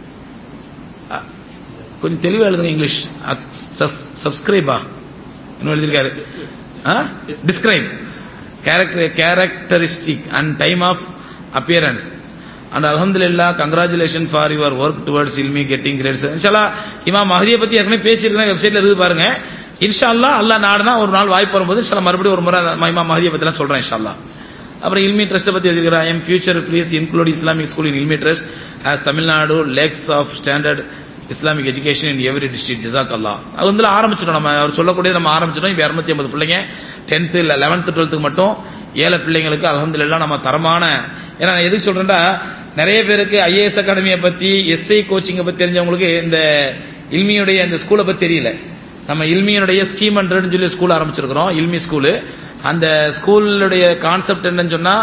கொஞ்சம் தெளிவா எழுதுங்க இங்கிலீஷ் சப்ஸ்கிரைபா என்ன எழுதியிருக்காரு describe character characteristic and time of appearance and அல்ஹம்துலில்லாஹ் congratulation for your work towards இல்மி கெட்டிங் கிரேட்ஸ் இன்ஷால்லா இமாம் மஹதியை பத்தி ஏற்கனவே பேசியிருக்கேன் வெப்சைட்ல இருந்து பாருங்க இன்ஷா அல்லாஹ் அல்லாஹ் நாடுனா ஒரு நாள் வாய்ப்பு வரும்போது இன்ஷா அல்லாஹ் மறுபடியும் ஒரு முறை அந்த இமாம் மஹதியை பத்தி எல்லாம் சொல்றேன் இன்ஷா அல்லாஹ் அப்புறம் இல்மி ட்ரஸ்ட்டை பத்தி எழுதிக்கிறேன் M future please include Islamic school in Ilmi trust as Tamil Nadu lakes of standard Islamic education in every district ஜிசாக் அல்லா அது வந்து ஆரம்பிச்சிட்டோம் நம்ம அவர் சொல்லக்கூடியது நம்ம ஆரம்பிச்சிட்டோம் இப்போ இரநூத்தி ஐம்பது பிள்ளைங்க டென்த்து இல்லை லெவன்த்து டுவெல்த்துக்கு மட்டும் ஏழை பிள்ளைங்களுக்கு அலமதுல்லா நம்ம தரமான ஏன்னா நான் எதுக்கு சொல்றேன்டா நிறைய பேருக்கு ஐஏஎஸ் அகாடமியை பத்தி எஸ்ஐ கோச்சிங்கை பத்தி தெரிஞ்சவங்களுக்கு இந்த இல்மியுடைய இந்த ஸ்கூலை பத்தி தெரியல நம்ம இல்மியினுடைய ஸ்கீம் ஹண்ட்ரட்னு சொல்லி ஸ்கூல் ஆரம்பிச்சிருக்கிறோம் இல்மி ஸ்கூலு அந்த ஸ்கூலுடைய கான்செப்ட் என்னன்னு சொன்னா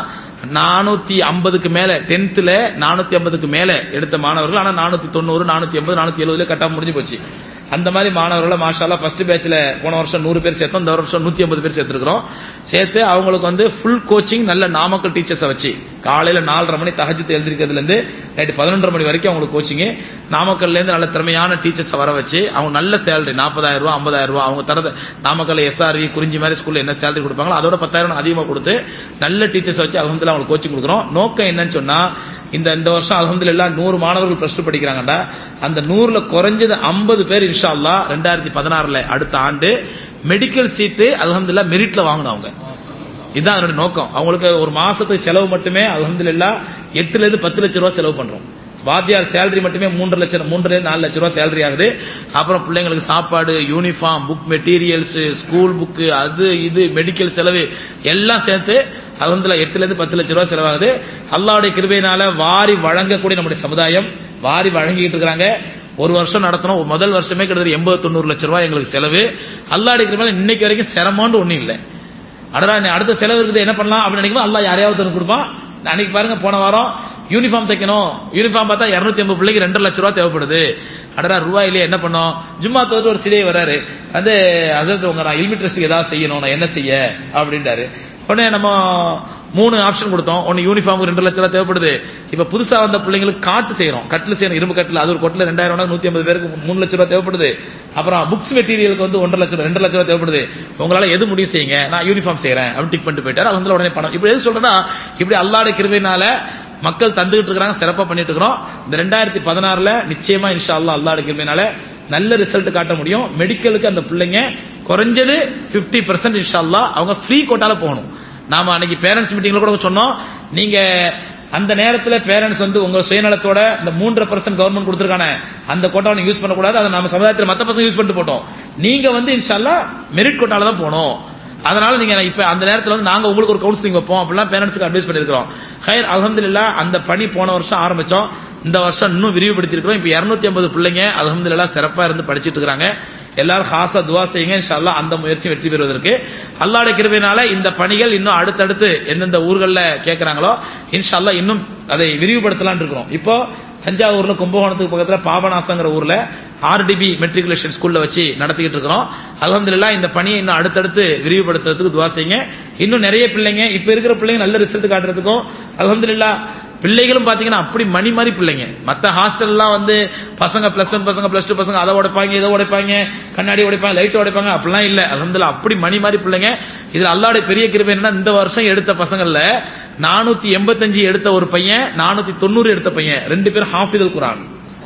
நானூத்தி ஐம்பதுக்கு மேல டென்த்ல நானூத்தி ஐம்பதுக்கு மேல எடுத்த மாணவர்கள் ஆனா நானூத்தி தொண்ணூறு நானூத்தி எண்பது நானூத்தி எழுபதுல கட்டா முடிஞ்சு போச்சு அந்த மாதிரி மாணவர்களை மாஷாலா ஃபர்ஸ்ட் பேட்ச்ல போன வருஷம் நூறு பேர் சேர்த்தோம் இந்த வருஷம் நூத்தி ஐம்பது பேர் சேர்த்திருக்கிறோம் சேர்த்து அவங்களுக்கு வந்து ஃபுல் கோச்சிங் நல்ல நாமக்கல் டீச்சர்ஸை வச்சு காலையில நாலரை மணி தகஜத்து எழுதிருக்கிறதுல இருந்து நைட்டு பதினொன்றரை மணி வரைக்கும் அவங்களுக்கு கோச்சிங் நாமக்கல்ல இருந்து நல்ல திறமையான டீச்சர்ஸை வர வச்சு அவங்க நல்ல சேலரி நாற்பதாயிரம் ரூபாய் ஐம்பதாயிரம் ரூபாய் அவங்க தரது நாமக்கல் எஸ்ஆர்வி குறிஞ்சி மாதிரி ஸ்கூல்ல என்ன சேலரி கொடுப்பாங்களோ அதோட பத்தாயிரம் அதிகமாக கொடுத்து நல்ல டீச்சர்ஸ் வச்சு அலமதுல அவங்களுக்கு கோச்சிங் கொடுக்குறோம் நோக்கம் என்னன்னு சொன்னா இந்த இந்த வருஷம் அலமதுல்லா நூறு மாணவர்கள் பிளஸ் டூ படிக்கிறாங்கடா அந்த நூறுல குறைஞ்சது ஐம்பது பேர் இன்ஷா அல்லா ரெண்டாயிரத்தி பதினாறுல அடுத்த ஆண்டு மெடிக்கல் சீட்டு அலமதுல்லா மெரிட்ல வாங்கணும் அவங்க இதுதான் அதனுடைய நோக்கம் அவங்களுக்கு ஒரு மாசத்துக்கு செலவு மட்டுமே அலமதுல்லா எட்டுல இருந்து பத்து லட்சம் ரூபாய் செலவு பண்றோம் வாத்தியார் சேலரி மட்டுமே மூன்று லட்சம் மூன்று நாலு லட்சம் ரூபாய் சேலரி ஆகுது அப்புறம் பிள்ளைங்களுக்கு சாப்பாடு uniform book materials school book அது இது மெடிக்கல் செலவு எல்லாம் சேர்த்து அலமதுல எட்டுல இருந்து பத்து லட்சம் ரூபாய் செலவாகுது அல்லாவுடைய கிருபையினால வாரி வழங்கக்கூடிய நம்முடைய சமுதாயம் வாரி வழங்கிட்டு இருக்காங்க ஒரு வருஷம் நடத்தணும் முதல் வருஷமே கிட்டத்தட்ட எண்பது தொண்ணூறு லட்சம் ரூபாய் எங்களுக்கு செலவு அல்லாவுடைய கிருபையில இன்னைக்கு வரைக்கும் சிரமம்னு ஒண்ணும் இல்லை அடடா அடுத்த செலவு இருக்குது என்ன பண்ணலாம் அப்படின்னு நினைக்கும் அல்லா யாரையாவது கொடுப்பான் அன்னைக்கு பாருங்க போன வாரம் யூனிஃபார்ம் தைக்கணும் யூனிஃபார்ம் பார்த்தா இருநூத்தி ஐம்பது பிள்ளைக்கு ரெண்டு லட்சம் ரூபா தேவைப்படுது அடடா ரூபாயிலே என்ன பண்ணோம் ஜும்மா தோற்று ஒரு சிதை வராரு வந்து அதாவது உங்க நான் இல்மி ட்ரஸ்ட்டுக்கு ஏதாவது செய்யணும் நான் என்ன செய்ய அப்படின்றாரு உடனே நம்ம மூணு ஆப்ஷன் கொடுத்தோம் ஒன்னு யூனிஃபார்ம் ரெண்டு லட்சம் ரூபா தேவைப்படுது இப்ப புதுசா வந்த பிள்ளைங்களுக்கு காட்டு செய்யறோம் கட்டில் செய்யணும் இரும்பு கட்டில் அது ஒரு கொட்டில் ரெண்டாயிரம் ரூபாய் நூத்தி ஐம்பது பேருக்கு மூணு லட்சம் ரூபாய் தேவைப்படுது அப்புறம் புக்ஸ் மெட்டீரியலுக்கு வந்து ஒன்றரை லட்சம் ரெண்டு லட்சம் ரூபாய் தேவைப்படுது உங்களால எது முடிவு செய்யுங்க நான் யூனிஃபார்ம் செய்யறேன் அப்படின்னு டிக் பண்ணிட்டு போயிட்டாரு அதுல உடனே பணம் இப்படி எது சொல்றேன்னா இப்படி அல்லாட கிருபையினால மக்கள் தந்துகிட்டு இருக்கிறாங்க சிறப்பா பண்ணிட்டு இருக்கிறோம் இந்த ரெண்டாயிரத்தி பதினாறுல நிச்சயமா இன்ஷா அல்லா அல்லாட கிருபையினால நல்ல ரிசல்ட் காட்ட முடியும் மெடிக்கலுக்கு அந்த பிள்ளைங்க குறைஞ்சது பிப்டி பர்சன்ட் இன்ஷா அல்லா அவங்க ஃப்ரீ கோட்டால போகணும் நாம அன்னைக்கு பேரண்ட்ஸ் மீட்டிங்ல கூட சொன்னோம் நீங்க அந்த நேரத்துல பேரண்ட்ஸ் வந்து உங்க சுயநலத்தோட இந்த மூன்றரை பர்சன்ட் கவர்மெண்ட் கொடுத்துருக்கானே அந்த கோட்டாவை நீங்க யூஸ் பண்ணக்கூடாது அதை நம்ம சமுதாயத்தில் மத்த பசங்க யூஸ் பண்ணிட்டு போட்டோம் நீங்க வந்து இன்ஷால்லா மெரிட் கோட்டால தான் போகணும் அதனால நீங்க இப்ப அந்த நேரத்துல வந்து நாங்க உங்களுக்கு ஒரு கவுன்சிலிங் வைப்போம் அப்படிலாம் பேரண்ட்ஸ்க்கு அட்வைஸ் பண்ணிருக்கோம் ஹைர் அலமதுல்லா அந்த பணி போன வருஷம் ஆரம்பிச்சோம் இந்த வருஷம் இன்னும் விரிவுபடுத்தி இருக்கிறோம் இப்ப இருநூத்தி ஐம்பது பிள்ளைங்க அலமதுல்லா சிறப்பா இருந்து படிச்சிட்டு இருக்காங்க எல்லாரும் ஹாசா துவா செய்யுங்க இன்ஷா அந்த முயற்சி வெற்றி பெறுவதற்கு அல்லாட கிருபையினால இந்த பணிகள் இன்னும் அடுத்தடுத்து எந்தெந்த ஊர்கள்ல கேட்கறாங்களோ இன்ஷா இன்னும் அதை விரிவுபடுத்தலாம் இருக்கிறோம் இப்போ தஞ்சாவூர்ல கும்பகோணத்துக்கு பக்கத்துல பாபநாசங்கிற ஊர்ல ஆர்டிபி மெட்ரிகுலேஷன் ஸ்கூல்ல வச்சு நடத்திக்கிட்டு இருக்கிறோம் அலமதுல்லா இந்த பணியை இன்னும் அடுத்தடுத்து விரிவுபடுத்துறதுக்கு துவா செய்யுங்க இன்னும் நிறைய பிள்ளைங்க இப்ப இருக்கிற பிள்ளைங்க நல்ல ரிசல்ட் காட்டுறதுக்கும் அலமதுல்லா பிள்ளைகளும் பாத்தீங்கன்னா அப்படி மணி மாதிரி பிள்ளைங்க மத்த ஹாஸ்டல்லாம் வந்து பசங்க பிளஸ் ஒன் பசங்க பிளஸ் டூ பசங்க அதை உடைப்பாங்க இதை உடைப்பாங்க கண்ணாடி உடைப்பாங்க லைட் உடைப்பாங்க அப்படிலாம் இல்ல அலமதுல்லா அப்படி மணி மாதிரி பிள்ளைங்க இதுல அல்லாட பெரிய கிருபை என்னன்னா இந்த வருஷம் எடுத்த பசங்கள்ல நானூத்தி எண்பத்தஞ்சு எடுத்த ஒரு பையன் நானூத்தி தொண்ணூறு எடுத்த பையன் ரெண்டு பேரும் ஹாஃபிதல் குரான்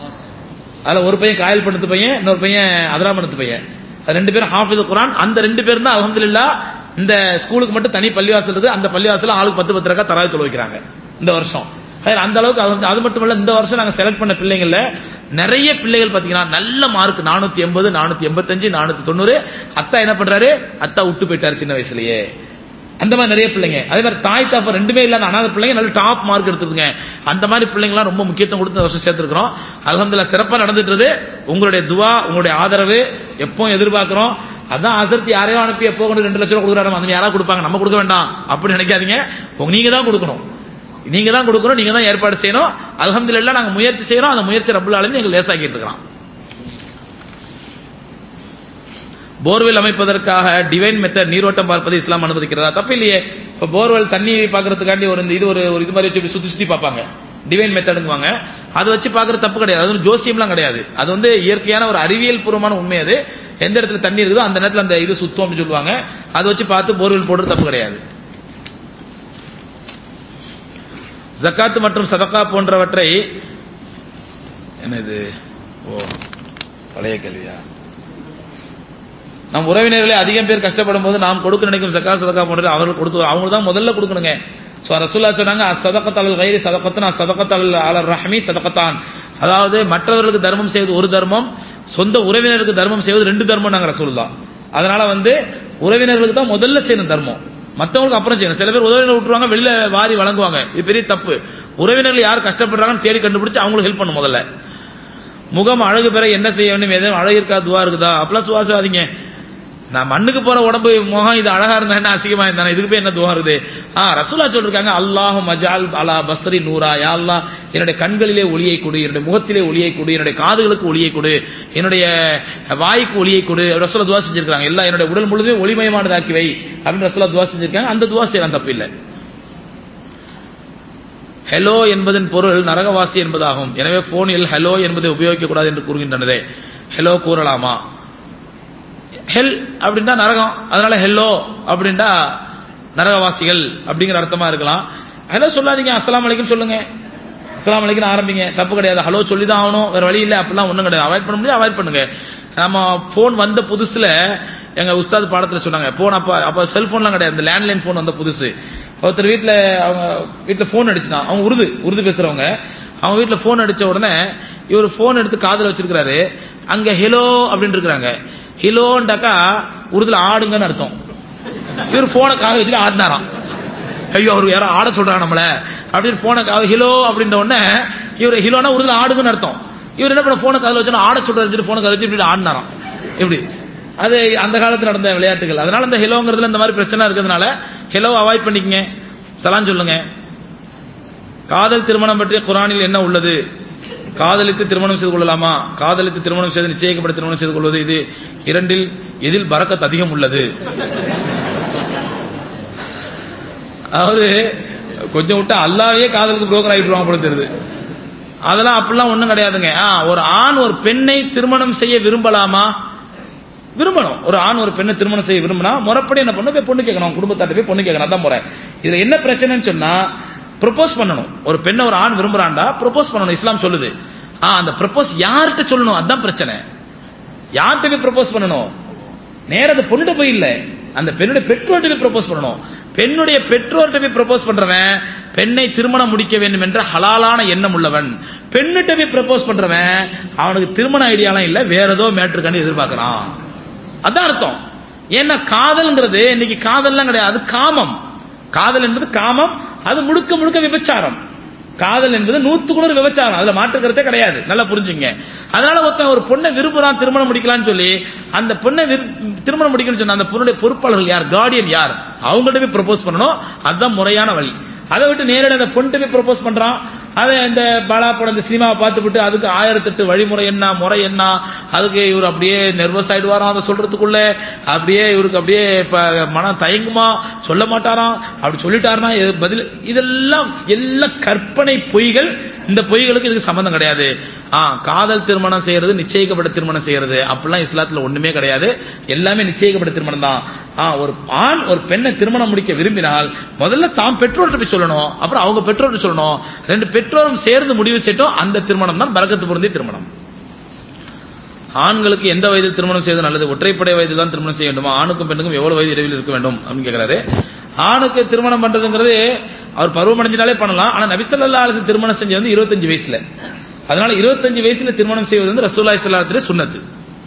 அதுல ஒரு பையன் காயல் பண்ணத்து பையன் இன்னொரு பையன் அதராமணத்து பையன் ரெண்டு பேரும் ஹாஃபிது குரான் அந்த ரெண்டு பேரும் தான் அலமதுல்லா இந்த ஸ்கூலுக்கு மட்டும் தனி பள்ளிவாசல் இருக்கு அந்த பள்ளிவாசல ஆளுக்கு பத்து பத்து ரக்கா தராது தொலை வைக்கிறாங்க இந்த வருஷம் அந்த அளவுக்கு அது மட்டும் இல்ல இந்த வருஷம் நாங்க செலக்ட் பண்ண பிள்ளைங்கள்ல நிறைய பிள்ளைகள் பாத்தீங்கன்னா நல்ல மார்க் நானூத்தி எண்பது நானூத்தி எண்பத்தஞ்சு நானூத்தி தொண்ணூறு அத்தா என்ன பண்றாரு அத்தா விட்டு போயிட்டாரு சின்ன வயசுலயே அந்த மாதிரி நிறைய பிள்ளைங்க அதே மாதிரி தாய் தாப்பா ரெண்டுமே இல்லாத அனாத பிள்ளைங்க நல்ல டாப் மார்க் எடுத்துருங்க அந்த மாதிரி பிள்ளைங்களாம் ரொம்ப முக்கியத்துவம் கொடுத்து வருஷம் சேர்த்திருக்கிறோம் அலமதுல சிறப்பா நடந்துட்டு உங்களுடைய துவா உங்களுடைய ஆதரவு எப்பவும் எதிர்பார்க்கிறோம் அதான் அசர்த்தி யாரையோ அனுப்பி எப்போ கொண்டு ரெண்டு லட்சம் ரூபா கொடுக்குறாங்க அந்த யாராவது கொடுப்பாங்க நம்ம கொடுக்க வேண்டாம் அப்படி நினைக்காதீங்க நீங்க தான் கொடுக்கணும் நீங்க தான் கொடுக்கணும் நீங்க தான் ஏற்பாடு செய்யணும் அலமதுல்லா நாங்க முயற்சி செய்யறோம் அந்த முயற்சி ரப்புல் ஆலமி எங்க லேசாக்கிட்டு இருக்கிறோம் போர்வெல் அமைப்பதற்காக டிவைன் மெத்தட் நீரோட்டம் பார்ப்பது இஸ்லாம் அனுமதிக்கிறதா தப்பு இல்லையே இப்ப போர்வெல் தண்ணி பாக்குறதுக்காண்டி ஒரு இது ஒரு ஒரு இது மாதிரி வச்சு சுத்தி சுத்தி பார்ப்பாங்க டிவைன் மெத்தடுங்குவாங்க அதை வச்சு பாக்குறது தப்பு கிடையாது அது ஜோசியம்லாம் கிடையாது அது வந்து இயற்கையான ஒரு அறிவியல் பூர்வமான உண்மை அது எந்த இடத்துல தண்ணி இருக்குதோ அந்த நேரத்தில் அந்த இது சுத்தம் அப்படின்னு சொல்லுவாங்க அதை வச்சு பார்த்து போர்வெல் போடுறது தப்பு கிடையாது ஜக்காத்து மற்றும் சதக்கா போன்றவற்றை என்னது ஓ பழைய கேள்வியா நம் உறவினர்களே அதிகம் பேர் கஷ்டப்படும் போது நாம் கொடுக்க நினைக்கும் சக்கா சதக்கா போன்ற அவர்கள் கொடுத்து அவங்க தான் முதல்ல கொடுக்கணுங்க ரசூல்லா சொன்னாங்க சதக்கத்தாளல் கைரி சதக்கத்தான் சதக்கத்தாளல் அலர் ரஹமி சதக்கத்தான் அதாவது மற்றவர்களுக்கு தர்மம் செய்வது ஒரு தர்மம் சொந்த உறவினருக்கு தர்மம் செய்வது ரெண்டு தர்மம் நாங்க ரசூல்லா அதனால வந்து உறவினர்களுக்கு தான் முதல்ல செய்யணும் தர்மம் மத்தவங்களுக்கு அப்புறம் செய்யணும் சில பேர் உறவினர் விட்டுருவாங்க வெளியில வாரி வழங்குவாங்க இது பெரிய தப்பு உறவினர்கள் யார் கஷ்டப்படுறாங்கன்னு தேடி கண்டுபிடிச்சு அவங்களுக்கு ஹெல்ப் பண்ணும் முதல்ல முகம் அழகு பெற என்ன செய்ய வேண்டும் எதுவும் அழகு இருக்கா துவா இருக்குதா அப்பெல்லாம் சுவாசாதீங்க நான் மண்ணுக்கு போற உடம்பு முகம் இது அழகா இருந்தா என்ன அசிங்கமா இருந்தானே இதுக்கு போய் என்ன துவா இருக்குது ஆ ரசூலா சொல்லிருக்காங்க அல்லாஹு மஜால் அலா பஸ்ரி நூரா யா அல்லாஹ் என்னுடைய கண்களிலே ஒளியை கொடு என்னுடைய முகத்திலே ஒளியை கொடு என்னுடைய காதுகளுக்கு ஒளியை கொடு என்னுடைய வாய்க்கு ஒளியை கொடு ரசூலா துவா செஞ்சிருக்காங்க எல்லாம் என்னுடைய உடல் முழுதுமே ஒளிமயமானதாக்கி வை அப்படின்னு ரசூலா துவா செஞ்சிருக்காங்க அந்த துவா செய்யலாம் தப்பு இல்லை ஹலோ என்பதன் பொருள் நரகவாசி என்பதாகும் எனவே போனில் ஹலோ என்பதை உபயோகிக்க கூடாது என்று கூறுகின்றனரே ஹலோ கூறலாமா ஹெல் அப்படின்னா நரகம் அதனால ஹெல்லோ அப்படின்னா நரகவாசிகள் அப்படிங்கிற அர்த்தமா இருக்கலாம் ஹலோ சொல்லாதீங்க அஸ்லாம் வலைக்கும் சொல்லுங்க அஸ்லாம் வலைக்கும் ஆரம்பிங்க தப்பு கிடையாது ஹலோ சொல்லி தான் ஆகணும் வேற வழி இல்லை அப்படிலாம் ஒன்றும் கிடையாது அவாய்ட் பண்ண முடியும் அவாய்ட் பண்ணுங்க நம்ம போன் வந்த புதுசுல எங்க உஸ்தாத் பாடத்துல சொன்னாங்க போன் அப்ப அப்ப செல்போன்லாம் கிடையாது இந்த லேண்ட்லைன் போன் வந்த புதுசு ஒருத்தர் வீட்டுல அவங்க வீட்டுல போன் அடிச்சுதான் அவங்க உருது உருது பேசுறவங்க அவங்க வீட்டுல போன் அடிச்ச உடனே இவர் போன் எடுத்து காதுல வச்சிருக்கிறாரு அங்க ஹெலோ அப்படின்னு இருக்கிறாங்க ஹிலோண்டாக்கா உருதுல ஆடுங்கன்னு அர்த்தம் இவர் போன காக வச்சுட்டு ஆடினாராம் ஐயோ அவருக்கு யாரோ ஆட சொல்றாங்க நம்மள அப்படின்னு போன காக ஹிலோ அப்படின்ற உடனே இவர் ஹிலோனா உருதுல ஆடுங்கன்னு அர்த்தம் இவர் என்ன பண்ண போன காதுல வச்சு ஆட சொல்றாரு போன காதுல வச்சு இப்படி ஆடினாராம் எப்படி அது அந்த காலத்தில் நடந்த விளையாட்டுகள் அதனால அந்த ஹெலோங்கிறதுல இந்த மாதிரி பிரச்சனை இருக்கிறதுனால ஹெலோ அவாய்ட் பண்ணிக்கங்க சலான் சொல்லுங்க காதல் திருமணம் பற்றிய குரானில் என்ன உள்ளது காதலித்து திருமணம் செய்து கொள்ளலாமா காதலித்து திருமணம் செய்து நிச்சயிக்கப்பட்ட திருமணம் செய்து கொள்வது இது இரண்டில் எதில் பறக்கத் அதிகம் உள்ளது அதாவது கொஞ்சம் விட்டு அல்லாவே காதலுக்கு புரோக்கர் ஆகிட்டு போல தெரியுது அதெல்லாம் அப்படிலாம் ஒண்ணும் கிடையாதுங்க ஒரு ஆண் ஒரு பெண்ணை திருமணம் செய்ய விரும்பலாமா விரும்பணும் ஒரு ஆண் ஒரு பெண்ணை திருமணம் செய்ய விரும்பினா முறைப்படி என்ன பண்ணணும் போய் பொண்ணு கேட்கணும் குடும்பத்தாட்ட போய் பொண்ணு கேட்கணும் அதான் முறை இதுல என்ன பிரச்சனைன்னு சொன்னா ப்ரொபோஸ் பண்ணணும் ஒரு பெண்ணை ஒரு ஆண் விரும்புறான்டா ப்ரொபோஸ் பண்ணணும் இஸ்லாம் சொல்லுது ஆ அந்த ப்ரொபோஸ் யார்கிட்ட சொல்லணும் அதான் பிரச்சனை யார்கிட்ட போய் ப்ரொபோஸ் பண்ணணும் நேர அந்த பொண்ணுகிட்ட போய் இல்ல அந்த பெண்ணுடைய பெற்றோர்கிட்ட போய் ப்ரொபோஸ் பண்ணணும் பெண்ணுடைய பெற்றோர்கிட்ட போய் ப்ரொபோஸ் பண்றவன் பெண்ணை திருமணம் முடிக்க வேண்டும் என்ற ஹலாலான எண்ணம் உள்ளவன் பெண்ணிட்ட போய் ப்ரொபோஸ் பண்றவன் அவனுக்கு திருமண ஐடியாலாம் இல்ல வேற ஏதோ மேட்ருக்கான்னு எதிர்பார்க்கறான் அதான் அர்த்தம் ஏன்னா காதல்ங்கிறது இன்னைக்கு காதல்லாம் கிடையாது காமம் காதல் என்பது காமம் அது முழுக்க முழுக்க விபச்சாரம் காதல் என்பது நூத்துக்கு நூறு விபச்சாரம் அதுல மாற்றுக்கிறதே கிடையாது நல்லா புரிஞ்சுங்க அதனால ஒருத்தன் ஒரு பொண்ணை விரும்புறான் திருமணம் முடிக்கலாம்னு சொல்லி அந்த பொண்ணை திருமணம் முடிக்கணும்னு சொன்ன அந்த பொண்ணுடைய பொறுப்பாளர்கள் யார் கார்டியன் யார் அவங்கள்ட்ட போய் ப்ரொபோஸ் பண்ணணும் அதுதான் முறையான வழி அதை விட்டு நேரடி அந்த பொண்ணு போய் ப்ரொபோஸ் பண்றான் அதை இந்த பாலா படம் இந்த சினிமாவை பார்த்துவிட்டு அதுக்கு ஆயிரத்தெட்டு வழிமுறை என்ன முறை என்ன அதுக்கு இவர் அப்படியே நர்வஸ் ஆயிடுவாராம் அதை சொல்றதுக்குள்ள அப்படியே இவருக்கு அப்படியே இப்ப மனம் தயங்குமா சொல்ல மாட்டாராம் அப்படி சொல்லிட்டாருன்னா பதில் இதெல்லாம் எல்லாம் கற்பனை பொய்கள் இந்த பொய்களுக்கு இதுக்கு சம்பந்தம் கிடையாது ஆ காதல் திருமணம் செய்யறது நிச்சயிக்கப்பட்ட திருமணம் செய்யறது அப்படிலாம் இஸ்லாத்துல ஒண்ணுமே கிடையாது எல்லாமே நிச்சயிக்கப்பட்ட திருமணம் தான் ஆ ஒரு ஆண் ஒரு பெண்ணை திருமணம் முடிக்க விரும்பினால் முதல்ல தாம் பெற்றோர்கிட்ட போய் சொல்லணும் அப்புறம் அவங்க பெற்றோர்கிட்ட சொல்லணும் ரெண்டு பெற்றோரும் சேர்ந்து முடிவு செய்யட்டும் அந்த திருமணம் தான் பறக்கத்து பொருந்திய திருமணம் ஆண்களுக்கு எந்த வயதில் திருமணம் செய்வது நல்லது ஒற்றைப்படை வயதில் தான் திருமணம் செய்ய வேண்டுமா ஆணுக்கும் பெண்ணுக்கும் எவ்வளவு வயது இடைவெளி இருக்க வேண்டும் அப்படின்னு கேட்கிறாரு ஆணுக்கு திருமணம் பண்றதுங்கிறது அவர் பருவம் அடைஞ்சினாலே பண்ணலாம் ஆனா நபிசல்லா அலுவலி திருமணம் செஞ்சது வந்து இருபத்தஞ்சு வயசுல அதனால இருபத்தஞ்சு வயசுல திருமணம் செய்வது வந்து ரசூல்லா இஸ்லாத்திலே சுண்ணத்து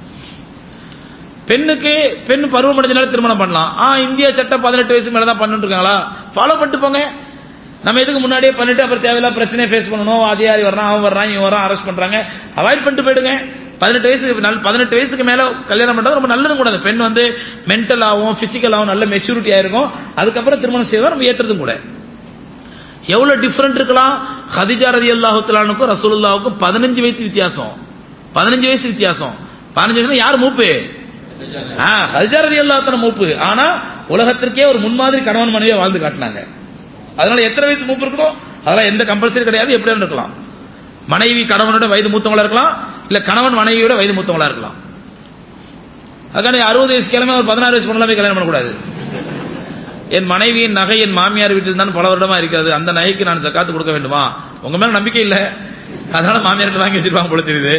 பெண்ணுக்கு பெண் பருவம் அடைஞ்சினாலே திருமணம் பண்ணலாம் ஆ இந்திய சட்டம் பதினெட்டு வயசு மேல தான் பண்ணிட்டு இருக்காங்களா ஃபாலோ பண்ணிட்டு போங்க நம்ம எதுக்கு முன்னாடியே பண்ணிட்டு அப்புறம் தேவையில்லாத பிரச்சனையை ஃபேஸ் பண்ணணும் அதிகாரி வர்றான் அவன் வர்றான் இவன் வரான் அரெஸ்ட் பண்றாங்க அவாய்ட் பண்ணிட்டு போயிடுங்க பதினெட்டு வயசுக்கு பதினெட்டு வயசுக்கு மேல கல்யாணம் பண்றது ரொம்ப நல்லதும் கூட அந்த பெண் வந்து மென்டலாகவும் பிசிக்கலாகவும் நல்ல மெச்சூரிட்டி ஆயிருக்கும் அதுக்கப்புறம் திருமணம் செய்வதா நம்ம ஏற்றதும் கூட எவ்வளவு டிஃபரெண்ட் இருக்கலாம் ஹதிஜா ரதி அல்லாஹுத்தலானுக்கும் ரசூலுல்லாவுக்கும் பதினஞ்சு வயசு வித்தியாசம் பதினஞ்சு வயசு வித்தியாசம் பதினஞ்சு வயசுல யார் மூப்பு ஹதிஜா ரதி அல்லாஹத்தன மூப்பு ஆனா உலகத்திற்கே ஒரு முன்மாதிரி கணவன் மனைவியா வாழ்ந்து காட்டினாங்க அதனால எத்தனை வயசு மூப்பு இருக்கணும் அதெல்லாம் எந்த கம்பல்சரி கிடையாது எப்படி இருக்கலாம் மனைவி கணவனோட வயது மூத்தவங்களா இருக்கலாம் இல்ல கணவன் மனைவியோட வயது மூத்தவங்களா இருக்கலாம் அதுக்காண்டி அறுபது வயசு கிழமை ஒரு பதினாறு வயசு பொண்ணு கல்யாணம் பண்ணக்கூடாது என் மனைவியின் நகை என் மாமியார் வீட்டில் தான் பல வருடமா இருக்கிறது அந்த நகைக்கு நான் சக்காத்து கொடுக்க வேண்டுமா உங்க மேல நம்பிக்கை இல்ல அதனால மாமியார் வாங்கி வச்சிருப்பாங்க போல தெரியுது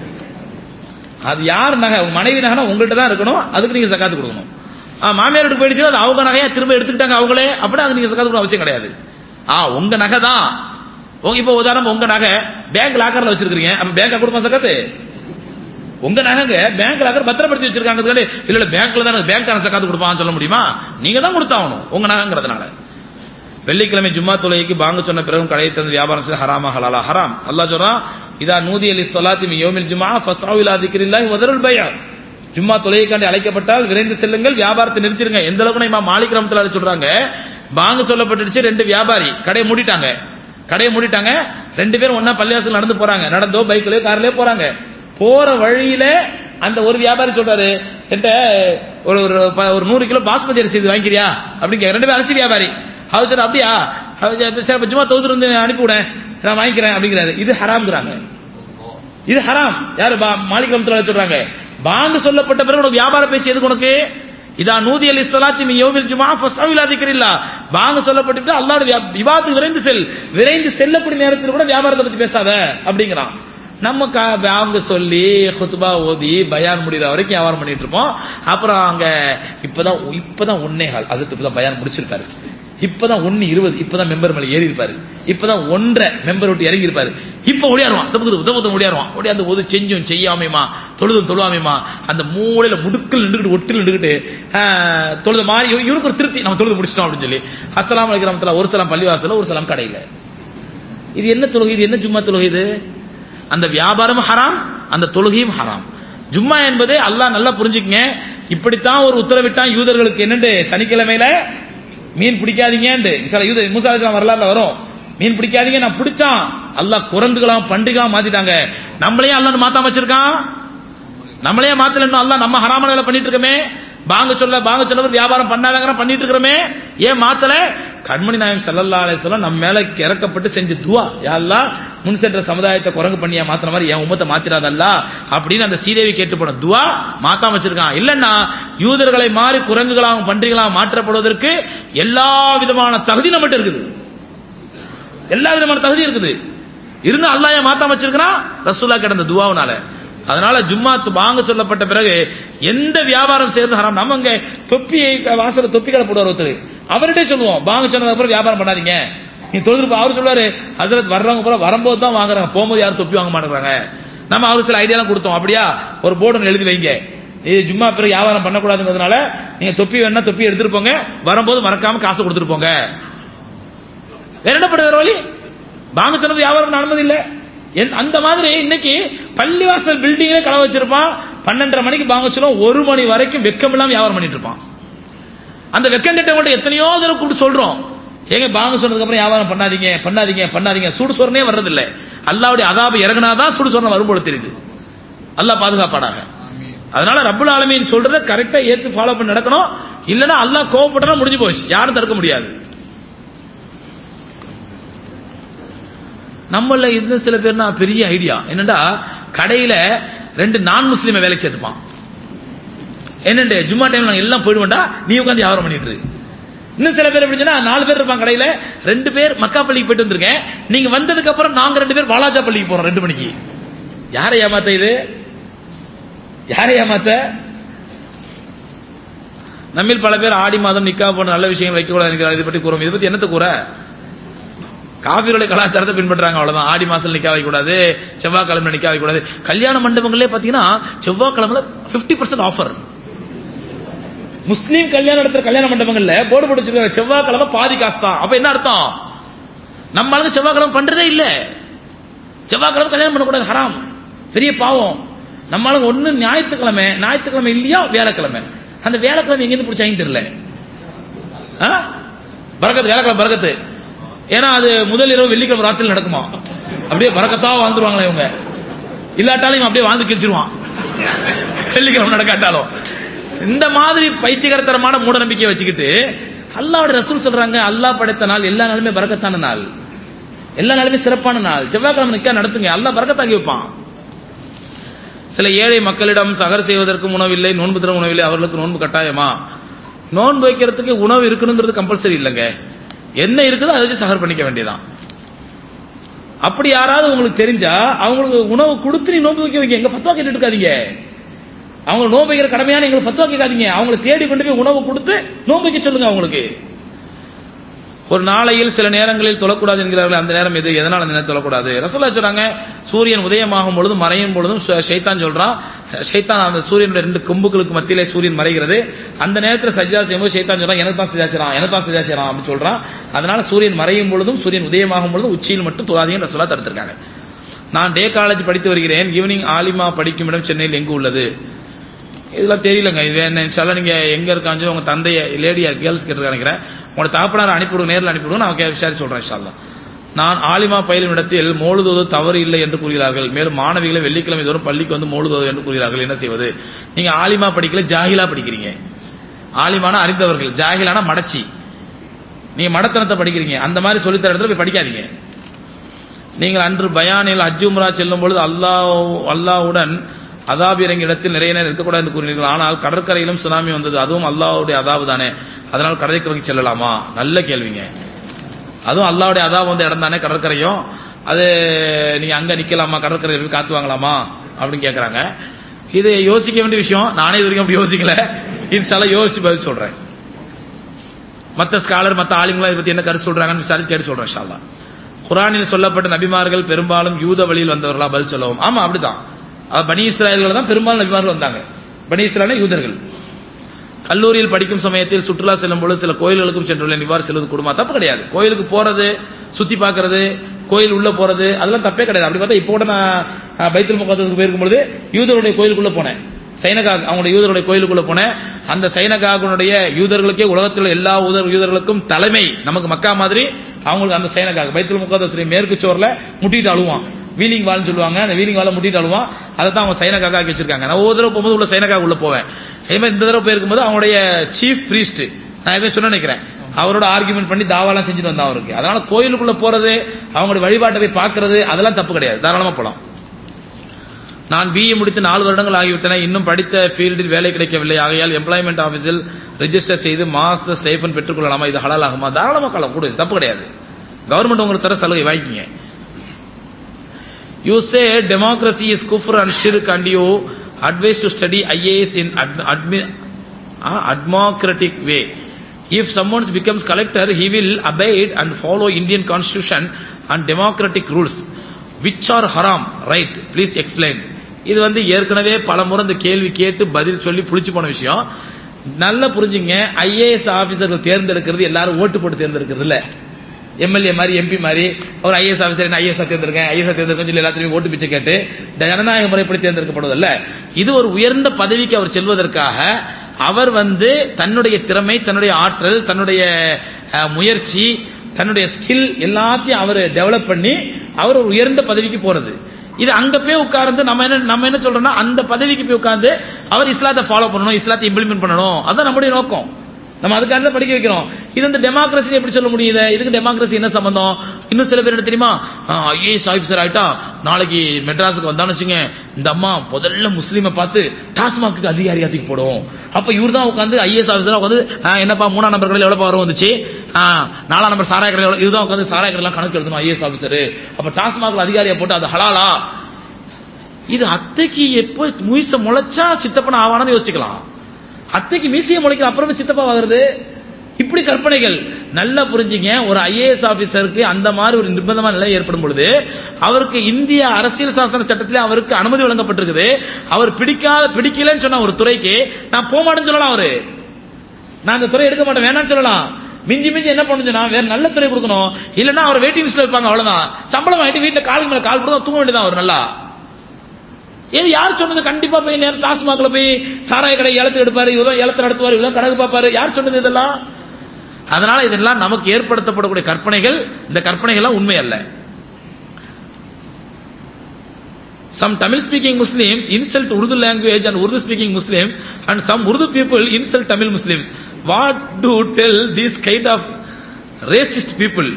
அது யார் நகை உங்க மனைவி நகைனா உங்கள்கிட்ட தான் இருக்கணும் அதுக்கு நீங்க சக்காத்து கொடுக்கணும் மாமியார் வீட்டுக்கு போயிடுச்சு அது அவங்க நகையா திரும்ப எடுத்துக்கிட்டாங்க அவங்களே அப்படி அது நீங்க சக்காத்து கொடுக்க அவசியம் கிடையாது ஆ உங்க நகை தான் உங்க இப்ப உதாரணம் உங்க நகை பேங்க் லாக்கர்ல வச்சிருக்கீங்க அப்ப பேங்க் கொடுப்பா சக்கத்து உங்க நகைங்க பேங்க் லாக்கர் பத்திரப்படுத்தி வச்சிருக்காங்க இல்ல இல்ல பேங்க்ல தான் பேங்க் சக்காத்து கொடுப்பான்னு சொல்ல முடியுமா நீங்க தான் கொடுத்தாகணும் உங்க நகைங்கிறதுனால வெள்ளிக்கிழமை ஜும்மா தொலைக்கு பாங்க சொன்ன பிறகும் கடையை தந்து வியாபாரம் செய்து ஹராமா ஹலாலா ஹராம் அல்லாஹ் சொல்றான் இதா நூதி அலி சொலாத்தி யோமில் ஜுமா ஃபசாவில் அதிக்கிரில்லாஹி வதருல் பயா ஜும்மா தொழுகைக்காண்டி அழைக்கப்பட்டால் விரைந்து செல்லுங்கள் வியாபாரத்தை நிறுத்திடுங்க எந்த அளவுக்கு இமாம் மாலிக் ரஹ்மத்துல்லாஹி சொல்றாங்க பாங்கு சொல்லப்பட்டுடுச்சு ரெண்டு வியாபாரி கடையை மூடிட்டாங்க கடையை மூடிட்டாங்க ரெண்டு பேரும் ஒண்ணா பள்ளிவாசல் நடந்து போறாங்க நடந்தோ பைக்லயோ கார்லயோ போறாங்க போற வழியில அந்த ஒரு வியாபாரி சொல்றாரு என்கிட்ட ஒரு ஒரு ப- ஒரு நூறு கிலோ பாஸ்மதி அரிசி இது வாங்கிக்கிறியா அப்படின்னு கேக்குறாரு. ரெண்டு பேரும் அரிசி வியாபாரி அவர் சொல்ற அப்படியா அவர் சரி, சரி அப்ப சும்மா தொகுத்து வந்து அனுப்பி விட நான் வாங்கிக்கிறேன் அப்படிங்கிறாரு இது ஹராம்ங்கிறாங்க இது ஹராம் யாரு பா- மாலிக் ரஹ்மத்துல்லாஹி சொல்றாங்க பாங்கு சொல்லப்பட்ட பிறகு உனக்கு வியாபார பேச்சு எதுக்கு உனக்கு இதா நூதி அலி ஸலாத்தி மின் யௌமில் ஜுமா ஃபஸ்அவிலா திக்ரில்லா பாங்கு சொல்லப்பட்டு அல்லாஹ்வுடைய விவாதத்துக்கு விரைந்து செல் விரைந்து செல்லக்கூடிய நேரத்தில் கூட வியாபாரத்தை பத்தி பேசாத அப்படிங்கிறான் நம்ம க- பாங்கு சொல்லி குத்துபா ஓதி பயான் முடிகிற வரைக்கும் வியாபாரம் பண்ணிட்டு இருப்போம் அப்புறம் அங்க இப்பதான் இப்பதான் ஒன்னே கால் அதுக்கு இப்பதான் பயான் முடிச்சிருக்காரு இப்பதான் ஒன்னு இருபது இப்பதான் மெம்பர் மேல ஏறி இருப்பாரு இப்பதான் ஒன்றரை மெம்பர் விட்டு இறங்கி இருப்பாரு இப்ப ஓடியாருவான் தப்புக்கு உதவத்தம் ஓடியாருவான் ஓடியாந்து ஓது செஞ்சும் செய்யாமையுமா தொழுதும் தொழுவாமையுமா அந்த மூலையில முடுக்கல் நின்றுகிட்டு ஒட்டில் நின்றுகிட்டு ஆஹ், தொழுத மாதிரி இவ- இவனுக்கு ஒரு திருப்தி நம்ம தொழுது முடிச்சிட்டோம் அப்படின்னு சொல்லி அஸ்ஸலாமு அலைக்கும் ரஹ்மத்துல்லாஹ் ஒரு சலாம் பள்ளிவாசல்ல ஒரு சலாம் கடையில இது என்ன தொழுகை இது என்ன ஜும்மா தொழுகை இது அந்த வியாபாரம் ஹராம் அந்த தொழுகையும் ஹராம் ஜும்மா என்பது அல்லாஹ் நல்லா புரிஞ்சுக்கங்க இப்படித்தான் ஒரு உத்தரவிட்டான் யூதர்களுக்கு என்னண்டு சனிக்கிழமையில மீன் பிடிக்காதீங்கன்னு இன்ஷால்லா யூத மூசா அலைஹிஸ்ஸலாம் வரலாறுல வரும் மீன் பிடிக்காதீங்க நான் பிடிச்சான் அல்லாஹ் குரங்குகளாம் பன்றிகளாம் மாத்திட்டாங்க நம்மளையும் அல்லாஹ் மாத்தாம வச்சிருக்கான் நம்மளே மாத்தல இன்னும் அல்லாஹ் நம்ம ஹராமான வேலை பண்ணிட்டு இருக்கோமே பாங்க சொல்ல பாங்க சொல்ல வியாபாரம் பண்ணாதங்கிற பண்ணிட்டு இருக்கிறோமே ஏன் மாத்தல கண்மணி நாயம் ஸல்லல்லாஹு அலைஹி வஸல்லம் நம்ம மேல இறக்கப்பட்டு செஞ்ச துவா யா அல்லாஹ் முன் சென்ற சமுதாயத்தை குரங்கு பண்ணியா மாத்தின மாதிரி என் உம்மத்தை மாத்திராதல்லா அப்படின்னு அந்த சீதேவி கேட்டு போன துவா மாத்தாம வச்சிருக்கான் இல்லன்னா யூதர்களை மாறி குரங்குகளாகவும் பன்றிகளாகவும் மாற்றப்படுவதற்கு எல்லா விதமான தகுதி நம்மகிட்ட இருக்குது எல்லா விதமான தகுதி இருக்குது இருந்து அல்லாஹ் ஏன் மாத்தாம வச்சிருக்கிறான் ரசூலா கிடந்த துவாவுனால அதனால ஜும்மா து- வாங்க சொல்லப்பட்ட பிறகு எந்த வியாபாரம் செய்யறது ஹராம் நம்ம இங்க தொப்பியை வாசல தொப்பி கடை போடுவார் ஒருத்தர் அவர்கிட்டே சொல்லுவோம் வாங்க சொன்னதுக்கு அப்புறம் வியாபாரம் பண்ணாதீங்க நீ தொழுது அவர் சொல்லுவாரு ஹசரத் வர்றவங்க பூரா வரும்போது தான் வாங்குறாங்க போகும்போது யாரும் தொப்பி வாங்க மாட்டேங்கிறாங்க நம்ம அவருக்கு சில ஐடியாலாம் கொடுத்தோம் அப்படியா ஒரு போர்டு ஒன்று எழுதி வைங்க இது ஜும்மா பிறகு வியாபாரம் பண்ணக்கூடாதுங்கிறதுனால நீங்க தொப்பி வேணா தொப்பி எடுத்துட்டு போங்க வரும்போது மறக்காம காசு கொடுத்துட்டு போங்க வேற என்ன பண்ணுற வழி வாங்க சொன்னது வியாபாரம் அனுமதி இல்ல என்- அந்த மாதிரி இன்னைக்கு பள்ளிவாசல் பில்டிங்ல களை வச்சிருப்பான் பன்னெண்டரை மணிக்கு பாங்க சொல்லுவோம் ஒரு மணி வரைக்கும் வெக்கம் இல்லாம வியாபாரம் பண்ணிட்டு இருப்பான் அந்த வெக்கம் திட்டம் கூட எத்தனையோ தடவை கூப்பிட்டு சொல்றோம் ஏங்க பாங்க சொன்னதுக்கு அப்புறம் வியாபாரம் பண்ணாதீங்க பண்ணாதீங்க பண்ணாதீங்க சூடு சொரணே வர்றது இல்ல அல்லாவுடைய அதாபு இறங்குனாதான் சூடு சொரணம் வரும்போது தெரியுது அல்லாஹ் பாதுகாப்பாடாக அதனால ரப்புல் ஆலமீன் சொல்றத கரெக்டா ஏத்து ஃபாலோ பண்ணி நடக்கணும் இல்லனா அல்லாஹ் கோவப்பட்டா முடிஞ்சு போச்சு யாரும் தடுக்க முடியாது நம்மள இன்னும் சில பேர்னா பெரிய ஐடியா என்னடா கடையில ரெண்டு நான் முஸ்லீமை வேலைக்கு சேர்த்துப்பான் என்னண்டு ஜும்மா டைம்ல நாங்க எல்லாம் போயிடுவோம்டா நீ உட்காந்து வியாபாரம் பண்ணிட்டு இரு. இன்னும் சில பேர் எப்படி சொன்னா நாலு பேர் இருப்பாங்க கடையில ரெண்டு பேர் மக்கா பள்ளிக்கு போயிட்டு வந்திருக்கேன் நீங்க வந்ததுக்கு அப்புறம் நாங்க ரெண்டு பேர் வாலாஜா பள்ளிக்கு போறோம் ரெண்டு மணிக்கு யாரை ஏமாத்த இது யாரை ஏமாத்த நம்மில் பல பேர் ஆடி மாதம் நிக்கா போன்ற நல்ல விஷயங்கள் வைக்கக்கூடாது என்கிறார் இதை பற்றி கூறும் இதை பத்தி என்னத்தை கூற காவிரியோட கலாச்சாரத்தை பின்பற்றாங்க அவ்வளவுதான் ஆடி மாசம் நிக்கா வைக்கக்கூடாது செவ்வாய்க்கிழமை நிக்கா வைக்கக்கூடாது கல்யாண மண்டபங்களே பாத்தீங்கன்னா செவ்வாய்க்கிழமைல 50% பர்சன்ட் ஆஃபர் முஸ்லீம் கல்யாணம் நடத்துற கல்யாண மண்டபங்கள்ல போர்டு போட்டு வச்சிருக்காங்க செவ்வாய்க்கிழமை பாதி காசு தான் அப்ப என்ன அர்த்தம் நம்ம ஆளுங்க செவ்வாய்க்கிழமை பண்றதே இல்ல செவ்வாய்க்கிழமை கல்யாணம் பண்ணக்கூடாது ஹராம் பெரிய பாவம் நம்ம ஆளுங்க ஒண்ணு ஞாயிற்றுக்கிழமை ஞாயிற்றுக்கிழமை இல்லையா வியாழக்கிழமை அந்த வியாழக்கிழமை எங்கிருந்து பிடிச்சாங்கன்னு தெரியல ஆ? பரக்கத்து வியாழக்கிழமை பரக்கத்து ஏன்னா அது முதல் இரவு வெள்ளிக்கிழமை ராத்திரி நடக்குமா அப்படியே பறக்கத்தா வாழ்ந்துருவாங்களே இவங்க இல்லாட்டாலும் இவன் அப்படியே வாழ்ந்து கிழிச்சிருவான் வெள்ளிக்கிழமை நடக்காட்டாலும் இந்த மாதிரி பைத்தியகரத்தனமான மூட நம்பிக்கையை வச்சுக்கிட்டு அல்லாவோட ரசூல் சொல்றாங்க அல்லாஹ் படைத்த நாள் எல்லா நாளுமே பறக்கத்தான நாள் எல்லா நாளுமே சிறப்பான நாள் செவ்வாய்க்கிழமை நிக்கா நடத்துங்க அல்லாஹ் பறக்கத்தாக்கி வைப்பான் சில ஏழை மக்களிடம் சகர் செய்வதற்கும் உணவில்லை நோன்பு தர உணவில்லை அவர்களுக்கு நோன்பு கட்டாயமா நோன்பு வைக்கிறதுக்கு உணவு இருக்கணுங்கிறது கம்பல்சரி இல்லைங்க என்ன இருக்குதோ அதை வச்சு சகர் பண்ணிக்க வேண்டியதான் அப்படி யாராவது உங்களுக்கு தெரிஞ்சா அவங்களுக்கு உணவு கொடுத்து நீ நோன்பு வைக்க வைக்க எங்க ஃபத்வா கேட்டுட்டு இருக்காதீங்க அவங்க நோன்பு வைக்கிற கடமையான எங்களுக்கு ஃபத்வா கேட்காதீங்க அவங்களை தேடி கொண்டு போய் உணவு கொடுத்து நோன்பு வைக்க சொல்லுங்க அவங்களுக்கு ஒரு நாளையில் சில நேரங்களில் தொழக்கூடாது என்கிறார்கள் அந்த நேரம் எது எதனால் அந்த நேரம் தொழக்கூடாது ரசூல்லா சொல்றாங்க சூரியன் உதயமாகும் பொழுதும் மறையும் பொழுதும் ஷ- ஷைத்தான் சொல்றான் ஷைத்தான் அந்த சூரியனுடைய ரெண்டு கொம்புகளுக்கு மத்தியிலே சூரியன் மறைகிறது அந்த நேரத்தில் சஜ்ஜா செய்யும்போது ஷைத்தான் சொல்றான் எனக்கு தான் சஜா செய்றான் எனக்கு தான் சஜா செய்றான் அப்படின்னு சொல்றான் அதனால சூரியன் மறையும் பொழுதும் சூரியன் உதயமாகும் பொழுதும் உச்சியில் மட்டும் தொழாதீங்கன்னு ரசூலா தடுத்திருக்காங்க நான் டே காலேஜ் படித்து வருகிறேன் ஈவினிங் ஆலிமா படிக்கும் இடம் சென்னையில் எங்கு உள்ளது இதெல்லாம் தெரியலங்க இது என்ன இன்ஷால்லா நீங்க எங்க இருக்காஞ்சோ உங்க தந்தைய லேடியா கேர்ள்ஸ் கேட்டு நினைக்கிறேன் உங்களோட தாப்பனார் அனுப்பிவிடுங்க நேரில் அனுப்பிவிடுங்க நான் கே- விசாரிச்சு சொல்றேன் இன்ஷால்லா நான் ஆலிமா பயிலும் இடத்தில் மோழுதுவது தவறு இல்லை என்று கூறுகிறார்கள் மேலும் மாணவிகளை வெள்ளிக்கிழமை தோறும் பள்ளிக்கு வந்து மோழுதுவது என்று கூறுகிறார்கள் என்ன செய்வது நீங்க ஆலிமா படிக்கல ஜாகிலா படிக்கிறீங்க ஆலிமான அறிந்தவர்கள் ஜாகிலான மடச்சி நீங்க மடத்தனத்தை படிக்கிறீங்க அந்த மாதிரி சொல்லித்தர இடத்துல போய் படிக்காதீங்க நீங்கள் அன்று பயானில் அஜ்ஜும்ரா செல்லும் பொழுது அல்லாஹ் அல்லாஹ்வுடன் அதாப் இறங்கிய இடத்தில் நிறைய நேரம் இருக்கக்கூடாது என்று கூறினீர்கள் ஆனால் கடற்கரையிலும் சுனாமி வந்தது அதுவும் அல்லாஹ்வுடைய அதாவு தானே அதனால் கடற்கரைக்கு செல்லலாமா நல்ல கேள்விங்க அதுவும் அல்லாஹ்வுடைய அதாவு வந்த இடம் தானே கடற்கரையும் அது நீங்க அங்க நிக்கலாமா கடற்கரையில் போய் காத்து வாங்கலாமா அப்படின்னு கேக்குறாங்க இது யோசிக்க வேண்டிய விஷயம் நானே இது வரைக்கும் அப்படி யோசிக்கல இன்ஷால்லா யோசிச்சு பதில் சொல்றேன் மத்த ஸ்காலர் மத்த ஆளுங்களா இதை பத்தி என்ன கருத்து சொல்றாங்கன்னு விசாரிச்சு கேட்டு சொல்றேன் இன்ஷா அல்லாஹ் குரானில் சொல்லப்பட்ட நபிமார்கள் பெரும்பாலும் யூத வழியில் வந்தவர்களா பதில் சொல்லவும் ஆமா அப்படிதான் அது பனி இஸ்ராயல்கள் தான் பெரும்பாலும் நபிமார்கள் வந்தாங்க பனி இஸ்ராயல் யூதர்கள் கல்லூரியில் படிக்கும் சமயத்தில் சுற்றுலா செல்லும் பொழுது சில கோயில்களுக்கும் சென்றுள்ளேன் இவ்வாறு செல்வது கூடுமா தப்பு கிடையாது கோயிலுக்கு போறது சுத்தி பார்க்கிறது கோயில் உள்ள போறது அதெல்லாம் தப்பே கிடையாது அப்படி பார்த்தா இப்போ கூட நான் அஹ், பைத்துல் முகத்துக்கு போயிருக்கும் பொழுது யூதருடைய கோயிலுக்குள்ள போனேன் சைனகாக் அவங்களுடைய யூதருடைய கோயிலுக்குள்ள போனேன் அந்த சைனகாகுனுடைய யூதர்களுக்கே உலகத்தில் உள்ள எல்லா யூதர் யூதர்களுக்கும் தலைமை நமக்கு மக்கா மாதிரி அவங்களுக்கு அந்த சைனகாக் பைத்துல் முகத்தஸ்ரீ மேற்கு சோர்ல முட்டிட்டு அழுவான் வீலிங் வால்னு சொல்லுவாங்க அந்த வீலிங் வால முட்டிட்டு அழுவான் அதை தான் அவங்க சைனகாக ஆக்கி வச்சிருக்காங்க நான் ஒவ்வொரு தடவை போகும்போது உள்ள சைனகாக உள்ள போவேன் அதே மாதிரி இந்த தடவை போயிருக்கும்போது அவங்களுடைய சீஃப் பிரீஸ்ட் நான் ஏற்கனவே சொன்ன நினைக்கிறேன் அவரோட ஆர்குமெண்ட் பண்ணி தாவாலாம் செஞ்சுட்டு வந்தான் அவருக்கு அதனால கோயிலுக்குள்ள போறது அவங்களுடைய வழிபாட்டை போய் பார்க்கிறது அதெல்லாம் தப்பு கிடையாது தாராளமா போலாம் நான் பிஏ முடித்து நாலு வருடங்கள் ஆகிவிட்டன இன்னும் படித்த ஃபீல்டில் வேலை கிடைக்கவில்லை ஆகையால் எம்ப்ளாய்மெண்ட் ஆபீஸில் ரெஜிஸ்டர் செய்து மாச ஸ்டைஃபன் பெற்றுக்கொள்ளலாமா இது ஹலால் ஆகுமா தாராளமா கலாம் கூடு தப்பு கிடையாது கவர்மெண்ட் உங்களுக்கு தர சலுகை வாங்கிக்கிங்க யூ சே டெமோக்ரஸி இஸ் குஃபர் அண்ட் ஷிர்க் and you advise to study IAS in admocratic way. If someone becomes collector, he will abide and follow Indian constitution and democratic rules. Which are haram, right? Please explain. இது வந்து ஏற்கனவே பல முறை இந்த கேள்வி கேட்டு பதில் சொல்லி புளிச்சு போன விஷயம் நல்லா புரிஞ்சுங்க ஐஏஎஸ் ஆபீசர்கள் தேர்ந்தெடுக்கிறது எல்லாரும் ஓட்டு போட்டு தேர்ந்தெடுக்கிறது இல்ல எம்எல்ஏ மாதிரி எம்பி மாதிரி ஒரு ஐஏஎஸ் ஆஃபீஸர் என்ன ஐஏஎஸ் தேர்ந்தெடுக்கேன் ஐஏஎஸ் தேர்ந்தெடுக்க சொல்லி எல்லாத்தையும் ஓட்டு பிச்சை கேட்டு ஜனநாயக முறைப்படி தேர்ந்தெடுக்கப்படுவதல்ல இது ஒரு உயர்ந்த பதவிக்கு அவர் செல்வதற்காக அவர் வந்து தன்னுடைய திறமை தன்னுடைய ஆற்றல் தன்னுடைய அஹ், முயற்சி தன்னுடைய ஸ்கில் எல்லாத்தையும் அவர் டெவலப் பண்ணி அவர் ஒரு உயர்ந்த பதவிக்கு போறது இது அங்க போய் உட்கார்ந்து நம்ம என்ன நம்ம என்ன சொல்றோம்னா அந்த பதவிக்கு போய் உட்கார்ந்து அவர் இஸ்லாத்தை ஃபாலோ பண்ணணும் இஸ்லாத்தை இம்ப்ளிமெண்ட் பண்ணணும் அதான் நம்முடைய நோக்கம் நம்ம அதுக்காக தான் படிக்க வைக்கிறோம் இது வந்து டெமோக்ரஸி எப்படி சொல்ல முடியுது இதுக்கு டெமோக்ரஸி என்ன சம்பந்தம் இன்னும் சில பேர் என்ன தெரியுமா ஐஏஎஸ் ஆபீசர் ஆயிட்டா நாளைக்கு மெட்ராஸுக்கு வந்தான்னு வச்சுங்க இந்த அம்மா முதல்ல முஸ்லீமை பார்த்து டாஸ்மாக்கு அதிகாரியா தூக்கி போடும் அப்ப இவர் தான் உட்காந்து ஐஏஎஸ் ஆபீசரா உட்காந்து "ஆ, என்னப்பா மூணாம் நம்பர் கடையில் எவ்வளவு வரும் வந்துச்சு ஆ, நாலாம் நம்பர் சாராய கடையில் எவ்வளவு இதுதான் உட்காந்து சாராய கடையில் கணக்கு எழுதணும் ஐஏஎஸ் ஆபீசர் அப்ப டாஸ்மாக்ல அதிகாரியா போட்டு அது ஹலாலா இது அத்தைக்கு எப்போ முயச முளைச்சா சித்தப்பன ஆவானு யோசிச்சுக்கலாம் அத்தைக்கு மீசையை முளைக்கிற அப்புறமே சித்தப்பா ஆகுறது இப்படி கற்பனைகள் நல்லா புரிஞ்சுங்க ஒரு ஐஏஎஸ் ஆபீசருக்கு அந்த மாதிரி ஒரு நிர்பந்தமான நிலை ஏற்படும் பொழுது அவருக்கு இந்திய அரசியல் சாசன சட்டத்திலே அவருக்கு அனுமதி வழங்கப்பட்டிருக்குது அவர் பிடிக்காத பிடிக்கலன்னு சொன்ன ஒரு துறைக்கு நான் போக மாட்டேன்னு சொல்லலாம் அவரு நான் அந்த துறை எடுக்க மாட்டேன் வேணாம்னு சொல்லலாம் மிஞ்சி மிஞ்சி என்ன பண்ணணும் சொன்னா வேற நல்ல துறை கொடுக்கணும் இல்லைன்னா அவர் வெயிட்டிங் லிஸ்ட்ல வைப்பாங்க அவ்வளவுதான் சம்பளம் வாங்கிட்டு வீட்டுல காலுக்கு மேல கால் போட்டு தூங்க வேண்டியதான் அவர் நல்லா இது யார் சொன்னது கண்டிப்பா போய் நேரம் டாஸ்மாக்ல போய் சாராய கடை ஏலத்தில் எடுப்பாரு இவதான் ஏலத்தில் நடத்துவாரு இவதான் கணக்கு பார்ப்பாரு யார் சொன்னது இதெல்லாம் அதனால இதெல்லாம் நமக்கு ஏற்படுத்தப்படக்கூடிய கற்பனைகள் இந்த கற்பனைகள் எல்லாம் உண்மை அல்ல Some Tamil speaking Muslims insult Urdu language and Urdu speaking Muslims and some Urdu people insult Tamil Muslims. What do tell these kind of racist people?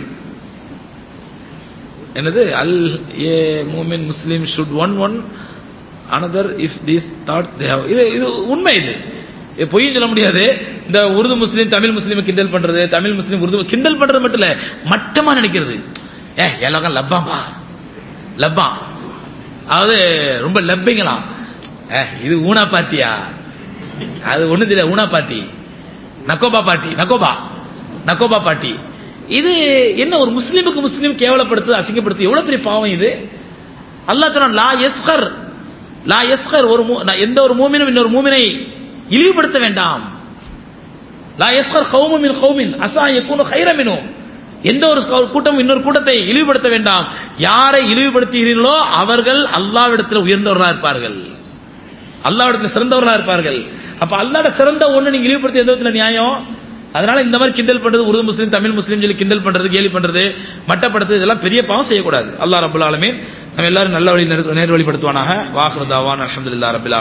என்னது அல் ஏ மூமின் Muslim should one one another if these thought they how இது இது உண்மை இது இது பொய்யும் சொல்ல முடியாது இந்த உருது முஸ்லீம் தமிழ் முஸ்லீம் கிண்டல் பண்றது தமிழ் முஸ்லீம் உருது கிண்டல் பண்றது மட்டும் இல்ல மட்டமா நினைக்கிறது ஏ எல்லாரும் லப்பாம்பா லப்பா அதாவது ரொம்ப லப்பிங்களாம் ஏ இது ஊனா பார்ட்டியா அது ஒண்ணு தெரியல ஊனா பார்ட்டி நக்கோபா பார்ட்டி நக்கோபா நக்கோபா பார்ட்டி இது என்ன ஒரு முஸ்லீமுக்கு முஸ்லீம் கேவலப்படுத்து அசிங்கப்படுத்து எவ்வளவு பெரிய பாவம் இது அல்லாஹ் சொன்னான் லா எஸ்கர் லா எஸ்கர் ஒரு மூ- நான் எந்த ஒரு மூமினும் இன்னொரு மூமினை இழிவுபடுத்த வேண்டாம் லா எஸ்கர் கௌமும் மின் கௌமின் அசா யக்கூனு கைரமினும் எந்த ஒரு ஸ்கௌ- கூட்டம் இன்னொரு கூட்டத்தை இழிவுபடுத்த வேண்டாம் யாரை இழிவுபடுத்துகிறீர்களோ அவர்கள் அல்லாவிடத்தில் உயர்ந்தவர்களாக இருப்பார்கள் அல்லாஹ்விடத்துல சிறந்தவர்களா இருப்பார்கள் அப்ப அல்லாஹ்ட சிறந்த ஒண்ணு நீங்க இழிவுபடுத்தி எந்த விதத்துல நியாயம் அதனால இந்த மாதிரி கிண்டல் பண்றது உருது முஸ்லீம் தமிழ் முஸ்லீம் சொல்லி கிண்டல் பண்றது கேலி பண்றது மட்டப்படுத்துறது இதெல்லாம் பெரிய பாவம் செய்யக்கூடாது அல்லாஹ் ரபுல் ஆலமீன் நம்ம எல்லாரும் நல்ல வழி நேர் வழிப்படுத்துவானாக வாஹ்ருதாவான் அல்ஹம்துலில்லாஹ் ரபில்